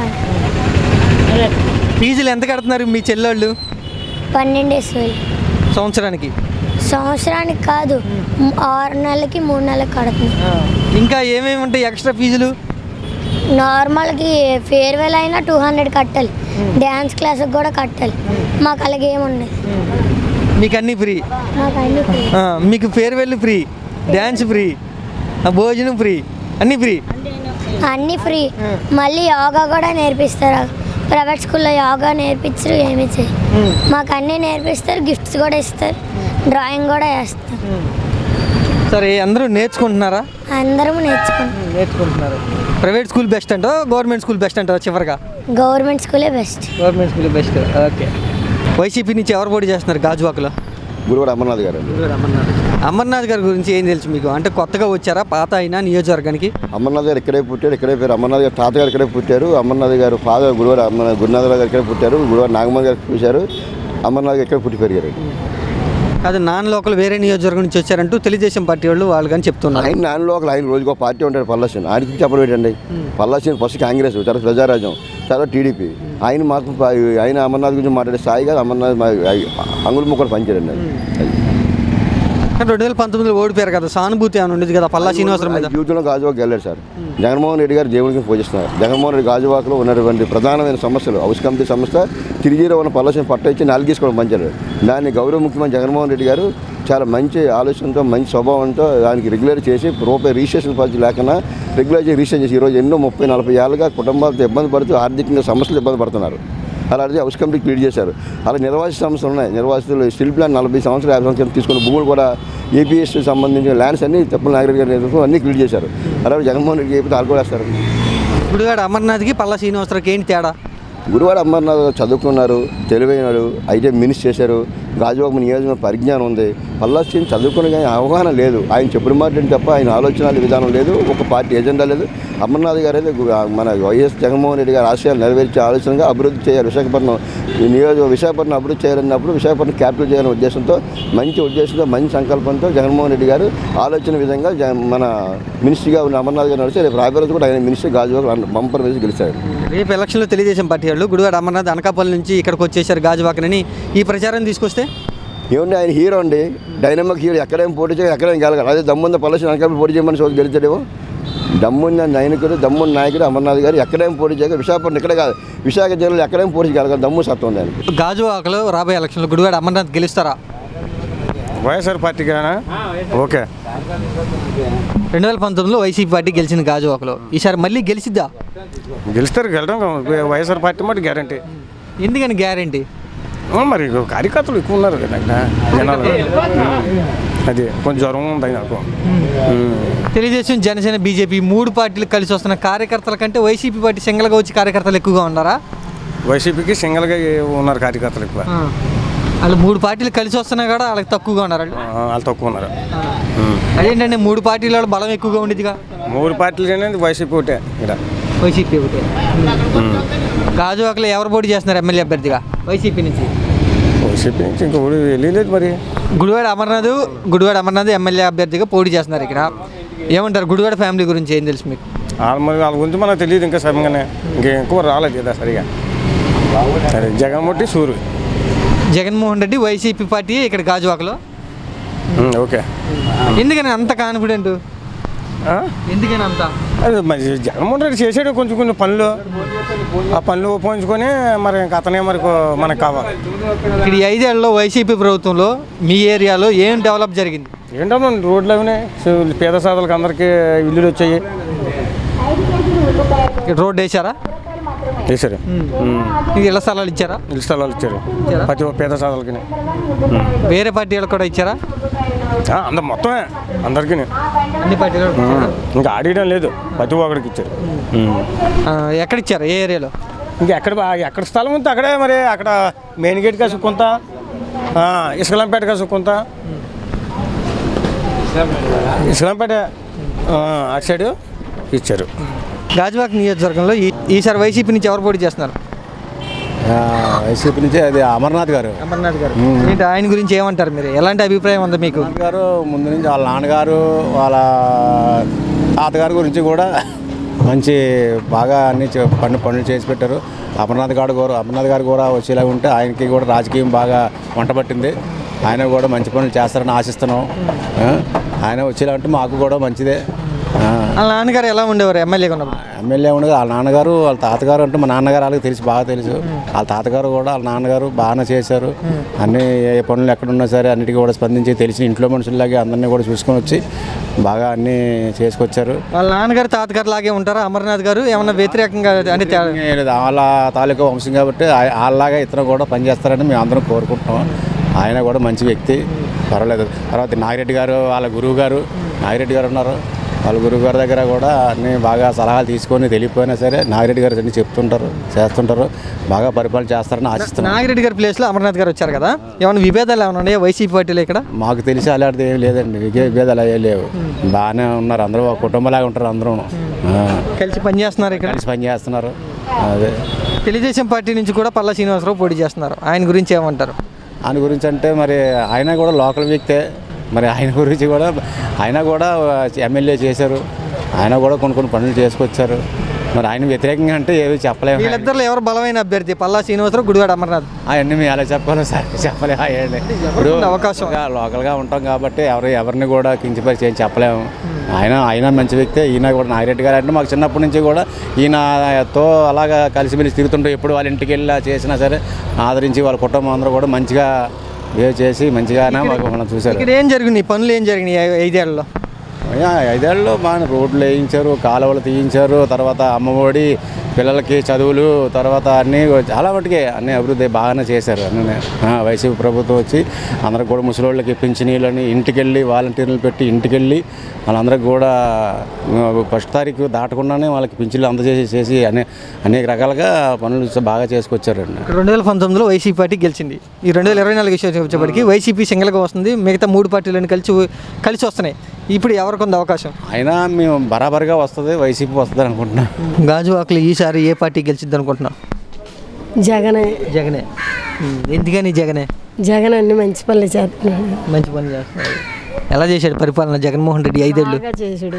ఫీజులు ఎంత కడుతున్నారు మీ చెల్లెళ్ళు పన్నెండు వేలు సంవత్సరానికి సంవత్సరానికి కాదు మ్, ఆరు నెలలకి మూడు నెలలకి కడుతున్నాం ఇంకా ఏమేమి ఉంటాయి ఎక్స్ట్రా ఫీజులు నార్మల్కి ఫేర్వెల్ అయినా టూ హండ్రెడ్ కట్టాలి డ్యాన్స్ క్లాస్కి కూడా కట్టాలి మాకు అలాగే ఏముండదు మీకు అన్నీ ఫ్రీ మాకు అన్ని free. ఆ, మీకు ఫేర్వెల్ ఫ్రీ డ్యాన్స్ ఫ్రీ ఆ, భోజనం ఫ్రీ అన్నీ ఫ్రీ అన్నీ ఫ్రీ మళ్ళీ యోగా కూడా నేర్పిస్తారు ప్రైవేట్ స్కూల్లో యోగా నేర్పించరు ఏమి చేయరు మాకు అన్నీ నేర్పిస్తారు గిఫ్ట్స్ కూడా ఇస్తారు డ్రాయింగ్ కూడా వేస్తారు సరే అందరూ నేర్చుకుంటున్నారా అందరం నేర్చుకుంటాం నేర్చుకుంటున్నారు ప్రైవేట్ స్కూల్ బెస్ట్ అంటావా గవర్నమెంట్ స్కూల్ బెస్ట్ అంటావా చివరిగా గవర్నమెంట్ స్కూలే best government school best okay YCP నుంచి ఎవరు పోటీ చేస్తున్నారు గాజువాకలో గురువాడు అమర్నాథ్ గారు అమర్నాథ్ గారి గురించి ఏం తెలుసు మీకు అంటే కొత్తగా వచ్చారా పాత అయినా నియోజకవర్గానికి అమర్నాథ్ గారు ఇక్కడే పుట్టారు ఇక్కడే పేరు అమర్నాథ్ గారు తాతగారు ఇక్కడే పుట్టారు అమర్నాథ్ గారు ఫాదర్ గురువారు అమర్నాథ్ గురునాథ్ గారు ఇక్కడే పుట్టారు గురువారు నాగమ్మ గారు చూశారు అమర్నాథ్ గారు ఇక్కడే పుట్టి పెరిగారు అది నాన్ లోకల్ వేరే నియోజకవర్గం నుంచి వచ్చారంటూ తెలుగుదేశం పార్టీ వాళ్ళు వాళ్ళు కానీ చెప్తున్నారు ఆయన నాన్న లోకల్ ఆయన రోజుకు ఒక పార్టీ ఉంటాడు పల్లాసీన్ ఆయన గురించి చెప్పడం ఏంటండి పల్లాసీన్ ఫస్ట్ కాంగ్రెస్ తర్వాత ప్రజారాజ్యం తర్వాత టీడీపీ ఆయన మాకు ప- ఆయన అమర్నాథ్ గురించి మాట్లాడే స్థాయి కాదు అమర్నాథ్ మా- అంగుళ ముక్కలు పనిచేయండి అది రెండు వేల పంతొమ్మిదిలో ఓడిపోయారు కదా సానుభూతి అని ఉండేది కదా పల్లా శ్రీనివాసరావు మీద జీవితంలో గాజువాక్ వెళ్ళారు సార్ జగన్మోహన్ రెడ్డి గారు దేవుడికి పూజిస్తున్నారు జగన్మోహన్ రెడ్డి గాజువాకలో ఉన్నటువంటి ప్రధానమైన సమస్యలు హౌస్ కమిటీ సంస్థ తిరిగిలో ఉన్న పల్లసిన పట్ట ఇచ్చి నాలుగేసుకోవడం మంచిది దాన్ని గౌరవ ముఖ్యమంత్రి జగన్మోహన్ రెడ్డి గారు చాలా మంచి ఆలోచనతో మంచి స్వభావంతో దానికి రెగ్యులర్ చేసి రూపాయి రిజిస్ట్రేషన్ పాలసీ లేకుండా రెగ్యులర్ చేసి రిజిస్ట్రేషన్ చేసి ఈరోజు ఎన్నో ముప్పై నలభై ఏళ్ళుగా కుటుంబాలతో ఇబ్బంది పడుతూ ఆర్థికంగా సమస్యలు ఇబ్బంది పడుతున్నారు అలాంటిది హౌస్ కమిటీ క్లియర్ చేశారు అలా నిర్వాసిత సంస్థలు ఉన్నాయి నిర్వాసితులు స్టీల్ ప్లాంట్ నలభై సంవత్సరాలు యాభై సంవత్సరాలు తీసుకున్న భూములు కూడా ఏపీఎస్ సంబంధించిన ల్యాండ్స్ అన్ని తెప్పల నాగరెడ్డి గారి నేతృత్వం అన్ని క్లియర్ చేశారు అలాగే జగన్మోహన్ రెడ్డి చెప్పి వాళ్ళు కూడా వేస్తారు గుడివాడ అమర్నాథ్కి పల్లా శ్రీనివాసరావుకి ఏంటి తేడా గురువాడ అమర్నాథ్ చదువుకున్నారు తెలివైనడు అయితే మినిస్ చేశారు గాజువాక నియోజకవర్గం పరిజ్ఞానం ఉంది పల్లాశ్రీని చదువుకుని కానీ అవగాహన లేదు ఆయన చెప్పిన మాట ఏంటి తప్ప ఆయన ఆలోచన విధానం లేదు ఒక పార్టీ ఎజెండా లేదు అమర్నాథ్ గారు అయితే గు- మన వైఎస్ జగన్మోహన్ రెడ్డి గారి ఆశయాలు నెరవేర్చే ఆలోచనగా అభివృద్ధి చేయాలి విశాఖపట్నం ఈ నియోజక విశాఖపట్నం అభివృద్ధి చేయాలన్నప్పుడు విశాఖపట్నం క్యాపిటల్ చేయాలనే ఉద్దేశంతో మంచి ఉద్దేశంతో మంచి సంకల్పంతో జగన్మోహన్ రెడ్డి గారు ఆలోచన విధంగా జగ- మన మినిస్ట్రీగా ఉన్న అమర్నాథ్ గారు నడిచి రేపు రాబోయే రోజు కూడా ఆయన మినిస్టర్ గాజువాక బంపర్ వేసి గెలిచారు రేపు ఎలక్షన్లో తెలుగుదేశం పార్టీ వాళ్ళు గుడివాడ అమర్నాథ్ అనకాపల్లి నుంచి ఇక్కడికి వచ్చేసారు గాజువాకనని ఈ ప్రచారం తీసుకొస్తే ఏమండి ఆయన హీరో అండి డైనమిక్ హీరో ఎక్కడేం పోటీ చేయాలి ఎక్కడేం గెలగాలి అదే దమ్ముంద పల్లెసి అనకాపల్లి పోటీ చేయమని సోది గెలిచాడేమో దమ్మున్న నాయకుడు దమ్మున్న నాయకుడు అమర్నాథ్ గారు ఎక్కడేం పోటీ చేయగలరు విశాఖపట్నం ఇక్కడ కాదు విశాఖ జిల్లాలో ఎక్కడేం పోటీ చేయగలగాలి దమ్ము సత్వం ఉంది ఆయనకి గాజువాకలో రాబోయే ఎలక్షన్లో గుడివాడ అమర్నాథ్ గెలుస్తారా వైఎస్ఆర్ పార్టీకేనా ఓకే రెండు వేల పంతొమ్మిదిలో వైసీపీ పార్టీ గెలిచింది గాజువాకలో ఈసారి మళ్ళీ గెలిచిద్దా గెలుస్తారు గెలడం వైఎస్ఆర్ పార్టీ మాట గ్యారంటీ ఎందుకని గ్యారంటీ మరి కార్యకర్తలు ఎక్కువ ఉన్నారు కదా ఇక్కడ జనాలు ఉమ్. అది కొంచెం జ్వరం ఉంది నాకు ఉమ్. తెలుగుదేశం జనసేన బీజేపీ మూడు పార్టీలు కలిసి వస్తున్న కార్యకర్తల కంటే వైసీపీ పార్టీ సింగల్గా వచ్చి కార్యకర్తలు ఎక్కువగా ఉన్నారా వైసీపీకి సింగిల్గా ఉన్నారు కార్యకర్తలు ఎక్కువ వాళ్ళు మూడు పార్టీలు కలిసి వస్తున్నా కూడా వాళ్ళకి తక్కువగా ఉన్నారు వాళ్ళు ఆ, వాళ్ళు తక్కువ ఉన్నారు ఉమ్. అదేంటంటే మూడు పార్టీల వాళ్ళ బలం ఎక్కువగా ఉండేదిగా మూడు పార్టీలు అనేది వైసీపీ ఒకటే ఇక్కడ వైసీపీ ఒకటే ఉమ్. గాజువాకలో ఎవరు పోటీ చేస్తున్నారు ఎమ్మెల్యే అభ్యర్థిగా వైసీపీ నుంచి వైసీపీ నుంచి ఇంకా ఊరు వెళ్ళలేదు మరి గుడివాడ అమర్నాథ్ గుడివాడ అమర్నాథ్ ఎమ్మెల్యే అభ్యర్థిగా పోటీ చేస్తున్నారు ఇక్కడ ఏమంటారు గుడివాడ ఫ్యామిలీ గురించి ఏం తెలుసు మీకు వాళ్ళ మరి వాళ్ళ గురించి మనకు తెలియదు ఇంకా సమయంగానే ఇంకా ఎక్కువ రాలేదు కదా సరిగా సరే జగన్ ముట్టి సూరు జగన్మోహన్ రెడ్డి వైసీపీ పార్టీ ఇక్కడ గాజువాకలో ఉమ్, ఓకే ఎందుకని అంత కాన్ఫిడెంట్ ఎందుకని అంత అదే మరి జగన్మోహన్ రెడ్డి చేసాడు కొంచెం కొన్ని పనులు ఆ పనులు ఉపయోగించుకొని మరి ఇంకా అతనే మరి కో- మనకు కావాలి ఇక్కడ ఈ ఐదేళ్లలో వైసీపీ ప్రభుత్వంలో మీ ఏరియాలో ఏం డెవలప్ జరిగింది ఏంటమ్మా రోడ్లు అవినే పేద సాధులకు అందరికీ ఇల్లులు వచ్చాయి ఇక్కడ రోడ్డు వేసారా వేసారు ఇది ఇళ్ల స్థలాలు ఇచ్చారా ఇల్లు స్థలాలు ఇచ్చారు ప్రతి ఒక్క పేద సాధులకి వేరే పార్టీ వాళ్ళకి కూడా ఇచ్చారా అందరు మొత్తమే అందరికీ అన్ని పార్టీలు ఇంకా ఆడియడం లేదు ప్రతి ఒక్కడికి ఇచ్చారు ఉమ్. ఎక్కడ ఇచ్చారు ఏ ఏరియాలో ఇంకా ఎక్కడ బా- ఎక్కడ స్థలం ఉంటే అక్కడే మరి అక్కడ మెయిన్ గేట్ కాసు కొంత ఆ, ఇస్కలంపేట కాసు కొంత ఇస్కలంపేట ఆ, అటు సైడు ఇచ్చారు గాజువాక నియోజకవర్గంలో ఈ- ఈసారి వైసీపీ నుంచి ఎవరు పోటీ చేస్తున్నారు వైసీపీ నుంచి అది అమర్నాథ్ గారు అమర్నాథ్ గారు ఏంటి ఆయన గురించి ఏమంటారు మీరు ఎలాంటి అభిప్రాయం ఉంది మీకు గారు ముందు నుంచి వాళ్ళ నాన్నగారు వాళ్ళ తాతగారి గురించి కూడా మంచి బాగా అన్ని చే- పన్ను పనులు చేసి పెట్టారు అమర్నాథ్ గారు కూడా అమర్నాథ్ గారు కూడా వచ్చేలాగా ఉంటే ఆయనకి కూడా రాజకీయం బాగా వంట పట్టింది ఆయన కూడా మంచి పనులు చేస్తారని ఆశిస్తున్నాం ఆ, ఆయన వచ్చేలా ఉంటే మాకు కూడా మంచిదే ఆ, వాళ్ళ నాన్నగారు ఎలా ఉండేవారు ఎమ్మెల్యేగా ఉన్నప్పుడు ఎమ్మెల్యే ఉండగా వాళ్ళ నాన్నగారు వాళ్ళ తాతగారు అంటే మా నాన్నగారు వాళ్ళకి తెలుసు బాగా తెలుసు వాళ్ళ తాతగారు కూడా వాళ్ళ నాన్నగారు బాగానే చేశారు అన్ని ఏ పనులు ఎక్కడున్నా సరే అన్నిటికీ కూడా స్పందించి తెలిసిన ఇంట్లో మనుషుల్లాగే అందరినీ కూడా చూసుకొని వచ్చి బాగా అన్నీ చేసుకొచ్చారు వాళ్ళ నాన్నగారు తాతగారు లాగే ఉంటారా అమర్నాథ్ గారు ఏమన్నా వ్యతిరేకంగా అంటే తేడా- ఏం లేదు, వాళ్ళ తాలూకా వంశం కాబట్టి ఆ- వాళ్ళలాగా ఇతను కూడా పనిచేస్తారని మేము అందరం కోరుకుంటున్నాం ఆయన కూడా మంచి వ్యక్తి పర్వాలేదు తర్వాత నాగిరెడ్డి గారు వాళ్ళ గురువు గారు నాగిరెడ్డి గారు ఉన్నారు వాళ్ళ గురువు గారి దగ్గర కూడా అన్ని బాగా సలహాలు తీసుకొని తెలియపోయినా సరే నాగిరెడ్డి గారు అన్ని చెప్తుంటారు చేస్తుంటారు బాగా పరిపాలన చేస్తారని ఆశిస్తున్నాం నాగిరెడ్డి గారి ప్లేస్లో అమర్నాథ్ గారు వచ్చారు కదా ఏమైనా విభేదాలు ఏమైనా ఉన్నాయా వైసీపీ పార్టీలో ఇక్కడ మాకు తెలిసి అలాంటిది ఏం లేదండి విగే విభేదాలు అయ్యే లేవు బాగానే ఉన్నారు అందరూ ఒక కుటుంబంలాగా ఉంటారు అందరూ కలిసి పనిచేస్తున్నారు ఇక్కడ కలిసి పని చేస్తున్నారు అదే తెలుగుదేశం పార్టీ నుంచి కూడా పల్లా శ్రీనివాసరావు పోటీ చేస్తున్నారు ఆయన గురించి ఏమంటారు ఆయన గురించి అంటే మరి ఆయన కూడా లోకల్ వ్యక్తే మరి ఆయన గురించి కూడా ఆయన కూడా ఎమ్మెల్యే చేశారు ఆయన కూడా కొన్ని కొన్ని పనులు చేసుకొచ్చారు మరి ఆయన వ్యతిరేకంగా అంటే ఏవి చెప్పలేము వీళ్ళిద్దరిలో ఎవరు బలమైన అభ్యర్థి పల్లా శ్రీనివాసరావు గుడివాడ అమర్నాథ్ అవన్నీ మేము ఎలా చెప్పాలో సార్ చెప్పలేము అయ్యండి ఇప్పుడు అవకాశం లోకల్గా ఉంటాం కాబట్టి ఎవరు ఎవరిని కూడా కించపరిచి ఏం చెప్పలేము ఆయన ఆయన మంచి వ్యక్తి ఈయన కూడా నాగిరెడ్డి గారు అంటే మాకు చిన్నప్పటి నుంచి కూడా ఈయనతో అలాగా కలిసిమెలిసి తిరుగుతుంటూ ఎప్పుడు వాళ్ళ ఇంటికి వెళ్ళి చేసినా సరే ఆదరించి వాళ్ళ కుటుంబం అందరూ కూడా మంచిగా బిహేవ్ చేసి మంచిగానే మాకు మనం చూశారు ఇక్కడ ఏం జరిగినాయి పనులు ఏం జరిగినాయి ఐ- ఐదేళ్లలో అయ్యా, ఐదేళ్ళలో బాగా రోడ్లు వేయించారు కాలువలు తీయించారు తర్వాత అమ్మఒడి పిల్లలకి చదువులు తర్వాత అన్నీ చాలా మటుకే అన్ని అభివృద్ధి బాగానే చేశారు అన్నీ ఆ, వైసీపీ ప్రభుత్వం వచ్చి అందరికి కూడా ముసలోళ్ళకి పింఛనీళ్ళని ఇంటికి వెళ్ళి వాలంటీర్లు పెట్టి ఇంటికి వెళ్ళి వాళ్ళందరికి కూడా ఆ, ఫస్ట్ తారీఖు దాటకుండానే వాళ్ళకి పింఛన్లు అందజేసి చేసి అనే అనేక రకాలుగా పనులు బాగా చేసుకొచ్చారండి ఇక్కడ రెండు వేల పంతొమ్మిదిలో వైసీపీ పార్టీ గెలిచింది ఈ రెండు వేల ఇరవై నాలుగు విషయం వచ్చేప్పటికి వైసీపీ సింగిల్గా వస్తుంది మిగతా మూడు పార్టీలను కలిసి కలిసి వస్తున్నాయి ఇప్పుడు ఎవరికి ఉంది అవకాశం అయినా మేము బరాబర్గా వస్తుంది వైసీపీ వస్తుంది అనుకుంటున్నాం గాజువాకలు ఈసారి ఏ పార్టీ గెలిచిద్ది అనుకుంటున్నాం జగనే జగనే ఉమ్, ఎందుకని జగనే జగన్ అన్ని మంచి పనులు చేస్తున్నాడు మంచి పని చేస్తున్నాడు ఎలా చేశాడు పరిపాలన జగన్మోహన్ రెడ్డి ఐదేళ్ళు బాగా చేసాడు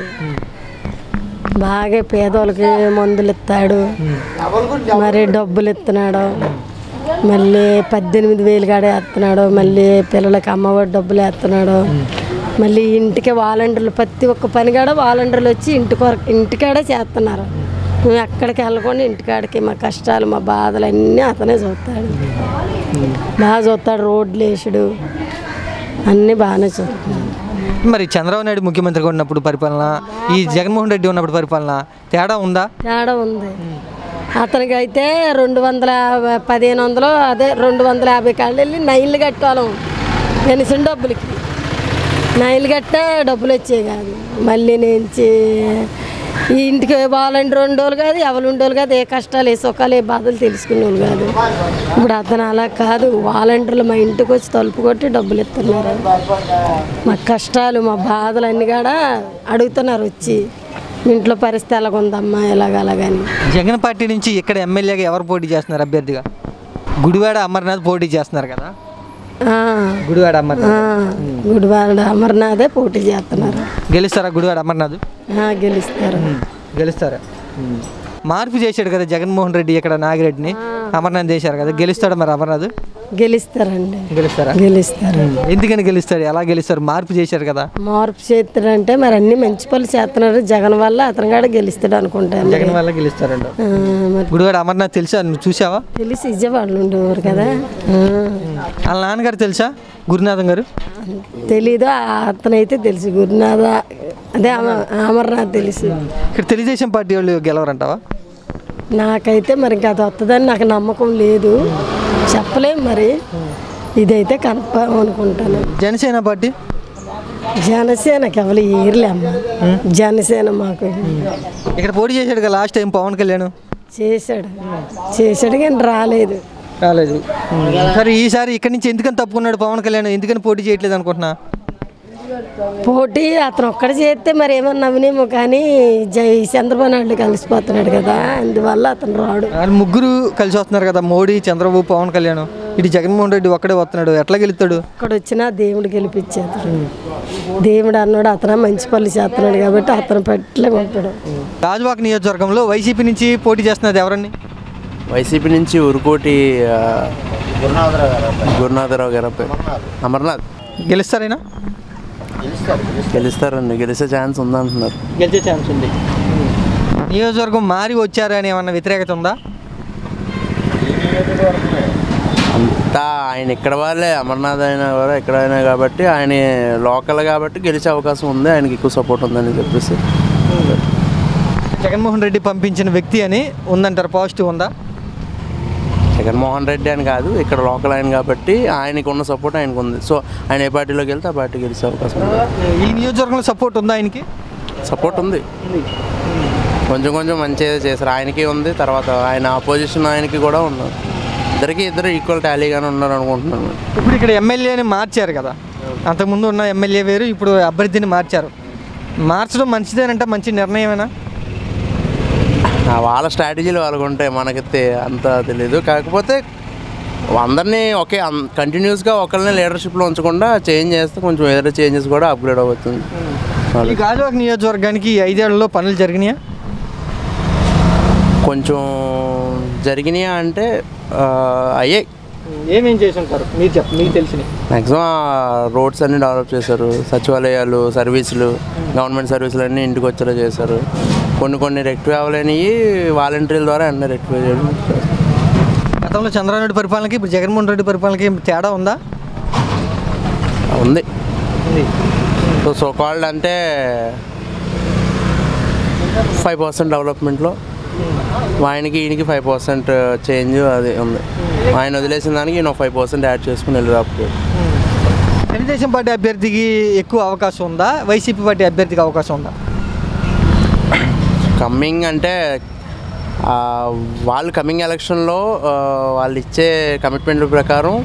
బాగా పేదోళ్ళకి మందులు ఇస్తాడు మరి డబ్బులు ఇస్తున్నాడు మళ్ళీ పద్దెనిమిది వేలు కాడ వేస్తున్నాడు మళ్ళీ పిల్లలకి అమ్మఒడి డబ్బులు వేస్తున్నాడు మళ్ళీ ఇంటికి వాలంటీర్లు ప్రతి ఒక్క పని కాడ వాలంటీర్లు వచ్చి ఇంటి కొరకు ఇంటికాడే చేస్తున్నారు మేము ఎక్కడికి వెళ్ళకుండా ఇంటికాడికి మా కష్టాలు మా బాధలు అన్నీ అతనే చూస్తాడు బాగా చూస్తాడు రోడ్లు వేసాడు అన్నీ బాగానే చూస్తాడు మరి చంద్రబాబు నాయుడు ముఖ్యమంత్రిగా ఉన్నప్పుడు పరిపాలన ఈ జగన్మోహన్ రెడ్డి ఉన్నప్పుడు పరిపాలన తేడా ఉందా తేడా ఉంది అతనికి అయితే రెండు వందల యాభై- పదిహేను వందలు అదే రెండు వందల యాభై కాళ్ళు వెళ్ళి నైళ్ళు కట్టాలం పెన్షన్ డబ్బులకి నైలు కట్టే డబ్బులు వచ్చేవి కాదు మళ్ళీ నుంచి ఈ ఇంటికి వాళ్ళంటి రెండు రోజులు కాదు ఎవరు ఉండోళ్ళు కాదు ఏ కష్టాలు ఏ సుఖాలు ఏ బాధలు తెలుసుకునే వాళ్ళు కాదు ఇప్పుడు అతను అలా కాదు వాలంటీర్లు మా ఇంటికి వచ్చి తలుపు కొట్టి డబ్బులు ఇస్తున్నారు మా కష్టాలు మా బాధలు అన్నీ కూడా అడుగుతున్నారు వచ్చి మీ ఇంట్లో పరిస్థితి ఎలాగుందమ్మా ఎలాగ అలాగని జగన్ పార్టీ నుంచి ఇక్కడ ఎమ్మెల్యేగా ఎవరు పోటీ చేస్తున్నారు అభ్యర్థిగా గుడివాడ అమర్నాథ్ పోటీ చేస్తున్నారు కదా ఆ, గుడివాడ ఆ, అమర్నాథ్ గుడివాడ అమర్నాథే పోటీ చేస్తున్నారు గెలుస్తారా గుడివాడ అమర్నాథ్ ఆ, గెలుస్తారు గెలుస్తారా మార్పు చేశాడు కదా జగన్మోహన్ రెడ్డి ఇక్కడ నాగిరెడ్డిని అమర్నాథ్ చేశారు కదా గెలుస్తాడు మరి అమర్నాథ్ గెలుస్తారండి గెలుస్తారా గెలుస్తారు ఎందుకని గెలుస్తాడు ఎలా గెలుస్తారు మార్పు చేశారు కదా మార్పు చేస్తాడంటే మరి అన్ని మంచి పనులు చేస్తున్నాడు జగన్ వల్ల అతను కూడా గెలుస్తాడు అనుకుంటాను జగన్ వల్ల గెలుస్తారండి ఆ, మరి గుడివాడ అమర్నాథ్ తెలుసా నువ్వు చూసావా తెలిసి విజయవాడలో ఉండేవారు కదా ఆ, వాళ్ళ నాన్నగారు తెలుసా గురునాథం గారు తెలీదు ఆ అతనైతే తెలుసు గురునాథ అదే అమ- అమర్నాథ్ తెలుసు ఇక్కడ తెలుగుదేశం పార్టీ వాళ్ళు గెలవరంటావా నాకైతే మరి ఇంకా అది వస్తుందని నాకు నమ్మకం లేదు చెప్పలేం మరి ఇదైతే కన్ఫర్మ్ అనుకుంటాను జనసేన పార్టీ జనసేనకి ఎవరు ఏర్లే అమ్మ జనసేన మాకు ఇక్కడ పోటీ చేశాడు కదా లాస్ట్ టైం పవన్ కళ్యాణ్ చేశాడు చేశాడు కానీ రాలేదు రాలేదు సరే ఈసారి ఇక్కడి నుంచి ఎందుకని తప్పుకున్నాడు పవన్ కళ్యాణ్ ఎందుకని పోటీ చేయట్లేదు అనుకుంటున్నా పోటీ అతను ఒక్కడ చేస్తే మరి ఏమన్నా నవ్వునేమో కానీ జై చంద్రబాబు నాయుడు కలిసిపోతున్నాడు కదా అందువల్ల అతను రాడు వాళ్ళు ముగ్గురు కలిసి వస్తున్నారు కదా మోడీ చంద్రబాబు పవన్ కళ్యాణ్ ఇటు జగన్మోహన్ రెడ్డి ఒక్కడే వస్తున్నాడు ఎట్లా గెలుస్తాడు ఇక్కడ వచ్చినా దేవుడు గెలిపించాడు దేవుడు అన్నాడు అతను మంచి పనులు చేస్తున్నాడు కాబట్టి అతను పట్లే ఉంటాడు గాజువాక నియోజకవర్గంలో వైసీపీ నుంచి పోటీ చేస్తున్నది ఎవరండి వైసీపీ నుంచి ఉరుకోటి ఆ, గురునాథరావు గారు అమర్నాథ్ గెలుస్తారైనా గెలుస్తారండి గెలిచే ఛాన్స్ ఉందంటున్నారు గెలిచే ఛాన్స్ ఉంది నియోజకవర్గం మారి వచ్చారా అని ఏమన్నా వ్యతిరేకత ఉందా అంతా ఆయన ఇక్కడ వాళ్ళే అమర్నాథ్ అయినా కూడా ఇక్కడ అయినా కాబట్టి ఆయన లోకల్ కాబట్టి గెలిచే అవకాశం ఉంది ఆయనకి ఎక్కువ సపోర్ట్ ఉందని చెప్పేసి జగన్మోహన్ రెడ్డి పంపించిన వ్యక్తి అని ఉందంటారు పాజిటివ్ ఉందా జగన్మోహన్ రెడ్డి అని కాదు ఇక్కడ లోకల్ ఆయన కాబట్టి ఆయనకు ఉన్న సపోర్ట్ ఆయనకు ఉంది సో ఆయన ఏ పార్టీలోకి వెళ్తే ఆ పార్టీ గెలిచే అవకాశం ఉంది ఈ నియోజకవర్గంలో సపోర్ట్ ఉందా ఆయనకి సపోర్ట్ ఉంది కొంచెం కొంచెం మంచిగా చేశారు ఆయనకి ఉంది తర్వాత ఆయన ఆపోజిషన్ ఆయనకి కూడా ఉన్నారు ఇద్దరికి ఇద్దరు ఈక్వల్ టాలీగానే ఉన్నారు అనుకుంటున్నాను ఇప్పుడు ఇక్కడ ఎమ్మెల్యేని మార్చారు కదా అంతకుముందు ఉన్న ఎమ్మెల్యే వేరు ఇప్పుడు అభ్యర్థిని మార్చారు మార్చడం మంచిదేనంటే మంచి నిర్ణయమేనా ఆ వాళ్ళ స్ట్రాటజీలు వాళ్ళకు ఉంటాయి మనకైతే అంత తెలియదు కాకపోతే అందరినీ ఒకే కంటిన్యూస్గా ఒకరిని లీడర్షిప్లో ఉంచకుండా చేంజ్ చేస్తే కొంచెం ఏదైనా చేంజెస్ కూడా అప్గ్రేడ్ అవుతుంది ఈ గాజువాక నియోజకవర్గానికి ఈ ఐదేళ్లలో పనులు జరిగినాయా కొంచెం జరిగినాయా అంటే ఆ, అయ్యాయి ఏమేం చేసి ఉంటారు మీరు చెప్ప మీకు తెలిసినవి మ్యాక్సిమం రోడ్స్ అన్ని డెవలప్ చేశారు సచివాలయాలు సర్వీసులు గవర్నమెంట్ సర్వీసులు అన్నీ ఇంటికి వచ్చేలా చేశారు కొన్ని కొన్ని రెక్టిఫై అవ్వలేనివి వాలంటీర్ల ద్వారా అన్నీ రెక్టిఫై చేయడం గతంలో చంద్రబాబు నాయుడు పరిపాలనకి ఇప్పుడు జగన్మోహన్ రెడ్డి పరిపాలనకి తేడా ఉందా ఉంది సో సో కాల్డ్ అంటే ఫైవ్ పర్సెంట్ డెవలప్మెంట్లో ఆయనకి ఈయనకి ఫైవ్ పర్సెంట్ చేంజ్ అది ఉంది ఆయన వదిలేసిన దానికి ఈయన ఫైవ్ పర్సెంట్ యాడ్ చేసుకుని వెళ్ళి రాకపోయాడు తెలుగుదేశం పార్టీ అభ్యర్థికి ఎక్కువ అవకాశం ఉందా వైసీపీ పార్టీ అభ్యర్థికి అవకాశం ఉందా కమ్మింగ్ అంటే ఆ, వాళ్ళు కమింగ్ ఎలక్షన్లో ఆ, వాళ్ళు ఇచ్చే కమిట్మెంట్ ప్రకారం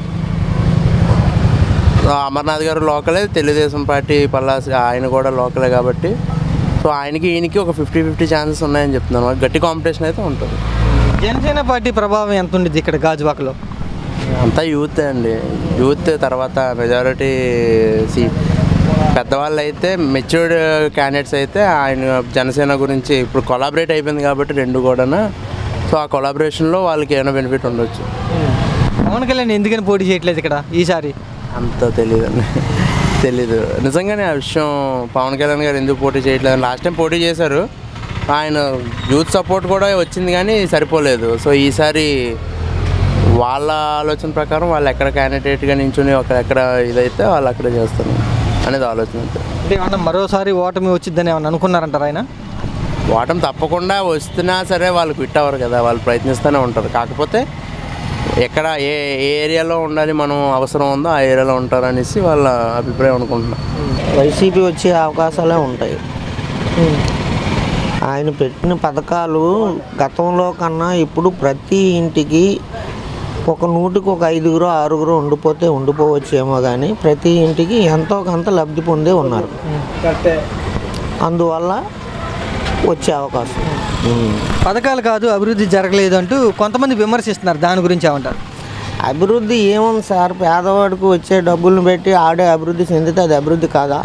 ఆ, అమర్నాథ్ గారు లోకలే తెలుగుదేశం పార్టీ పల్లాసి ఆయన కూడా లోకలే కాబట్టి సో ఆయనకి ఈయనకి ఒక ఫిఫ్టీ ఫిఫ్టీ ఛాన్సెస్ ఉన్నాయని చెప్తున్నాను గట్టి కాంపిటీషన్ అయితే ఉంటుంది జనసేన పార్టీ ప్రభావం ఎంత ఉండిద్ది ఇక్కడ గాజువాకలో అంతా యూత్ అండి యూత్ తర్వాత మెజారిటీ సి పెద్దవాళ్ళు అయితే మెచ్యూర్డ్ క్యాండిడేట్స్ అయితే ఆయన జనసేన గురించి ఇప్పుడు కొలాబరేట్ అయిపోయింది కాబట్టి రెండు కూడా సో ఆ కొలాబరేషన్లో వాళ్ళకి ఏమైనా బెనిఫిట్ ఉండొచ్చు పవన్ కళ్యాణ్ ఎందుకని పోటీ చేయట్లేదు ఇక్కడ ఈసారి అంత తెలియదండి తెలీదు నిజంగానే ఆ విషయం పవన్ కళ్యాణ్ గారు ఎందుకు పోటీ చేయట్లేదు లాస్ట్ టైం పోటీ చేశారు ఆయన యూత్ సపోర్ట్ కూడా వచ్చింది కానీ సరిపోలేదు సో ఈసారి వాళ్ళ ఆలోచన ప్రకారం వాళ్ళు ఎక్కడ క్యాండిడేట్గా నించుని ఒక ఎక్కడ ఇదైతే వాళ్ళు అక్కడే చేస్తారు అనేది ఆలోచన అంతే అంటే ఏమన్నా మరోసారి ఓటమి వచ్చిద్దని ఏమన్నా అనుకున్నారంటారు ఆయన ఓటమి తప్పకుండా వస్తున్నా సరే వాళ్ళు క్విట్ అవ్వరు కదా వాళ్ళు ప్రయత్నిస్తూనే ఉంటారు కాకపోతే ఎక్కడ ఏ ఏ ఏరియాలో ఉండాలి మనం అవసరం ఉందో ఆ ఏరియాలో ఉంటారు అనేసి వాళ్ళ అభిప్రాయం అనుకుంటున్నాను వైసీపీ వచ్చే అవకాశాలే ఉంటాయి ఆయన పెట్టిన పథకాలు గతంలో కన్నా ఇప్పుడు ప్రతి ఇంటికి ఒక నూటికి ఒక ఐదుగురు ఆరుగురు ఉండిపోతే ఉండిపోవచ్చేమో కానీ ప్రతి ఇంటికి ఎంతో కొంత లబ్ధి పొందే ఉన్నారు అందువల్ల వచ్చే అవకాశం ఉమ్. పథకాలు కాదు అభివృద్ధి జరగలేదు అంటూ కొంతమంది విమర్శిస్తున్నారు దాని గురించి ఏమంటారు అభివృద్ధి ఏముంది సార్ పేదవాడికి వచ్చే డబ్బులను పెట్టి ఆడే అభివృద్ధి చెందితే అది అభివృద్ధి కాదా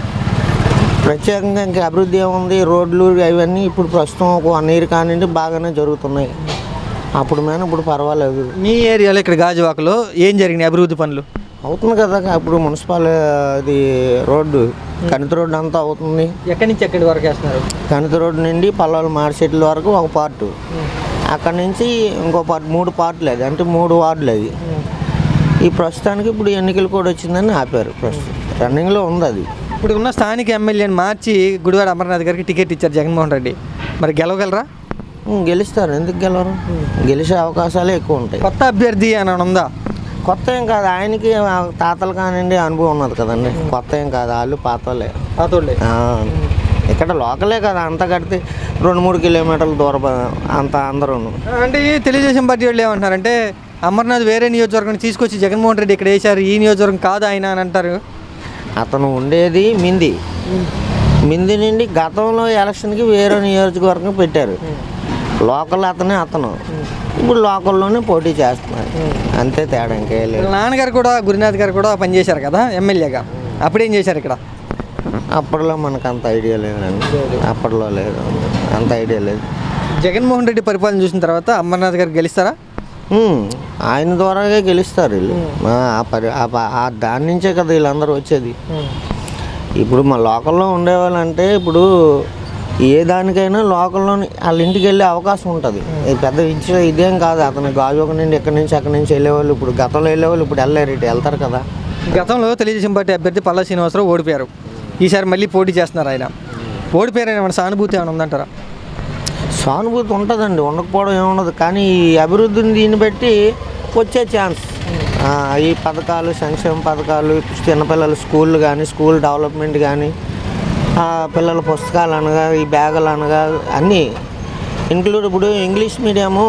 ప్రత్యేకంగా ఇంకా అభివృద్ధి ఏముంది రోడ్లు అవన్నీ ఇప్పుడు ప్రస్తుతం ఒక వన్ ఇయర్ కానివ్వండి బాగానే జరుగుతున్నాయి అప్పుడు మీద ఇప్పుడు పర్వాలేదు మీ ఏరియాలో ఇక్కడ గాజువాకలో ఏం జరిగినాయి అభివృద్ధి పనులు అవుతుంది కదా ఇప్పుడు మున్సిపల్ అది రోడ్డు కణిత రోడ్డు అంతా అవుతుంది ఎక్కడి నుంచి ఎక్కడి వరకు వేస్తున్నారు కణిత రోడ్డు నుండి పల్లవాళ్ళ మార్కెట్ల వరకు ఒక పార్టు అక్కడ నుంచి ఇంకో పార్ట్ మూడు పార్ట్లు అది అంటే మూడు వార్డులు అది ఈ ప్రస్తుతానికి ఇప్పుడు ఎన్నికలు కూడా వచ్చిందని ఆపారు ప్రస్తుతం రన్నింగ్లో ఉంది అది ఇప్పుడు ఉన్న స్థానిక ఎమ్మెల్యేని మార్చి గుడివాడ అమర్నాథ్ గారికి టికెట్ ఇచ్చారు జగన్మోహన్ రెడ్డి మరి గెలవగలరా ఉం, గెలుస్తారు ఎందుకు గెలవరు గెలిచే అవకాశాలే ఎక్కువ ఉంటాయి కొత్త అభ్యర్థి అని ఉందా కొత్త ఏం కాదు ఆయనకి ఆ తాతలు కానివ్వండి అనుభవం ఉన్నది కదండి కొత్త ఏం కాదు వాళ్ళు పాతలే పాతోళ్ళే ఇక్కడ లోకలే కదా అంత కడితే రెండు మూడు కిలోమీటర్ల దూరం అంత అందరూ అంటే ఈ తెలుగుదేశం పార్టీ వాళ్ళు ఏమంటున్నారంటే అమర్నాథ్ వేరే నియోజకవర్గం తీసుకొచ్చి జగన్మోహన్ రెడ్డి ఇక్కడ వేశారు ఈ నియోజకవర్గం కాదు ఆయన అని అంటారు అతను ఉండేది మింది మింది నుండి గతంలో ఎలక్షన్కి వేరే నియోజకవర్గం పెట్టారు లోకల్ అతనే అతను ఇప్పుడు లోకల్లోనే పోటీ చేస్తున్నారు అంతే తేడా ఇంకే లేదు వీళ్ళ నాన్నగారు కూడా గురునాథ్ గారు కూడా పనిచేశారు కదా ఎమ్మెల్యేగా అప్పుడేం చేశారు ఇక్కడ అప్పట్లో మనకు అంత ఐడియా లేదండి అప్పట్లో లేదు అంత ఐడియా లేదు జగన్మోహన్ రెడ్డి పరిపాలన చూసిన తర్వాత అమర్నాథ్ గారు గెలుస్తారా ఉమ్, ఆయన ద్వారాగే గెలుస్తారు వీళ్ళు ఆ, ఆ పరి ఆ ప- ఆ దాని నుంచే కదా వీళ్ళందరూ వచ్చేది ఇప్పుడు మా లోకల్లో ఉండేవాళ్ళంటే ఇప్పుడు ఏ దానికైనా లోకల్లో వాళ్ళ ఇంటికి వెళ్ళే అవకాశం ఉంటుంది ఇది పెద్ద ఇచ్చే ఇదేం కాదు అతను గాజువాక నుండి ఎక్కడి నుంచి అక్కడి నుంచి వెళ్ళేవాళ్ళు ఇప్పుడు గతంలో వెళ్ళేవాళ్ళు ఇప్పుడు వెళ్ళారు ఇటు వెళ్తారు కదా గతంలో తెలుగుదేశం పార్టీ అభ్యర్థి పల్లా శ్రీనివాసరావు ఓడిపోయారు ఈసారి మళ్ళీ పోటీ చేస్తున్నారు ఆయన ఓడిపోయారని మన సానుభూతి ఏమైనా ఉందంటారా సానుభూతి ఉంటుందండి ఉండకపోవడం ఏముండదు కానీ ఈ అభివృద్ధిని దీన్ని బట్టి వచ్చే ఛాన్స్ ఆ, ఈ పథకాలు సంక్షేమ పథకాలు చిన్నపిల్లల స్కూళ్ళు కానీ స్కూల్ డెవలప్మెంట్ కానీ ఆ, పిల్లల పుస్తకాలు అనగా ఈ బ్యాగులు అనగా అన్నీ ఇంక్లూడ్ ఇప్పుడు ఇంగ్లీష్ మీడియము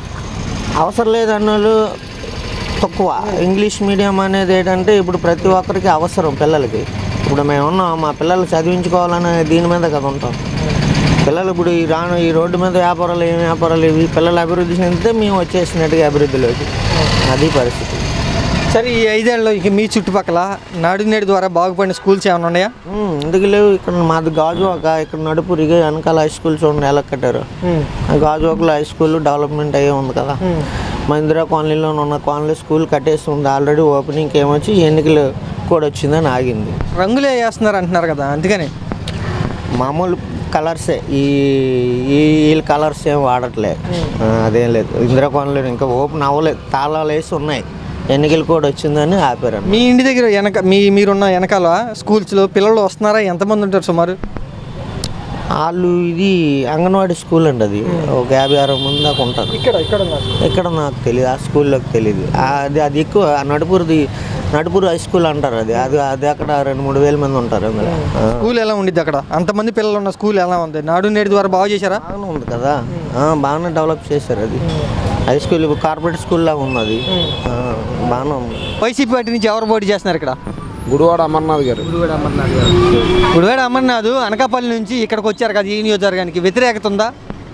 అవసరం లేదన్న వాళ్ళు తక్కువ ఇంగ్లీష్ మీడియం అనేది ఏంటంటే ఇప్పుడు ప్రతి ఒక్కరికి అవసరం పిల్లలకి ఇప్పుడు మేము ఉన్నాం మా పిల్లలు చదివించుకోవాలనే దీని మీద కదా ఉంటాం పిల్లలు ఇప్పుడు ఈ రాను ఈ రోడ్డు మీద వ్యాపారాలు ఏం వ్యాపారాలు ఇవి పిల్లలు అభివృద్ధి చెందితే మేము వచ్చేసినట్టుగా అభివృద్ధిలోకి అది పరిస్థితి సరే ఈ ఐదేళ్ళలో ఇక మీ చుట్టుపక్కల నాడు నేడు ద్వారా బాగుపడిన స్కూల్స్ ఏమైనా ఉన్నాయా ఉమ్, ఎందుకు లేవు ఇక్కడ మాది గాజువాక ఇక్కడ నడుపురిగా వెనకాల హై స్కూల్ చూడండి ఎలా కట్టారు ఆ గాజువాకలో హై స్కూల్ డెవలప్మెంట్ అయ్యే ఉంది కదా మహేంద్ర కాలనీలో ఉన్న కాలనీ స్కూల్ కట్టేసి ఉంది ఆల్రెడీ ఓపెనింగ్కి ఏమొచ్చి ఎన్నికలు కూడా వచ్చిందని ఆగింది రంగులే వేస్తున్నారు అంటున్నారు కదా అందుకని మామూలు కలర్సే ఈ ఈ వీళ్ళ కలర్స్ ఏం వాడట్లే ఆ, అదేం లేదు ఇందిరా కాలనీలో ఇంకా ఓపెన్ అవ్వలేదు తాళాలు వేసి ఉన్నాయి ఎన్నికలు కూడా వచ్చిందని ఆపారు మీ ఇంటి దగ్గర వెనక మీ మీరున్న వెనకాల స్కూల్స్లో పిల్లలు వస్తున్నారా ఎంతమంది ఉంటారు సుమారు వాళ్ళు ఇది అంగన్వాడీ స్కూల్ అండి అది ఒక యాభై అరవై మంది దాకా ఉంటారు ఇక్కడ ఇక్కడ ఇక్కడ నాకు తెలియదు ఆ స్కూల్లోకి తెలియదు అది అది ఎక్కువ ఆ నడుపురుది నడుపురు హై స్కూల్ అంటారు అది అది అది అక్కడ రెండు మూడు వేల మంది ఉంటారు అందులో ఆ. స్కూల్ ఎలా ఉండిద్ది అక్కడ అంతమంది పిల్లలు ఉన్న స్కూల్ ఎలా ఉంది నాడు నేడు ద్వారా బాగు చేశారా బాగానే ఉంది కదా ఆ, బాగానే డెవలప్ చేశారు అది హై స్కూల్ కార్పొరేట్ స్కూల్ లాగా ఉన్నది ఆ, బాగానే ఉంది వైసీపీ పార్టీ నుంచి ఎవరు పోటీ చేస్తున్నారు ఇక్కడ గుడివాడ అమర్నాథ్ గారు గుడివాడ అమర్నాథ్ గారు గుడివాడ అమర్నాథ్ అనకాపల్లి నుంచి ఇక్కడికి వచ్చారు కదా ఈ నియోజకవర్గానికి వ్యతిరేకత ఉందా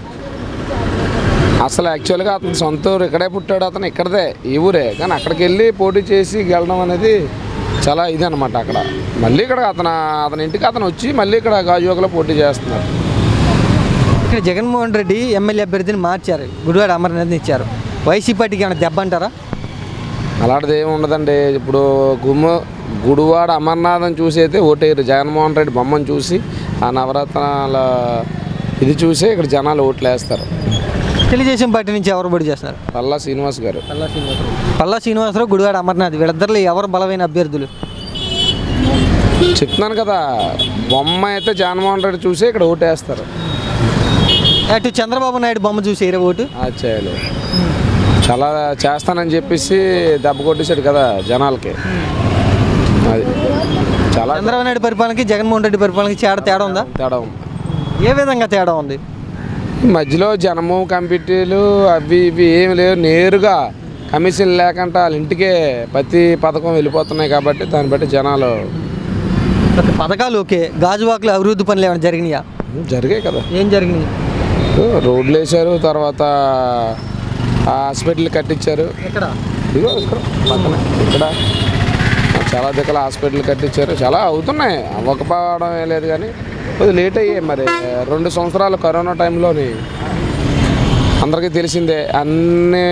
అసలు యాక్చువల్గా అతను సొంత ఊరు ఇక్కడే పుట్టాడు అతను ఇక్కడదే ఈ ఊరే కానీ అక్కడికి వెళ్ళి పోటీ చేసి గెలడం అనేది చాలా ఇది అనమాట అక్కడ మళ్ళీ ఇక్కడ అతను అతని ఇంటికి అతను వచ్చి మళ్ళీ ఇక్కడ గాజువాకలో పోటీ చేస్తున్నారు ఇక్కడ జగన్మోహన్ రెడ్డి ఎమ్మెల్యే అభ్యర్థిని మార్చారు గుడివాడ అమర్నాథ్ని ఇచ్చారు వైసీపీ పార్టీకి ఏమైనా దెబ్బ అంటారా అలాంటిది ఏమి ఉండదండి ఇప్పుడు గుమ్మ గుడివాడ అమర్నాథం చూసి అయితే ఓటేయరు జగన్మోహన్ రెడ్డి బొమ్మను చూసి ఆ నవరత్నాల ఇది చూసి ఇక్కడ జనాలు ఓట్లు వేస్తారు తెలుగుదేశం పార్టీ నుంచి ఎవరు పోటీ చేస్తున్నారు పల్లా శ్రీనివాస్ గారు పల్లా శ్రీనివాసరావు గుడివాడ అమర్నాథ్ వీళ్ళిద్దరిలో ఎవరు బలమైన అభ్యర్థులు చెప్తున్నాను కదా బొమ్మ అయితే జగన్మోహన్ రెడ్డి చూసి ఇక్కడ ఓటేస్తారు అటు చంద్రబాబు నాయుడు బొమ్మ చూసి ఏరే ఓటు అది చేయాలి చాలా చేస్తానని చెప్పేసి దెబ్బ కొట్టేశాడు కదా జనాలకి అది చాలా చంద్రబాబు నాయుడు పరిపాలనకి జగన్మోహన్ రెడ్డి పరిపాలనకి తేడా తేడా ఉందా తేడా ఉంది ఏ విధంగా తేడా ఉంది మధ్యలో జనము కంపెనీలు అవి ఇవి ఏమి లేవు నేరుగా కమిషన్ లేకుండా వాళ్ళ ఇంటికే ప్రతి పథకం వెళ్ళిపోతున్నాయి కాబట్టి దాన్ని బట్టి జనాలు ప్రతి పథకాలు ఓకే గాజువాకులు అభివృద్ధి పనులు ఏమైనా జరిగినాయా జరిగాయి కదా ఏం జరిగినాయి రోడ్లు వేశారు తర్వాత హాస్పిటల్ కట్టించారు ఎక్కడ ఇదిగో ఇక్కడ పక్కన ఇక్కడ చాలా దగ్గర హాస్పిటల్ కట్టించారు చాలా అవుతున్నాయి అవ్వకపోవడం ఏ లేదు కానీ కొద్దిగా లేట్ అయ్యాయి మరి రెండు సంవత్సరాలు కరోనా టైంలోని అందరికీ తెలిసిందే అన్ని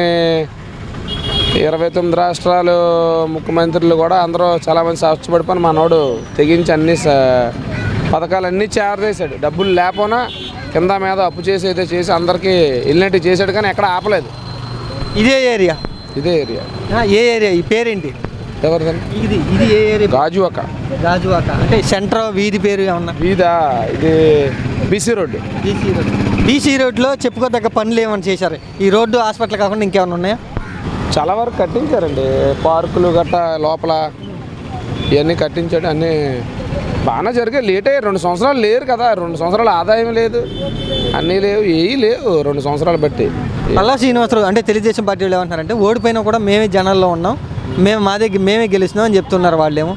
ఇరవై తొమ్మిది రాష్ట్రాలు ముఖ్యమంత్రులు కూడా అందరూ చాలామంది సాక్షపడిపోయి మనోడు తెగించి అన్ని స- పథకాలన్నీ చేరదేశాడు డబ్బులు లేకపోయినా కింద మీద అప్పు చేసి అయితే చేసి అందరికీ వెళ్ళినట్టు చేశాడు కానీ ఎక్కడ ఆపలేదు ఇదే ఏరియా ఇదే ఏరియా ఆ, ఏ ఏరియా ఈ పేరేంటి ఎవరిదని ఇది ఇది ఏ ఏరియా గాజువాక గాజువాక అంటే సెంటర్ వీధి పేరు ఏమన్నా వీధా ఇది BC road BC road BC రోడ్లో చెప్పుకోదగ్గ పనులు ఏమైనా చేశారు ఈ రోడ్డు హాస్పిటల్ కాకుండా ఇంకేమైనా ఉన్నాయా చాలా వరకు కట్టించారండి పార్కులు గట్ట లోపల ఇవన్నీ కట్టించాడు అన్నీ బాగానే జరిగాయి లేట్ అయ్యాయి రెండు సంవత్సరాలు లేరు కదా రెండు సంవత్సరాలు ఆదాయం లేదు అన్నీ లేవు ఏవి లేవు రెండు సంవత్సరాలు బట్టి పల్లా శ్రీనివాసరావు అంటే తెలుగుదేశం పార్టీ వాళ్ళు ఏమంటున్నారంటే ఓడిపోయినా కూడా మేమే జనాల్లో ఉన్నాం మేము మా దగ్గర మేమే గెలిచినాం అని చెప్తున్నారు వాళ్ళేమో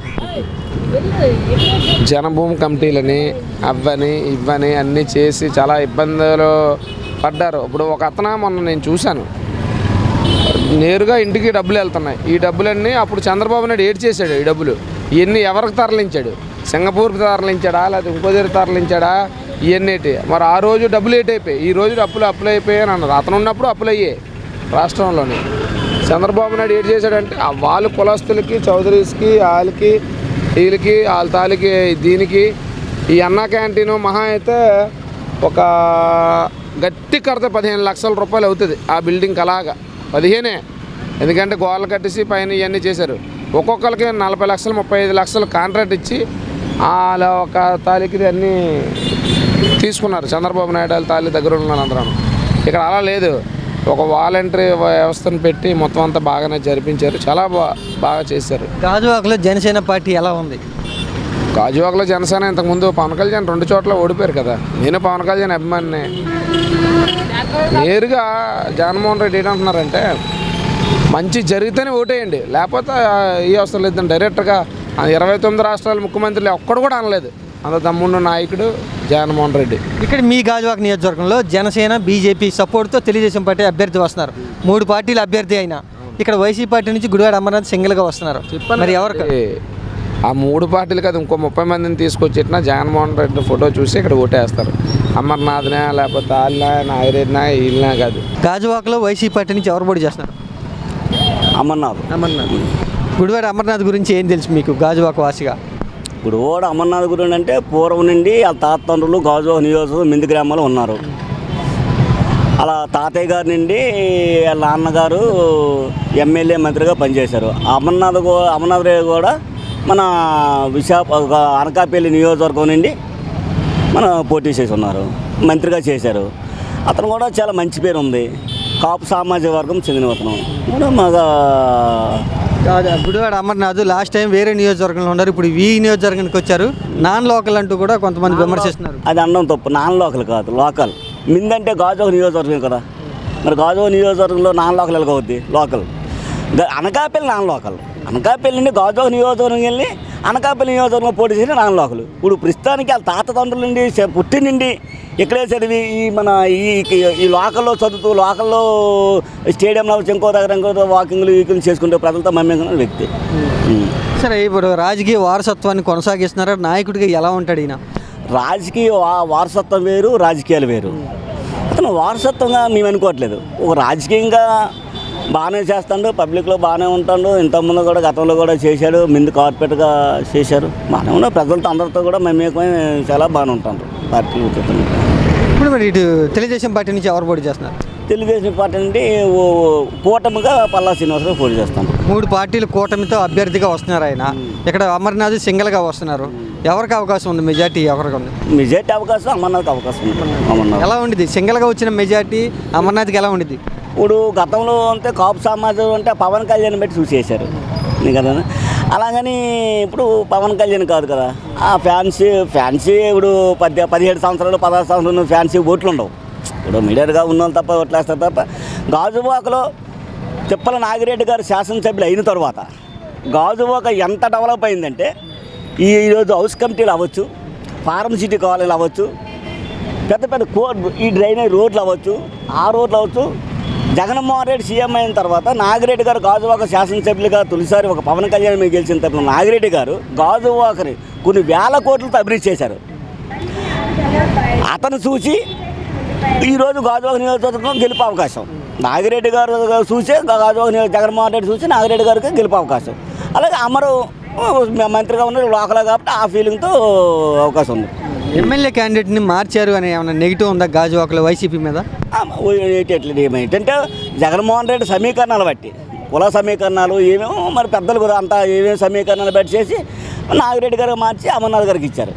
జనభూమి కమిటీలని అవ్వని ఇవ్వని అన్నీ చేసి చాలా ఇబ్బందులు పడ్డారు ఇప్పుడు ఒక అతను మొన్న నేను చూశాను నేరుగా ఇంటికి డబ్బులు వెళ్తున్నాయి ఈ డబ్బులన్నీ అప్పుడు చంద్రబాబు నాయుడు ఏడ్ చేశాడు ఈ డబ్బులు ఇవన్నీ ఎవరికి తరలించాడు సింగపూర్కి తరలించాడా లేకపోతే ఇంకో దగ్గర తరలించాడా ఇవన్నీ మరి ఆ రోజు డబ్బులు ఏట్ అయిపోయి ఈ రోజు అప్పులు అప్పులు అయిపోయాయి అని అన్నారు అతను ఉన్నప్పుడు అప్పులు అయ్యాయి రాష్ట్రంలోని చంద్రబాబు నాయుడు ఏం చేశాడంటే ఆ వాళ్ళ కులస్తులకి చౌదరీస్కి వాళ్ళకి వీళ్ళకి వాళ్ళ తాలికి దీనికి ఈ అన్నా క్యాంటీన్ మహా అయితే ఒక గట్టి కడితే పదిహేను లక్షల రూపాయలు అవుతుంది ఆ బిల్డింగ్ అలాగా పదిహేనే ఎందుకంటే గోడలు కట్టేసి పైన ఇవన్నీ చేశారు ఒక్కొక్కరికి నలభై లక్షలు ముప్పై ఐదు లక్షలు కాంట్రాక్ట్ ఇచ్చి వాళ్ళ ఒక తాలికి అన్నీ తీసుకున్నారు చంద్రబాబు నాయుడు వాళ్ళ తాలి దగ్గర ఉన్న అందరం ఇక్కడ అలా లేదు ఒక వాలంటరీ వ్యవస్థను పెట్టి మొత్తం అంతా బాగానే జరిపించారు చాలా బా బాగా చేశారు గాజువాకలో జనసేన పార్టీ ఎలా ఉంది గాజువాకలో జనసేన ఇంతకుముందు పవన్ కళ్యాణ్ రెండు చోట్ల ఓడిపోయారు కదా నేను పవన్ కళ్యాణ్ అభిమానిని నేరుగా జగన్మోహన్ రెడ్డి ఏంటంటున్నారంటే మంచి జరిగితేనే ఓటేయండి లేకపోతే ఆ, ఈ అవసరం లేదండి డైరెక్ట్గా ఆ ఇరవై తొమ్మిది రాష్ట్రాల ముఖ్యమంత్రులు ఒక్కడు కూడా అనలేదు అంత దమ్మున్న నాయకుడు జగన్మోహన్ రెడ్డి ఇక్కడ మీ గాజువాక నియోజకవర్గంలో జనసేన బీజేపీ సపోర్ట్తో తెలుగుదేశం పార్టీ అభ్యర్థి వస్తున్నారు మూడు పార్టీల అభ్యర్థి అయినా ఇక్కడ వైసీపీ పార్టీ నుంచి గుడివాడ అమర్నాథ్ సింగిల్గా వస్తున్నారు మరి ఎవరు ఆ మూడు పార్టీలు కదా ఇంకో ముప్పై మందిని తీసుకొచ్చినా జగన్మోహన్ రెడ్డి ఫోటో చూసి ఇక్కడ ఓటేస్తారు అమర్నాథ్నే లేకపోతే వాళ్ళ నాగిరెడ్డినా వీళ్ళనే కాదు గాజువాకలో వైసీపీ పార్టీ నుంచి ఎవరు పోటీ చేస్తున్నారు అమర్నాథ్ అమర్నాథ్ గుడివాడ అమర్నాథ్ గురించి ఏం తెలుసు మీకు గాజువాక వాసిగా ఇప్పుడు ఓడ అమర్నాథ్ గురించి అంటే పూర్వం నుండి వాళ్ళ తాతండ్రులు గాజువాక నియోజకవర్గం మింది గ్రామాలు ఉన్నారు అలా తాతయ్య గారి నుండి వాళ్ళ నాన్నగారు ఎమ్మెల్యే మంత్రిగా పనిచేశారు అమర్నాథ్ గో- అమర్నాథ్ రెడ్డి కూడా మన విశాఖ ఒక అనకాపల్లి నియోజకవర్గం నుండి మన పోటీ చేసి ఉన్నారు మంత్రిగా చేశారు అతను కూడా చాలా మంచి పేరు ఉంది కాపు సామాజిక వర్గం చెందిన అతను ఇప్పుడు మగా గుడివాడ అమర్నాథ్ లాస్ట్ టైం వేరే నియోజకవర్గంలో ఉన్నారు ఇప్పుడు ఈ నియోజకవర్గానికి వచ్చారు నాన్ లోకల్ అంటూ కూడా కొంతమంది విమర్శిస్తున్నారు అది అనడం తప్పు నాన్ లోకల్ కాదు లోకల్ మిందంటే గాజువాక నియోజకవర్గం కదా మరి గాజువాక నియోజకవర్గంలో నాన్ లోకల్ ఎలాగవుద్ది లోకల్ గ- అనకాపల్లి నాన్ లోకల్ అనకాపల్లి నుండి గాజువాక నియోజకవర్గం వెళ్ళి అనకాపల్లి నియోజకవర్గం పోటీ చేసి నాన్ లోకల్ ఇప్పుడు ప్రస్తుతానికి వాళ్ళ తాత తండ్రుల నుండి చ- పుట్టి నుండి ఇక్కడే చదివి ఈ మన ఈ ఈ లోకల్లో చదువుతూ లోకల్లో స్టేడియంలో ఇంకో దగ్గర ఇంకో దగ్గర వాకింగ్లు వీకింగ్లు చేసుకుంటే ప్రజలతో మమ్మేకున్న వ్యక్తి ఉం. సరే ఇప్పుడు రాజకీయ వారసత్వాన్ని కొనసాగిస్తున్నారు నాయకుడిగా ఎలా ఉంటాడు ఈయన రాజకీయ వా- వారసత్వం వేరు రాజకీయాలు వేరు అతను వారసత్వంగా మేము అనుకోవట్లేదు ఒక రాజకీయంగా బాగానే చేస్తాడు పబ్లిక్లో బాగానే ఉంటాడు ఇంతకుముందు కూడా గతంలో కూడా చేశాడు ముందు కార్పొరేట్గా చేశారు బాగానే ఉన్నారు ప్రజలతో అందరితో కూడా మేము చాలా బాగానే ఉంటారు పార్టీ ఉచితంగా. ఇప్పుడు మరి ఇటు తెలుగుదేశం పార్టీ నుంచి ఎవరు పోటీ చేస్తున్నారు తెలుగుదేశం పార్టీ నుండి ఓ- కూటమిగా పల్లా శ్రీనివాసరావు పోటీ చేస్తాను మూడు పార్టీలు కూటమితో అభ్యర్థిగా వస్తున్నారు ఆయన ఇక్కడ అమర్నాథ్ సింగిల్గా వస్తున్నారు ఎవరికి అవకాశం ఉంది మెజార్టీ ఎవరికి ఉంది మెజార్టీ అవకాశం అమర్నాథ్కి అవకాశం ఉంది అమర్నాథ్ ఎలా ఉండిద్ది సింగిల్గా వచ్చిన మెజార్టీ అమర్నాథ్కి ఎలా ఉండిద్ది ఇప్పుడు గతంలో అంటే కాపు సమాజం అంటే పవన్ కళ్యాణ్ పెట్టి చూసేశారు నీకు కదా అలాగని ఇప్పుడు పవన్ కళ్యాణ్ కాదు కదా ఆ ఫ్యాన్సీ ఫ్యాన్సీ ఇప్పుడు పద్దె పదిహేడు సంవత్సరాలు పదహారు సంవత్సరాలు ఫ్యాన్సీ ఓట్లు ఉండవు ఇప్పుడు మీడియాగా ఉన్న వాళ్ళు తప్ప ఓట్లేస్తారు తప్ప గాజువాకలో తిప్పల నాగిరెడ్డి గారు శాసనసభ్యులు అయిన తర్వాత గాజువాక ఎంత డెవలప్ అయిందంటే ఈ ఈరోజు హౌస్ కమిటీలు అవ్వచ్చు ఫారం సిటీ కాలనీలు అవ్వచ్చు పెద్ద పెద్ద కో ఈ డ్రైనేజ్ రోడ్లు అవ్వచ్చు ఆ రోడ్లు అవ్వచ్చు జగన్మోహన్ రెడ్డి సీఎం అయిన తర్వాత నాగిరెడ్డి గారు గాజువాక శాసనసభ్యులుగా తొలిసారి ఒక పవన్ కళ్యాణ్ మీకు గెలిచిన తర్వాత నాగిరెడ్డి గారు గాజువాకని కొన్ని వేల కోట్లతో అభివృద్ధి చేశారు అతను చూసి ఈరోజు గాజువాక నియోజకవర్గం గెలుపు అవకాశం నాగిరెడ్డి గారు చూసే గాజువాక నియోజక జగన్మోహన్ రెడ్డి చూసి నాగిరెడ్డి గారికి గెలుపు అవకాశం అలాగే అమరు మంత్రిగా ఉన్న లోకల్ కాబట్టి ఆ ఫీలింగ్తో అవకాశం ఉంది ఎమ్మెల్యే క్యాండిడేట్ని మార్చారు అని ఏమైనా నెగిటివ్ ఉందా గాజువాకలో వైసీపీ మీద ఏంటంటే ఏమిటంటే జగన్మోహన్ రెడ్డి సమీకరణాలు బట్టి కుల సమీకరణాలు ఏమేమో మరి పెద్దలు కూడా అంతా ఏమేమి సమీకరణాలు బట్టి చేసి నాగిరెడ్డి గారికి మార్చి అమర్నాథ్ గారికి ఇచ్చారు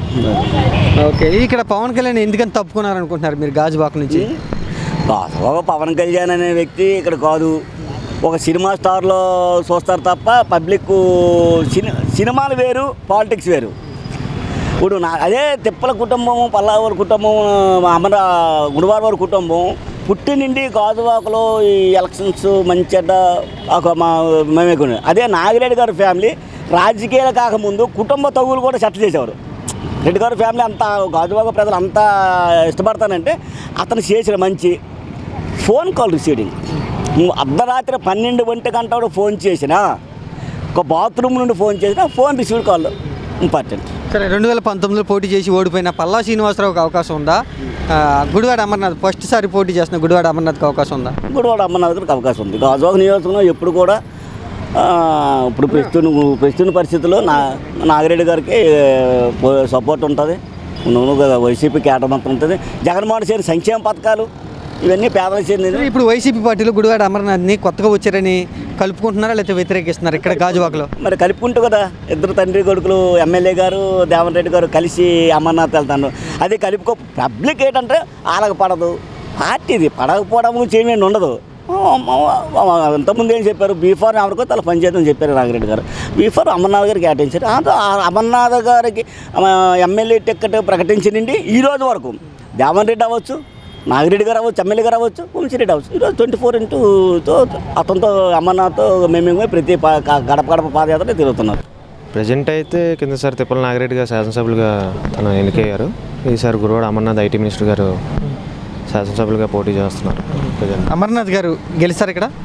ఓకే ఇక్కడ పవన్ కళ్యాణ్ ఎందుకని తప్పుకున్నారు అనుకుంటున్నారు మీరు గాజువాక నుంచి వాస్తవంగా పవన్ కళ్యాణ్ అనే వ్యక్తి ఇక్కడ కాదు ఒక సినిమా స్టార్లో చూస్తారు తప్ప పబ్లిక్ సిని సినిమాలు వేరు పాలిటిక్స్ వేరు ఇప్పుడు నా అదే తిప్పల కుటుంబం పల్లావారి కుటుంబం అమర గుడివారి కుటుంబం పుట్టి నుండి గాజువాకలో ఈ ఎలక్షన్స్ మంచిట ఒక మా మేమే కొనే అదే నాగిరెడ్డి గారి ఫ్యామిలీ రాజకీయాలు కాకముందు కుటుంబ తగులు కూడా సెటిల్ చేసేవారు రెడ్డి గారి ఫ్యామిలీ అంతా గాజువాక ప్రజలు అంతా ఇష్టపడతానంటే అతను చేసిన మంచి ఫోన్ కాల్ రిసీవింగ్ నువ్వు అర్ధరాత్రి పన్నెండు ఒంటి గంట ఫోన్ చేసినా ఒక బాత్రూమ్ నుండి ఫోన్ చేసినా ఫోన్ రిసీవ్డ్ కాల్ ఇంపార్టెంట్ సరే రెండు వేల పంతొమ్మిదిలో పోటీ చేసి ఓడిపోయిన పల్లా శ్రీనివాసరావుకి అవకాశం ఉందా ఆ, గుడివాడ అమర్నాథ్ ఫస్ట్ సారి పోటీ చేస్తున్న గుడివాడ అమర్నాథ్కి అవకాశం ఉందా గుడివాడ అమ్మనాథ్ గారికి అవకాశం ఉంది గాజువాక నియోజకవర్గంలో ఎప్పుడు కూడా ఆ, ఇప్పుడు ప్రస్తుతం ప్రస్తుత పరిస్థితుల్లో నా నాగిరెడ్డి గారికి సపోర్ట్ ఉంటుంది నువ్వు వైసీపీ కేటర్ మొత్తం ఉంటుంది జగన్మోహన్ చేసిన సంక్షేమ పథకాలు ఇవన్నీ పేదలకు చెందిన ఇప్పుడు వైసీపీ పార్టీలో గుడివాడ అమర్నాథ్ని కొత్తగా వచ్చారని కలుపుకుంటున్నారా లేకపోతే వ్యతిరేకిస్తున్నారు ఇక్కడ గాజువాకలో మరి కలుపుకుంటూ కదా ఇద్దరు తండ్రి కొడుకులు ఎమ్మెల్యే గారు దేవన్ రెడ్డి గారు కలిసి అమర్నాథ్ వెళ్తాను అది కలుపుకో పబ్లిక్ ఏంటంటే వాళ్ళకి పడదు పార్టీది పడకపోవడం చేయమేమి ఉండదు ఇంతకుముందు ఏం చెప్పారు బీఫార్ ఎవరికో తల పనిచేద్దాం చెప్పారు నాగిరెడ్డి గారు బీఫార్ అమర్నాథ్ గారికి కేటాయించారు ఆ ఆ అమర్నాథ్ గారికి ఆ, ఎమ్మెల్యే టికెట్ ప్రకటించినండి ఈ రోజు వరకు దేవన్ రెడ్డి అవ్వచ్చు నాగిరెడ్డి గారు అవ్వచ్చు ఎమ్మెల్యే గారు అవ్వచ్చు వంశీరెడ్డి అవ్వచ్చు ఈరోజు ట్వంటీ ఫోర్ ఇంటూతో అతనితో అమర్నాథ్తో మేము ప్రతి పా- గడప గడప పాదయాత్ర తిరుగుతున్నారు ప్రజెంట్ అయితే కిందసారి తిప్పల నాగిరెడ్డి గారు శాసనసభ్యులుగా తను ఎన్నికయ్యారు ఈసారి గురువాడ అమర్నాథ్ ఐటీ మినిస్టర్ గారు శాసనసభ్యులుగా పోటీ చేస్తున్నారు ప్రజెంట్ అమర్నాథ్ గారు గెలిచారు ఇక్కడ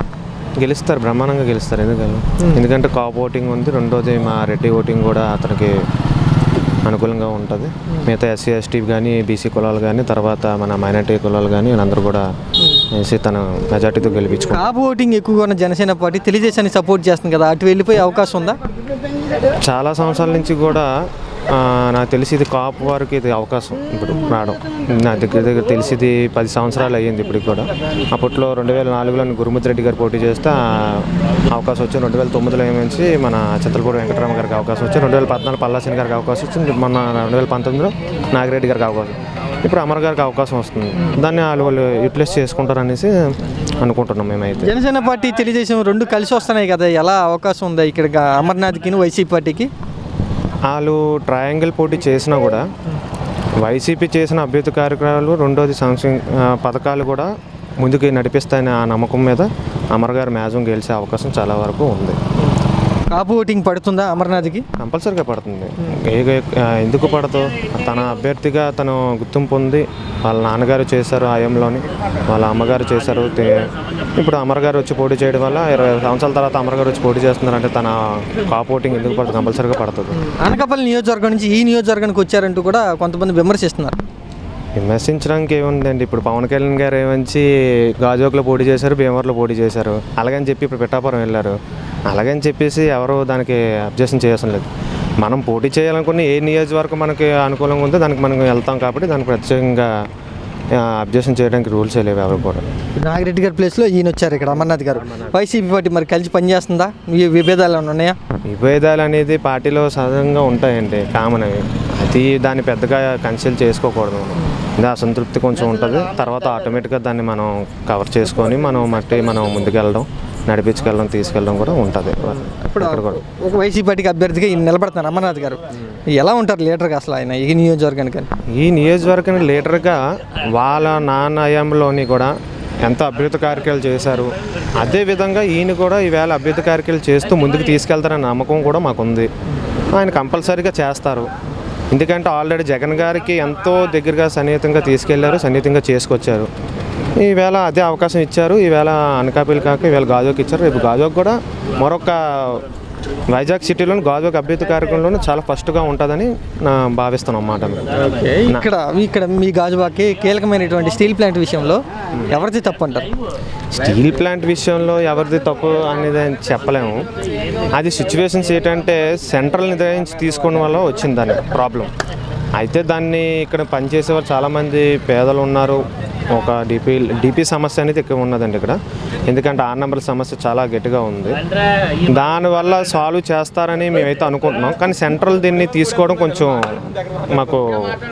గెలుస్తారు బ్రహ్మాండంగా గెలుస్తారు ఎందుకని ఎందుకంటే కాప్ ఓటింగ్ ఉంది రెండోది మా రెడ్డి ఓటింగ్ కూడా అతనికి అనుకూలంగా ఉంటుంది మిగతా ఎస్సీ ఎస్టీ కానీ బీసీ కులాలు కానీ తర్వాత మన మైనార్టీ కులాలు కానీ వీళ్ళందరూ కూడా వేసి తన మెజార్టీతో గెలిపించుకుంటారు కాపు ఓటింగ్ ఎక్కువగా ఉన్న జనసేన పార్టీ తెలుగుదేశాన్ని సపోర్ట్ చేస్తుంది కదా అటు వెళ్ళిపోయే అవకాశం ఉందా చాలా సంవత్సరాల నుంచి కూడా ఆ, నాకు తెలిసి ఇది కాపు వారికి ఇది అవకాశం ఇప్పుడు రావడం నా దగ్గర దగ్గర తెలిసి ఇది పది సంవత్సరాలు అయ్యింది ఇప్పటికి కూడా అప్పట్లో రెండు వేల నాలుగులో గురుమూర్తి రెడ్డి గారు పోటీ చేస్తే ఆ అవకాశం వచ్చి రెండు వేల తొమ్మిదిలో ఏమించి మన చిత్తలపూడి వెంకటరామ గారికి అవకాశం వచ్చి రెండు వేల పద్నాలుగు పల్లాసిన్ గారికి అవకాశం వచ్చింది మొన్న రెండు వేల పంతొమ్మిదిలో నాగిరెడ్డి గారికి అవకాశం ఇప్పుడు అమర్ గారికి అవకాశం వస్తుంది దాన్ని వాళ్ళు వాళ్ళు యూటిలైజ్ చేసుకుంటారు అనేసి అనుకుంటున్నాం మేమైతే జనసేన పార్టీ తెలుగుదేశం రెండు కలిసి వస్తున్నాయి కదా ఎలా అవకాశం ఉందా ఇక్కడ గా- అమర్నాథ్కి వైసీపీ పార్టీకి వాళ్ళు ట్రయాంగిల్ పోటీ చేసినా కూడా వైసీపీ చేసిన అభ్యుత కార్యక్రమాలు రెండోది సంక్షేమ ఆ, పథకాలు కూడా ముందుకు నడిపిస్తాయనే ఆ నమ్మకం మీద అమర్ గారు మ్యాక్సిమం గెలిచే అవకాశం చాలా వరకు ఉంది కాపు ఓటింగ్ పడుతుందా అమర్నాథ్కి కంపల్సరీగా పడుతుంది ఏ- ఆ, ఎందుకు పడదు తన అభ్యర్థిగా తను గుర్తింపు ఉంది వాళ్ళ నాన్నగారు చేశారు ఆయంలోని వాళ్ళ అమ్మగారు చేశారు తే- ఇప్పుడు అమర్ గారు వచ్చి పోటీ చేయడం వల్ల ఇరవై సంవత్సరాల తర్వాత అమర్ గారు వచ్చి పోటీ చేస్తున్నారంటే తన కాప్ ఓటింగ్ ఎందుకు పడుతుంది కంపల్సరీగా పడుతుంది అనకాపల్లి నియోజకవర్గం నుంచి ఈ నియోజకవర్గానికి వచ్చారంటూ కూడా కొంతమంది విమర్శిస్తున్నారు విమర్శించడానికి ఏముందండి ఇప్పుడు పవన్ కళ్యాణ్ గారు ఏమంచి గాజోక్లో పోటీ చేశారు భీమవరంలో పోటీ చేశారు అలాగని చెప్పి ఇప్పుడు పిఠాపురం వెళ్ళారు అలాగని చెప్పేసి ఎవరు దానికి అబ్జెక్షన్ చేయాల్సిన లేదు మనం పోటీ చేయాలనుకున్న ఏ నియోజకవర్గం మనకి అనుకూలంగా ఉందో దానికి మనం వెళ్తాం కాబట్టి దానికి ప్రత్యేకంగా అబ్జెక్షన్ చేయడానికి రూల్స్ లేవు ఎవరు కూడా నాగిరెడ్డి గారి ప్లేస్లో ఈయన వచ్చారు ఇక్కడ అమర్నాథ్ గారు వైసీపీ పార్టీ మరి కలిసి పనిచేస్తుందా ఈ విభేదాలు ఏమైనా ఉన్నాయా విభేదాలు అనేది పార్టీలో సహజంగా ఉంటాయండి కామన్ అవి అది దాన్ని పెద్దగా కన్సిల్ చేసుకోకూడదు మనం ఇది అసంతృప్తి కొంచెం ఉంటుంది తర్వాత ఆటోమేటిక్గా దాన్ని మనం కవర్ చేసుకొని మనం మట్టి మనం ముందుకెళ్ళడం నడిపించుకెళ్ళడం తీసుకెళ్ళడం కూడా ఉంటుంది ఇప్పుడు అక్కడ కూడా ఒక వైసీపీ పార్టీకి అభ్యర్థిగా ఈయన నిలబడుతున్నారు అమర్నాథ్ గారు ఎలా ఉంటారు లీడర్గా అసలు ఆయన ఈ నియోజకవర్గానికి ఈ నియోజకవర్గానికి లీడర్గా వాళ్ళ నాన్న హయాంలోని కూడా ఎంతో అభివృద్ధి కార్యక్రమాలు చేశారు అదేవిధంగా ఈయన కూడా ఈవేళ అభివృద్ధి కార్యక్రమాలు చేస్తూ ముందుకు తీసుకెళ్తారనే నమ్మకం కూడా మాకుంది ఆయన కంపల్సరీగా చేస్తారు ఎందుకంటే ఆల్రెడీ జగన్ గారికి ఎంతో దగ్గరగా సన్నిహితంగా తీసుకెళ్లారు సన్నిహితంగా చేసుకొచ్చారు ఈవేళ అదే అవకాశం ఇచ్చారు ఈవేళ అనకాపల్లి కాక ఈవేళ గాజోకి ఇచ్చారు రేపు గాజోకి కూడా మరొక వైజాగ్ సిటీలోని గాజోకి అభివృద్ధి కార్యక్రమంలోనే చాలా ఫస్ట్గా ఉంటుందని నా భావిస్తున్నాం అన్నమాట ఇక్కడ ఇక్కడ మీ గాజువాకి కీలకమైనటువంటి స్టీల్ ప్లాంట్ విషయంలో ఎవరిది తప్పు అంటారు స్టీల్ ప్లాంట్ విషయంలో ఎవరిది తప్పు అనేది చెప్పలేము అది సిచ్యువేషన్స్ ఏంటంటే సెంట్రల్ నిర్ణయించి తీసుకోవడం వల్ల వచ్చింది దాని ప్రాబ్లం అయితే దాన్ని ఇక్కడ పనిచేసే వాళ్ళు చాలామంది పేదలు ఉన్నారు ఒక డిపి డిపి సమస్య అనేది ఎక్కువ ఉన్నదండి ఇక్కడ ఎందుకంటే ఆరు నెంబర్ సమస్య చాలా గట్టిగా ఉంది దానివల్ల సాల్వ్ చేస్తారని మేమైతే అనుకుంటున్నాం కానీ సెంట్రల్ దీన్ని తీసుకోవడం కొంచెం మాకు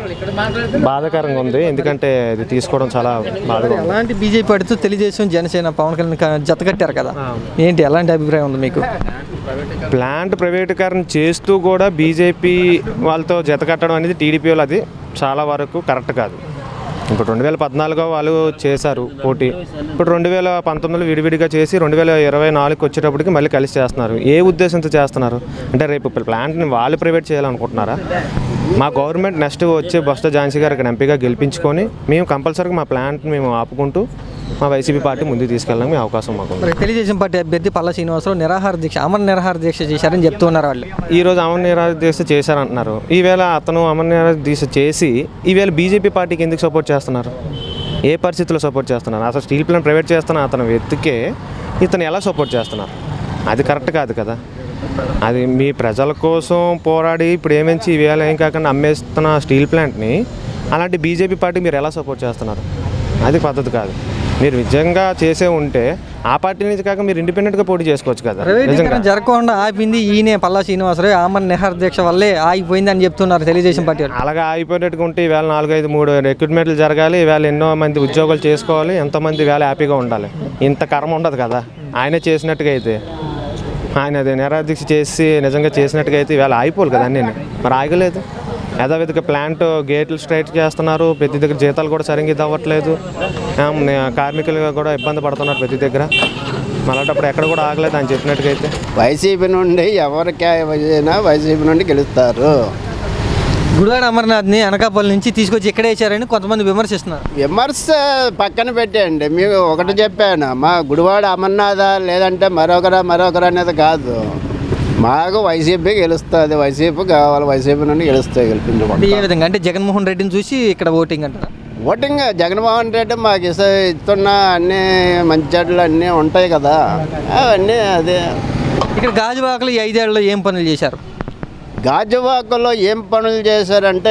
బాధాకరంగా ఉంది ఎందుకంటే ఇది తీసుకోవడం చాలా బాధగా ఉంది ఎలాంటి బీజేపీ పార్టీతో తెలుగుదేశం జనసేన పవన్ కళ్యాణ్ క- జత కట్టారు కదా ఏంటి ఎలాంటి అభిప్రాయం ఉంది మీకు ప్లాంట్ ప్రైవేటీకరణ చేస్తూ కూడా బీజేపీ వాళ్ళతో జత కట్టడం అనేది టీడీపీ వాళ్ళు అది చాలా వరకు కరెక్ట్ కాదు ఇప్పుడు రెండు వేల పద్నాలుగో వాళ్ళు చేశారు పోటీ ఇప్పుడు రెండు వేల పంతొమ్మిదిలో విడివిడిగా చేసి రెండు వేల ఇరవై నాలుగుకి వచ్చేటప్పటికి మళ్ళీ కలిసి చేస్తున్నారు ఏ ఉద్దేశంతో చేస్తున్నారు అంటే రేపు ప్లాంట్ని వాళ్ళు ప్రైవేట్ చేయాలనుకుంటున్నారా మా గవర్నమెంట్ నెక్స్ట్ వచ్చే బొస్త ఝాన్సీ గారు ఇక్కడ ఎంపీగా గెలిపించుకొని మేము కంపల్సరీగా మా ప్లాంట్ని మేము ఆపుకుంటూ మా వైసీపీ పార్టీ ముందుకు తీసుకెళ్ళడానికి అవకాశం మాకు ఉంది మరి తెలుగుదేశం పార్టీ అభ్యర్థి పల్లా శ్రీనివాసరావు నిరాహార దీక్ష అమర నిరాహార దీక్ష చేశారని చెప్తున్నారు వాళ్ళు ఈ రోజు అమర నిరాహార దీక్ష చేశారంటున్నారు ఈవేళ అతను అమర నిరాహార దీక్ష చేసి ఈవేళ బీజేపీ పార్టీకి ఎందుకు సపోర్ట్ చేస్తున్నారు ఏ పరిస్థితుల్లో సపోర్ట్ చేస్తున్నారు అసలు స్టీల్ ప్లాంట్ ప్రైవేట్ చేస్తున్న అతను వెతికే ఇతను ఎలా సపోర్ట్ చేస్తున్నారు అది కరెక్ట్ కాదు కదా అది మీ ప్రజల కోసం పోరాడి ఇప్పుడు ఏమించి ఈవేళ ఏం కాకుండా అమ్మేస్తున్న స్టీల్ ప్లాంట్ని అలాంటి బీజేపీ పార్టీ మీరు ఎలా సపోర్ట్ చేస్తున్నారు అది పద్ధతి కాదు మీరు నిజంగా చేసే ఉంటే ఆ పార్టీ నుంచి కాక మీరు ఇండిపెండెంట్గా పోటీ చేసుకోవచ్చు కదా ప్రైవేటీకరణ నిజంగా జరగకుండా ఆపింది ఈయనే పల్లా శ్రీనివాసరావు ఆమర నిరాహార దీక్ష వల్లే ఆగిపోయింది అని చెప్తున్నారు తెలుగుదేశం పార్టీ వాళ్ళు. అలాగా అయిపోయినట్టుగా ఉంటే ఈవేళ నాలుగైదు మూడు రిక్రూట్మెంట్లు జరగాలి ఈవేళ ఎన్నో మంది ఉద్యోగాలు చేసుకోవాలి ఎంతోమంది వేళ హ్యాపీగా ఉండాలి ఇంత కర్మ ఉండదు కదా ఆయనే చేసినట్టుగా అయితే ఆయన అది నిరాదీక్ష చేసి నిజంగా చేసినట్టుగా అయితే ఈవేళ ఆగిపోవాలి కదా అన్నీ మరి ఆగలేదు యథావిధిగా ప్లాంట్ గేట్లు స్ట్రైట్ చేస్తున్నారు ప్రతి దగ్గర జీతాలు కూడా సరిగ్గా ఇది అవ్వట్లేదు ఆమ్, కార్మికులు కూడా ఇబ్బంది పడుతున్నారు ప్రతి దగ్గర మళ్ళటప్పుడు ఎక్కడ కూడా ఆగలేదు అని చెప్పినట్టుగా అయితే వైసీపీ నుండి ఎవరికి అయినా వైసీపీ నుండి గెలుస్తారు గుడివాడ అమర్నాథ్ని అనకాపల్లి నుంచి తీసుకొచ్చి ఎక్కడ వేశారని కొంతమంది విమర్శిస్తున్నారు విమర్శ పక్కన పెట్టేయండి మీకు ఒకటి చెప్పాను మా గుడివాడ అమర్నాథ లేదంటే మరొకరా మరొకరు అనేది కాదు మాకు వైసీపీ గెలుస్తుంది వైసీపీ కావాలి వైసీపీ నుండి గెలుస్తాయి అంటే ఏ గెలిపించుకుంటాం విధంగా అంటే జగన్మోహన్ రెడ్డిని చూసి ఇక్కడ ఓటింగ్ అంటారా ఓటింగ్ జగన్మోహన్ రెడ్డి మాకు ఇస్త ఇస్తున్న అన్ని మంచి చెడ్లు అన్నీ ఉంటాయి కదా అవన్నీ అదే ఇక్కడ గాజువాకలు ఈ ఐదేళ్లలో ఏం పనులు చేశారు గాజువాకలో ఏం పనులు చేశారంటే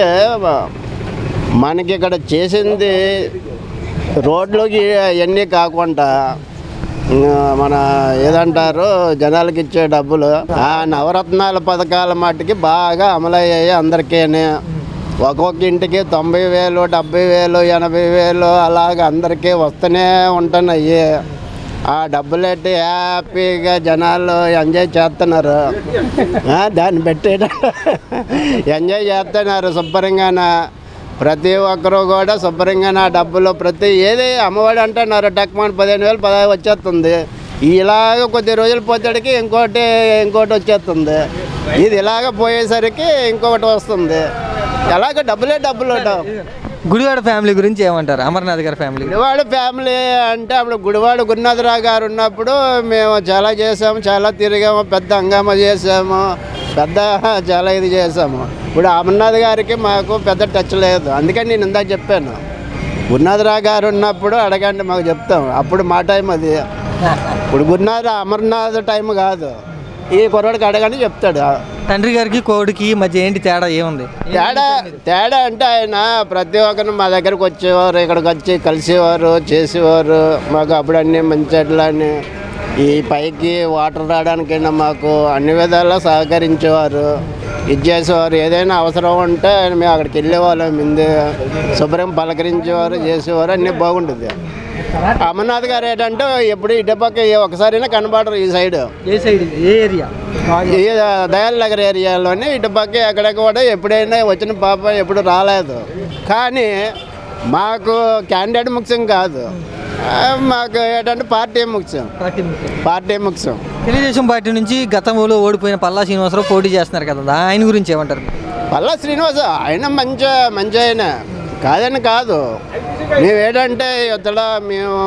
మనకి ఇక్కడ చేసింది రోడ్లోకి అవన్నీ కాకుండా ఆ, మన ఏదంటారు జనాలకి ఇచ్చే డబ్బులు ఆ నవరత్నాల పథకాల మట్టుకి బాగా అమలయ్యాయి అందరికీనే ఒక్కొక్క ఇంటికి తొంభై వేలు డెబ్బై వేలు ఎనభై వేలు అలాగ అందరికీ వస్తూనే ఉంటున్నాయి ఆ డబ్బులెట్టి హ్యాపీగా జనాలు ఎంజాయ్ చేస్తున్నారు ఆ, దాన్ని పెట్టి ఎంజాయ్ చేస్తున్నారు శుభ్రంగాన ప్రతి ఒక్కరు కూడా శుభ్రంగా నా డబ్బులు ప్రతి ఏది అమ్మఒడి అంటున్నారు టక్మాన్ పదిహేను వేలు పదహారు వచ్చేస్తుంది ఇలాగ కొద్ది రోజులు పోతాడికి ఇంకోటి ఇంకోటి వచ్చేస్తుంది ఇది ఇలాగ పోయేసరికి ఇంకొకటి వస్తుంది ఎలాగ డబ్బులే డబ్బులు ఉండవు గుడివాడ ఫ్యామిలీ గురించి ఏమంటారు అమర్నాథ్ గారి ఫ్యామిలీ గుడివాడ ఫ్యామిలీ అంటే అప్పుడు గుడివాడ గురునాథరావు గారు ఉన్నప్పుడు మేము చాలా చేసాము చాలా తిరిగాము పెద్ద హంగామా చేసాము పెద్ద చాలా ఇది చేసాము ఇప్పుడు అమర్నాథ్ గారికి మాకు పెద్ద టచ్ లేదు అందుకని నేను ఇందాక చెప్పాను గురునాథరావు గారు ఉన్నప్పుడు అడగండి మాకు చెప్తాం అప్పుడు మా టైం అది ఇప్పుడు గురునాథ అమర్నాథ్ టైం కాదు ఈ కుర్రాడికి అడగండి చెప్తాడు తండ్రి గారికి కోడికి మధ్య ఏంటి తేడా ఏముంది తేడా తేడా అంటే ఆయన ప్రతి ఒక్కరు మా దగ్గరకు వచ్చేవారు ఇక్కడికి వచ్చి కలిసేవారు చేసేవారు మాకు అప్పుడు అన్ని మంచి ఈ పైకి వాటర్ రావడానికైనా మాకు అన్ని విధాలా సహకరించేవారు ఇది చేసేవారు ఏదైనా అవసరం ఉంటే మేము అక్కడికి వెళ్ళేవాళ్ళం ముందు శుభ్రం పలకరించేవారు చేసేవారు అన్నీ బాగుంటుంది అమర్నాథ్ గారు ఏంటంటే ఎప్పుడు ఇటు పక్క ఒకసారైనా కనబడరు ఈ సైడ్ ఏ సైడ్ ఏ ఏరియా ఈ దయాల్ నగర్ ఏరియాలోనే ఇటు పక్క ఎక్కడ కూడా ఎప్పుడైనా వచ్చిన పాప ఎప్పుడు రాలేదు కానీ మాకు క్యాండిడేట్ ముఖ్యం కాదు ఆ, మాకు ఏంటంటే పార్టీ ముఖ్యం పార్టీ ముఖ్యం తెలుగుదేశం పార్టీ నుంచి గతంలో ఓడిపోయిన పల్లా శ్రీనివాసరావు పోటీ చేస్తున్నారు కదా ఆయన గురించి ఏమంటారు పల్లా శ్రీనివాస ఆయన మంచి మంచి ఆయన కాదని కాదు మేము ఏంటంటే ఇతడ మేము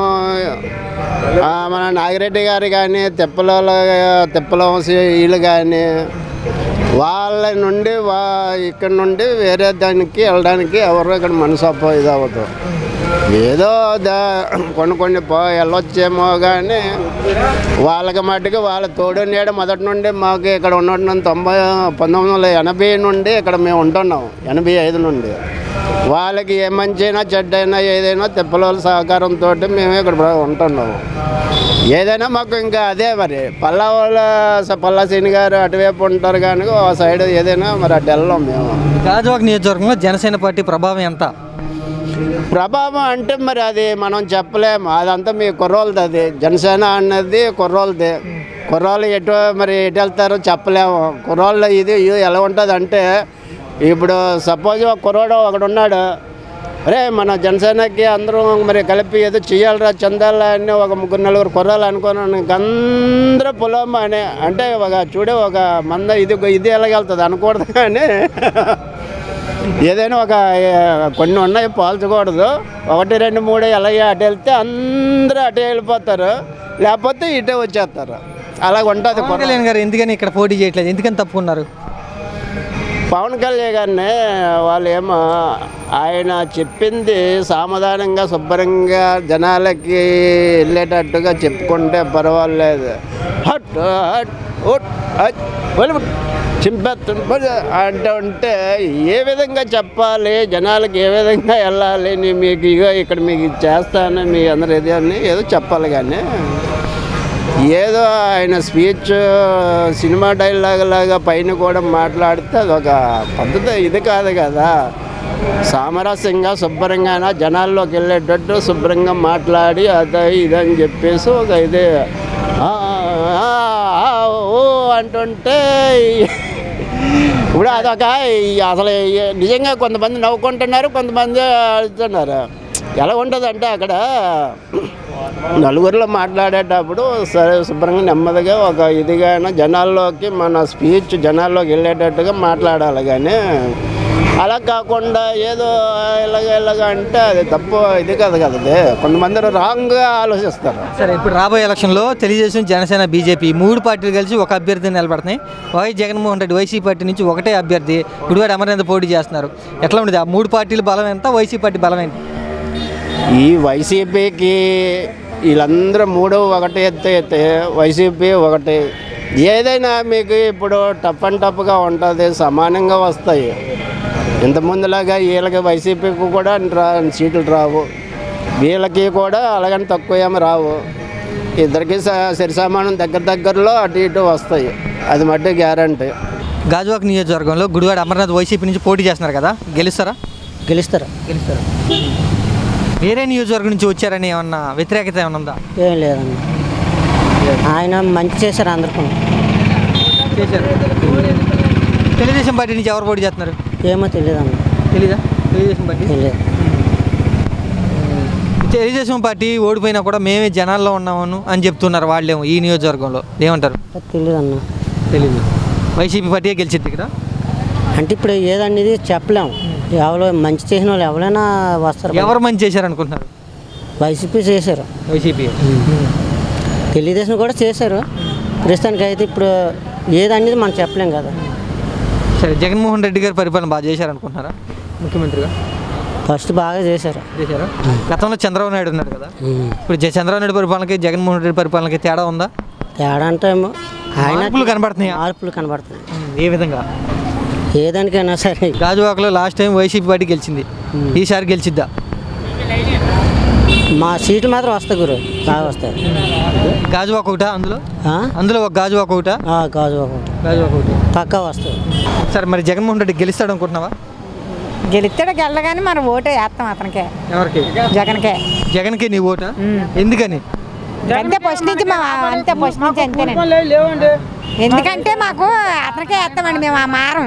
ఆ, మన నాగిరెడ్డి గారు కానీ తిప్పల తిప్పల వంశీ వీళ్ళు కానీ వాళ్ళ నుండి వా ఇక్కడ నుండి వేరే దానికి వెళ్ళడానికి ఎవరు ఇక్కడ మనసు అప్ప ఇది అవ్వదు ఏదో దా కొన్ని కొన్ని పో వెళ్ళొచ్చేమో కానీ వాళ్ళకి మట్టుకు వాళ్ళ తోడు నీడ మొదటి నుండి మాకు ఇక్కడ ఉన్న తొంభై పంతొమ్మిది వందల ఎనభై నుండి ఇక్కడ మేము ఉంటున్నాం ఎనభై ఐదు నుండి వాళ్ళకి ఏ మంచైనా చెడ్డైనా ఏదైనా తిప్పల సహకారంతో మేము ఇక్కడ ఉంటున్నాము ఏదైనా మాకు ఇంకా అదే మరి పల్లా వాళ్ళ పల్లా సీని గారు అటువైపు ఉంటారు కానీ ఆ సైడ్ ఏదైనా మరి అటు వెళ్ళాం మేము గాజువాక నియోజకవర్గంలో జనసేన పార్టీ ప్రభావం ఎంత ప్రభావం అంటే మరి అది మనం చెప్పలేము అదంతా మీ కుర్రోళ్ళది అది జనసేన అన్నది కుర్రోళ్ళది కుర్రోళ్ళు ఎటు మరి ఎటు వెళ్తారో చెప్పలేము కుర్రోళ్ళు ఇది ఇది ఎలా ఉంటుంది అంటే ఇప్పుడు సపోజ్ ఒక కుర్రోడు ఒకడు ఉన్నాడు అరే మన జనసేనకి అందరూ మరి కలిపి ఏదో చెయ్యాలిరా చందాలా అని ఒక ముగ్గురు నలుగురు కుర్రాలు అనుకున్నాను అందరూ పొలం అని అంటే ఒక చూడే ఒక మంద ఇది ఇది ఎలాగెళ్తుంది అనకూడదు కానీ ఏదైనా ఒక ఏ, కొన్ని ఉన్నాయి పోల్చకూడదు ఒకటి రెండు మూడు అలాగే అటు వెళ్తే అందరూ అటే వెళ్ళిపోతారు లేకపోతే ఇటే వచ్చేస్తారు అలాగ ఉంటుంది పవన్ కళ్యాణ్ గారు ఎందుకని ఇక్కడ పోటీ చేయట్లేదు ఎందుకని తప్పుకున్నారు పవన్ కళ్యాణ్ గారిని వాళ్ళు ఏమో ఆయన చెప్పింది సామధానంగా శుభ్రంగా జనాలకి వెళ్ళేటట్టుగా చెప్పుకుంటే పర్వాలేదు హట్ హట్ ఉట్ హట్ వెలుబుట్ చింపేస్తుంటే అంటే ఉంటే ఏ విధంగా చెప్పాలి జనాలకి ఏ విధంగా వెళ్ళాలి నీ మీకు ఇగో ఇక్కడ మీకు ఇది చేస్తాను మీ అందరు ఏదో అని ఏదో చెప్పాలి కానీ ఏదో ఆయన స్పీచ్ సినిమా డైలాగ్ లాగా పైన కూడా మాట్లాడితే అదొక పద్ధతి ఇది కాదు కదా సామరస్యంగా శుభ్రంగా జనాల్లోకి వెళ్ళేటట్టు శుభ్రంగా మాట్లాడి అదే ఇదని చెప్పేసి ఒక ఇది ఆ, ఆ, ఆ, ఓ అంటుంటే ఇప్పుడు అదొక ఈ అసలు ఈ- నిజంగా కొంతమంది నవ్వుకుంటున్నారు కొంతమంది అడుగుతున్నారు ఎలా ఉంటుంది అంటే అక్కడ నలుగురిలో మాట్లాడేటప్పుడు సరే శుభ్రంగా నెమ్మదిగా ఒక ఇదిగా జనాల్లోకి మన స్పీచ్ జనాల్లోకి వెళ్ళేటట్టుగా మాట్లాడాలి కానీ అలా కాకుండా ఏదో ఇలాగ ఇలాగ అంటే అది తప్పు ఇది కాదు కదా అది కొంతమంది రాంగ్గా ఆలోచిస్తారు సరే ఇప్పుడు రాబోయే ఎలక్షన్లో తెలుగుదేశం జనసేన బీజేపీ మూడు పార్టీలు కలిసి ఒక అభ్యర్థిని నిలబడుతున్నాయి YS Jaganmohan Reddy YCP party నుంచి ఒకటే అభ్యర్థి గుడివాడ అమర్నాథ్ పోటీ చేస్తున్నారు ఎట్లా ఉండదు ఆ మూడు పార్టీలు బలం ఎంత వైసీపీ పార్టీ బలం ఏంటి ఈ వైసీపీకి వీళ్ళందరూ మూడు ఒకటి ఎత్తే ఎత్తే వైసీపీ ఒకటి ఏదైనా మీకు ఇప్పుడు టఫ్ అండ్ టఫ్గా ఉంటుంది సమానంగా వస్తాయి ఇంత ముందులాగా వీళ్ళకి వైసీపీకి కూడా రా సీట్లు రావు వీళ్ళకి కూడా అలాగని తక్కువ ఏమి రావు ఇద్దరికి స- సరి సమానం దగ్గర దగ్గరలో అటు ఇటు వస్తాయి అది మట్టి గ్యారంటీ గాజువాక నియోజకవర్గంలో గుడివాడ అమర్నాథ్ వైసీపీ నుంచి పోటీ చేస్తున్నారు కదా గెలుస్తారా గెలుస్తారు గెలుస్తారా వేరే నియోజకవర్గం నుంచి వచ్చారని ఏమన్నా వ్యతిరేకత ఏమన్నా ఉందా ఏం లేదన్న ఆయన మంచి చేశారు అందరికీ చేశారు తెలుగుదేశం పార్టీ నుంచి ఎవరు పోటీ చేస్తున్నారు ఏమో తెలియదు అన్న తెలీదా తెలుగుదేశం పార్టీ తెలియదు తెలుగుదేశం పార్టీ ఓడిపోయినా కూడా మేమే జనాల్లో ఉన్నామను అని చెప్తున్నారు వాళ్ళేమో ఈ నియోజకవర్గంలో ఏమంటారు తెలియదు అన్న తెలీదు వైసీపీ పార్టీ గెలిచింది ఇక్కడ అంటే ఇప్పుడు ఏదనేది చెప్పలేము ఎవరు మంచి చేసిన వాళ్ళు ఎవరైనా వస్తారు ఎవరు మంచి చేశారు అనుకుంటున్నారు వైసీపీ చేశారు వైసీపీ తెలుగుదేశం కూడా చేశారు ప్రస్తుతానికి అయితే ఇప్పుడు ఏదనేది మనం చెప్పలేం కదా సరే జగన్మోహన్ రెడ్డి గారి పరిపాలన బాగా చేశారు అనుకుంటున్నారా ముఖ్యమంత్రిగా ఫస్ట్ బాగా చేశారు చేశారు గతంలో చంద్రబాబు నాయుడు ఉన్నారు కదా ఇప్పుడు జ- చంద్రబాబు నాయుడు పరిపాలనకి జగన్మోహన్ రెడ్డి పరిపాలనకి తేడా ఉందా తేడా అంటే ఏమో ఆయన మార్పులు కనబడుతున్నాయా? మార్పులు కనబడుతున్నాయి ఏ విధంగా ఏదానికైనా సరే గాజువాకలో లాస్ట్ టైం వైసీపీ పార్టీ గెలిచింది ఈసారి గెలిచిద్దా మా సీటు మాత్రం వస్తాయి గురు బాగా వస్తాయి గాజువాక ఒకటా అందులో ఆ? అందులో ఒక గాజువాక ఒకటా ఆ, గాజు ఒకటి గాజువాక ఒకటి పక్కా వస్తాయి సరే మరి జగన్మోహన్ రెడ్డి గెలుస్తాడు అనుకుంటున్నావా గెలిస్తాడు గెలగానే మనం ఓటు వేస్తాం అతనికే ఎవరికి జగన్కే జగన్కి నీ ఓటా ఎందుకని అంతే ఫస్ట్ నుంచి మా అంతే ఫస్ట్ నుంచి అంతేనండి ఎందుకంటే మాకు అతనికే వేస్తామండి మేము ఆ మారం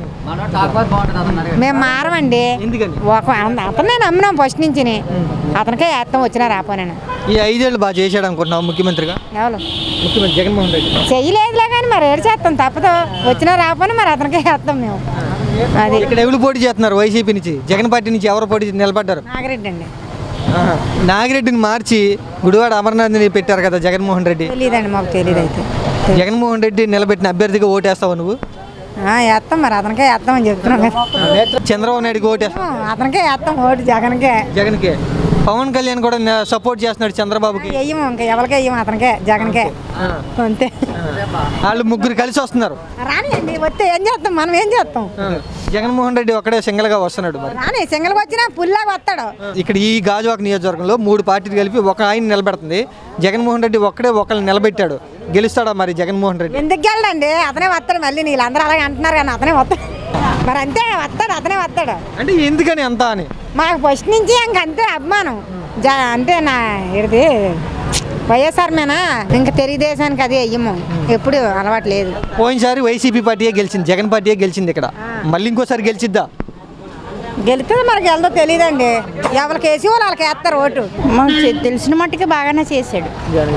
మేము మారమండి ఒక అతనే నమ్మినాం ఫస్ట్ నుంచి అతనికే వేస్తాం వచ్చినా రాపోనని ఈ ఐదేళ్ళు బాగా చేశాడు అనుకుంటున్నావు ముఖ్యమంత్రిగా ఎవరు ముఖ్యమంత్రి జగన్మోహన్ రెడ్డి చెయ్యలేదులే కానీ మరి ఏడు చేస్తాం తప్పదు వచ్చినా రాపోయినా మరి అతనికే వేస్తాం మేము అది ఇక్కడ ఎవరు పోటీ చేస్తున్నారు వైసీపీ నుంచి జగన్ పార్టీ నుంచి ఎవరు పోటీ నిలబడ్డారు నాగిరెడ్డి అండి నాగిరెడ్డిని మార్చి గుడివాడ అమర్నాథ్ని పెట్టారు కదా జగన్మోహన్ రెడ్డి తెలియదండి మాకు తెలియదు అయితే జగన్మోహన్ రెడ్డి నిలబెట్టిన అభ్యర్థిగా ఓటేస్తావు నువ్వు ఆ, వేస్తాం మరి అతనికే వేస్తామని చెప్తున్నాం కదా చంద్రబాబు నాయుడుకి ఓటేస్తావు అతనికే వేస్తాం ఓటు జగన్కే జగన్కే పవన్ కళ్యాణ్ కూడా న- సపోర్ట్ చేస్తున్నాడు చంద్రబాబుకి వెయ్యము ఇంకా ఎవరికే వెయ్యము అతనికే జగన్కే అంతే వాళ్ళు ముగ్గురు కలిసి వస్తున్నారు రానియండి వస్తే ఏం చేస్తాం మనం ఏం చేస్తాం జగన్మోహన్ రెడ్డి ఒక్కడే సింగల్ గా వస్తున్నాడు మరి రాని సింగల్కి వచ్చినా పుల్లాగా వస్తాడు ఇక్కడ ఈ గాజువాక నియోజకవర్గంలో మూడు పార్టీలు కలిపి ఒక ఆయన నిలబెడుతుంది జగన్మోహన్ రెడ్డి ఒక్కడే ఒకళ్ళని నిలబెట్టాడు గెలుస్తాడా మరి జగన్మోహన్ రెడ్డి ఎందుకు వెళ్ళండి అతనే వస్తాడు మళ్ళీ వీళ్ళందరూ అలాగే అంటున్నారు కానీ అతనే వస్తాడు మరి అంతే వస్తాడు అతనే వస్తాడు అంటే ఎందుకని అంత అని మాకు ఫస్ట్ నుంచి ఇంక అంతే అభిమానం జా అంటే నా ఇది వైఎస్ఆర్ మేనా ఇంకా తెలుగుదేశానికి అది వెయ్యము ఎప్పుడు అలవాటు లేదు పోయినసారి వైసీపీ పార్టీయే గెలిచింది జగన్ పార్టీయే గెలిచింది ఇక్కడ మళ్ళీ ఇంకోసారి గెలిచిద్దా గెలిస్తే మనకి వెళ్దో తెలియదండి ఎవరికి వేసి వాళ్ళు వాళ్ళకి వేస్తారు ఓటు మాకు తె- తెలిసిన మట్టుకు బాగానే చేశాడు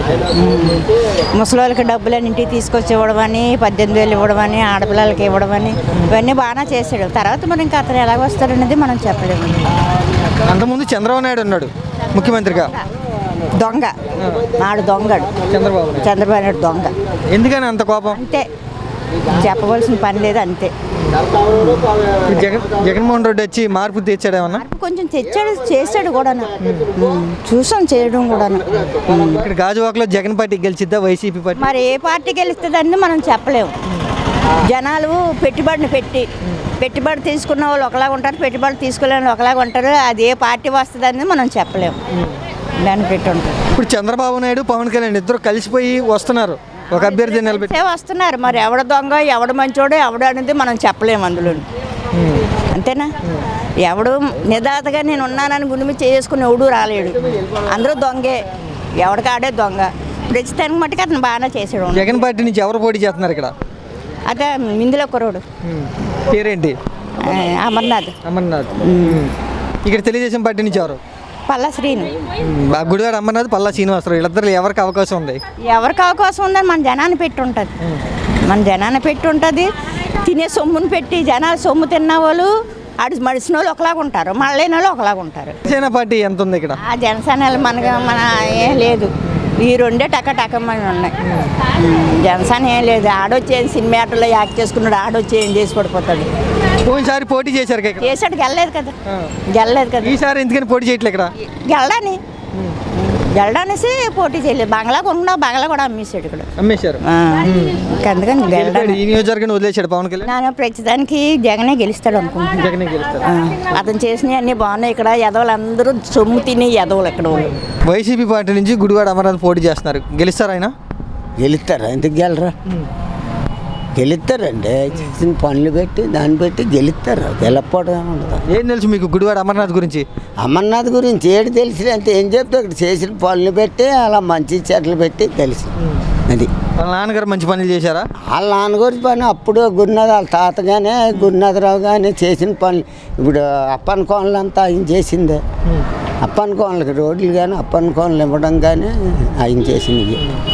ముసలి వాళ్ళకి డబ్బులు ఇంటికి తీసుకొచ్చి ఇవ్వడం అని పద్దెనిమిది వేలు ఇవ్వడం అని ఆడపిల్లలకి ఇవ్వడం అని ఇవన్నీ బాగానే చేశాడు తర్వాత మరి ఇంకా అతను ఎలాగ వస్తాడనేది మనం చెప్పలేము అంతకుముందు చంద్రబాబు నాయుడు ఉన్నాడు ముఖ్యమంత్రిగా దొంగ నాడు దొంగడు చంద్రబాబు చంద్రబాబు నాయుడు దొంగ ఎందుకని అంత కోపం అంతే చెప్పవలసిన పని లేదు అంతే జగన్ జగన్మోహన్ రెడ్డి వచ్చి మార్పు తెచ్చాడేమన్నా కొంచెం తెచ్చాడు చేశాడు కూడా చూసాం చేయడం కూడా ఇక్కడ గాజువాకలో జగన్ పార్టీ గెలిచిద్దా వైసీపీ పార్టీ మరి ఏ పార్టీ గెలుస్తుందని మనం చెప్పలేము జనాలు పెట్టుబడిని పెట్టి పెట్టుబడి తీసుకున్న వాళ్ళు ఒకలాగా ఉంటారు పెట్టుబడి తీసుకోలేని వాళ్ళు ఒకలాగా ఉంటారు అది ఏ పార్టీ వస్తుందని మనం చెప్పలేము దాన్ని పెట్టి ఉంటారు ఇప్పుడు చంద్రబాబు నాయుడు పవన్ కళ్యాణ్ ఇద్దరు కలిసిపోయి వస్తున్నారు ఒక అభ్యర్థి నిలబెట్టి ఏ వస్తున్నారు మరి ఎవడ దొంగ ఎవడ మంచోడు ఎవడు అనేది మనం చెప్పలేము అందులో అంతేనా ఎవడు నిదాతగా నేను ఉన్నానని గుండె చేసుకుని ఎవడు రాలేడు అందరూ దొంగే ఎవడికాడే దొంగ ప్రస్తుతానికి మట్టుకు అతను బాగానే చేసాడు జగన్ పార్టీ నుంచి ఎవరు పోటీ చేస్తున్నారు ఇక్కడ అదే మిందులో కురవాడు పేరేంటి ఆ, అమర్నాథ్ అమర్నాథ్ ఇక్కడ తెలుగుదేశం పార్టీ నుంచి ఎవరు పల్లా శ్రీను ఆ గుడివాడ అమర్నాథ్ పల్లా శ్రీనివాసరావు వీళ్ళిద్దరు ఎవరికి అవకాశం ఉంది ఎవరికి అవకాశం ఉందని మన జనాన్ని పెట్టి ఉంటుంది మన జనాన్ని పెట్టి ఉంటుంది తినే సొమ్ముని పెట్టి జనాలు సొమ్ము తిన్న వాళ్ళు ఆడు మడిసిన వాళ్ళు ఒకలాగా ఉంటారు మళ్ళైన వాళ్ళు ఒకలాగా ఉంటారు జనసేన పార్టీ ఎంత ఉంది ఇక్కడ ఆ జనసేన మనకు మన ఏం లేదు ఈ రెండే టక టకమని ఉన్నాయి జనసేన ఏం లేదు ఆడొచ్చి ఏం సినిమా ఆటలో యాక్ట్ చేసుకున్నాడు ఆడొచ్చి ఏం చేసి పడిపోతాడు పోయినసారి పోటీ చేశారు ఇక్కడ చేసాడు గెలలేదు కదా గెలలేదు కదా ఈసారి ఎందుకని పోటీ చేయట్లే ఇక్కడ గెలడాని గెలడానేసి పోటీ చేయలేదు బంగ్లా కొనుక్కున్నా బంగ్లా కూడా అమ్మేశాడు ఇక్కడ అమ్మేశారు ఆ, ఇంకా అందుకని గెలిపాడు. గెలడాని ఈ నియోజకవర్గాన్ని వదిలేశాడు పవన్ కళ్యాణ్ నేను ప్రస్తుతానికి జగనే గెలుస్తాడు అనుకుంటున్నాను జగనే గెలుస్తాడు ఆ, అతను చేసినవి అన్నీ బాగున్నాయి ఇక్కడ ఎదవలు అందరూ సొమ్ము తిని ఎదవలు ఇక్కడ వాళ్ళు వైసీపీ పార్టీ నుంచి గుడివాడ అమర్నాథ్ పోటీ చేస్తున్నారు గెలుస్తారు ఆయన గెలుస్తారా ఎందుకు గెలరా గెలుస్తారండి చేసిన పనులు పెట్టి దాన్ని పెట్టి గెలుస్తారు గెలకపోవడం ఏముండదు ఏం తెలుసు మీకు గుడివాడ అమర్నాథ్ గురించి అమర్నాథ్ గురించి ఏడు తెలిసి అంటే ఏం చెప్తే ఇక్కడ చేసిన పనులు పెట్టి అలా మంచి చెట్లు పెట్టి తెలుసు అది వాళ్ళ నాన్నగారు మంచి పనులు చేశారా వాళ్ళ నాన్నగారి పని అప్పుడు గురునాథ్ వాళ్ళ తాతగానే గురునాథరావు కానీ చేసిన పనులు ఇప్పుడు అప్పన్ కోనలు అంతా ఆయన చేసిందే అప్పన్ కోనలకి రోడ్లు కానీ అప్పన్ కోనలు ఇవ్వడం కానీ ఆయన చేసింది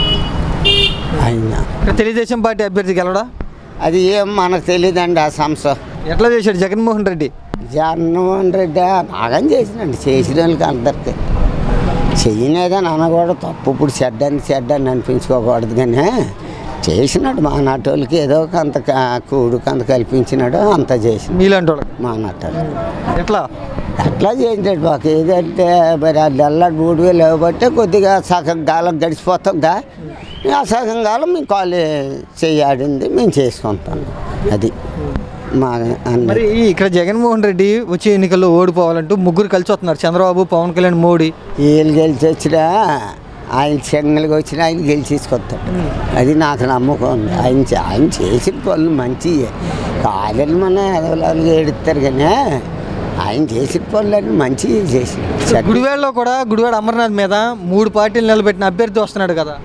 ఆయన ఇక్కడ తెలుగుదేశం పార్టీ అభ్యర్థి గెలవడా అది ఏం మనకు తెలియదండి ఆ సంస్థ ఎట్లా చేశాడు జగన్మోహన్ రెడ్డి జగన్మోహన్ రెడ్డి బాగా చేసినండి చేసిన వాళ్ళకి అందరికి చెయ్యనేదని అనకూడదు తప్పు ఇప్పుడు చెడ్డని చెడ్డని అనిపించుకోకూడదు కానీ చేసినాడు మా నాటోళ్ళకి ఏదో ఒక అంత క- కూడు అంత కల్పించినాడు అంత చేసిన మీలాంటి వాళ్ళకి మా నాటోళ్ళు ఎట్లా ఎట్లా చేయించాడు మాకు ఏదంటే మరి ఆ నెల మూడు వేలు ఇవ్వబట్టే కొద్దిగా సగం కాలం గడిచిపోతుందా ఆ సగం కాలం మేము కాలు చెయ్యాడింది మేము చేసుకుంటాం అది మా అన్న మరి ఈ ఇక్కడ జగన్మోహన్ రెడ్డి వచ్చే ఎన్నికల్లో ఓడిపోవాలంటూ ముగ్గురు కలిసి వస్తున్నారు చంద్రబాబు పవన్ కళ్యాణ్ మోడీ వీళ్ళు గెలిచి వచ్చినా ఆయన చెంగలికి వచ్చినా ఆయన గెలిచేసుకొస్తాడు అది నాకు నమ్మకం ఉంది ఆయన చే- ఆయన చేసిన పనులు మంచివి కాదని మన ఎదవలాలు ఏడుస్తారు కానీ ఆయన చేసిన పనులన్నీ మంచివి చేసి గుడివాడలో కూడా గుడివాడ అమర్నాథ్ మీద మూడు పార్టీలు నిలబెట్టిన అభ్యర్థి వస్తున్నాడు కదా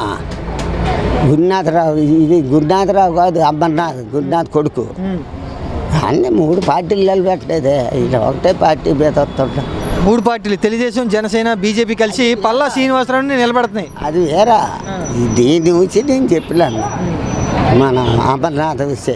గురునాథరావు ఇది గురునాథరావు కాదు అమర్నాథ్ గురునాథ్ కొడుకు అన్నీ మూడు పార్టీలు నిలబెట్టలేదే ఇలా ఒకటే పార్టీ మీద వస్తుంటాం మూడు పార్టీలు తెలుగుదేశం జనసేన బీజేపీ కలిసి పల్లా శ్రీనివాసరావుని నిలబెడుతున్నాయి అది వేరా ఈ దీని గురించి నేను చెప్పలేను మన అమర్నాథ్ విషయం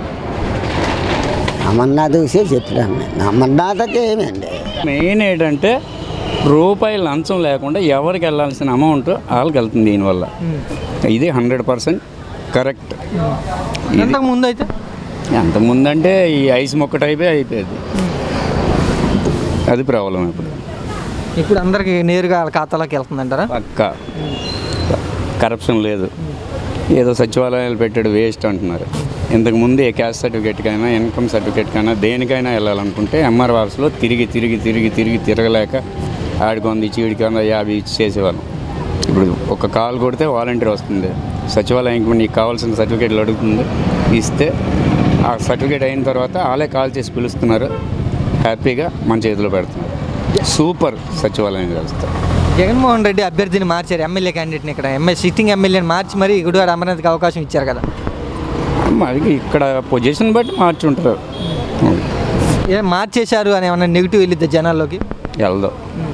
అమర్నాథ్ విషయం చెప్పలేను నేను అమర్నాథకి ఏమండి మెయిన్ ఏంటంటే రూపాయి లంచం లేకుండా ఎవరికి వెళ్ళాల్సిన అమౌంట్ వాళ్ళకి వెళ్తుంది దీనివల్ల ఇది హండ్రెడ్ పర్సెంట్ కరెక్ట్ ఎంతకు ముందు అయితే ఎంతకుముందు అంటే ఈ ఐస్ మొక్క టైపే అయిపోయేది అది ప్రాబ్లం ఇప్పుడు ఇప్పుడు అందరికి నేరుగా వాళ్ళ ఖాతాలోకి వెళ్తుందంటారా పక్క కరప్షన్ లేదు ఏదో సచివాలయాలు పెట్టాడు వేస్ట్ అంటున్నారు ఇంతకుముందు ఏ క్యాస్ట్ సర్టిఫికేట్కైనా ఇన్కమ్ సర్టిఫికేట్కైనా దేనికైనా వెళ్ళాలనుకుంటే ఎంఆర్ ఆఫీస్లో తిరిగి తిరిగి తిరిగి తిరిగి తిరగలేక ఆడికి వంద ఇచ్చి వీడికి వంద యాభై ఇచ్చి చేసేవాళ్ళం ఇప్పుడు ఒక కాల్ కొడితే వాలంటీర్ వస్తుంది సచివాలయానికి నీకు కావాల్సిన సర్టిఫికేట్లు అడుగుతుంది ఇస్తే ఆ సర్టిఫికేట్ అయిన తర్వాత వాళ్ళే కాల్ చేసి పిలుస్తున్నారు హ్యాపీగా మన చేతిలో పెడుతున్నారు సూపర్ సచివాలయం వ్యవస్థ జగన్మోహన్ రెడ్డి అభ్యర్థిని మార్చారు ఎమ్మెల్యే క్యాండిడేట్ని ఇక్కడ ఎమ్మెల్యే సిట్టింగ్ ఎమ్మెల్యేని మార్చి మరి గుడివాడ అమర్నాథ్కి అవకాశం ఇచ్చారు కదా మరి ఇక్కడ పొజిషన్ బట్టి మార్చుంటారు ఏ మార్చేశారు అని ఏమన్నా నెగిటివ్ వెళ్ళిద్ది జనాల్లోకి వెళ్దాం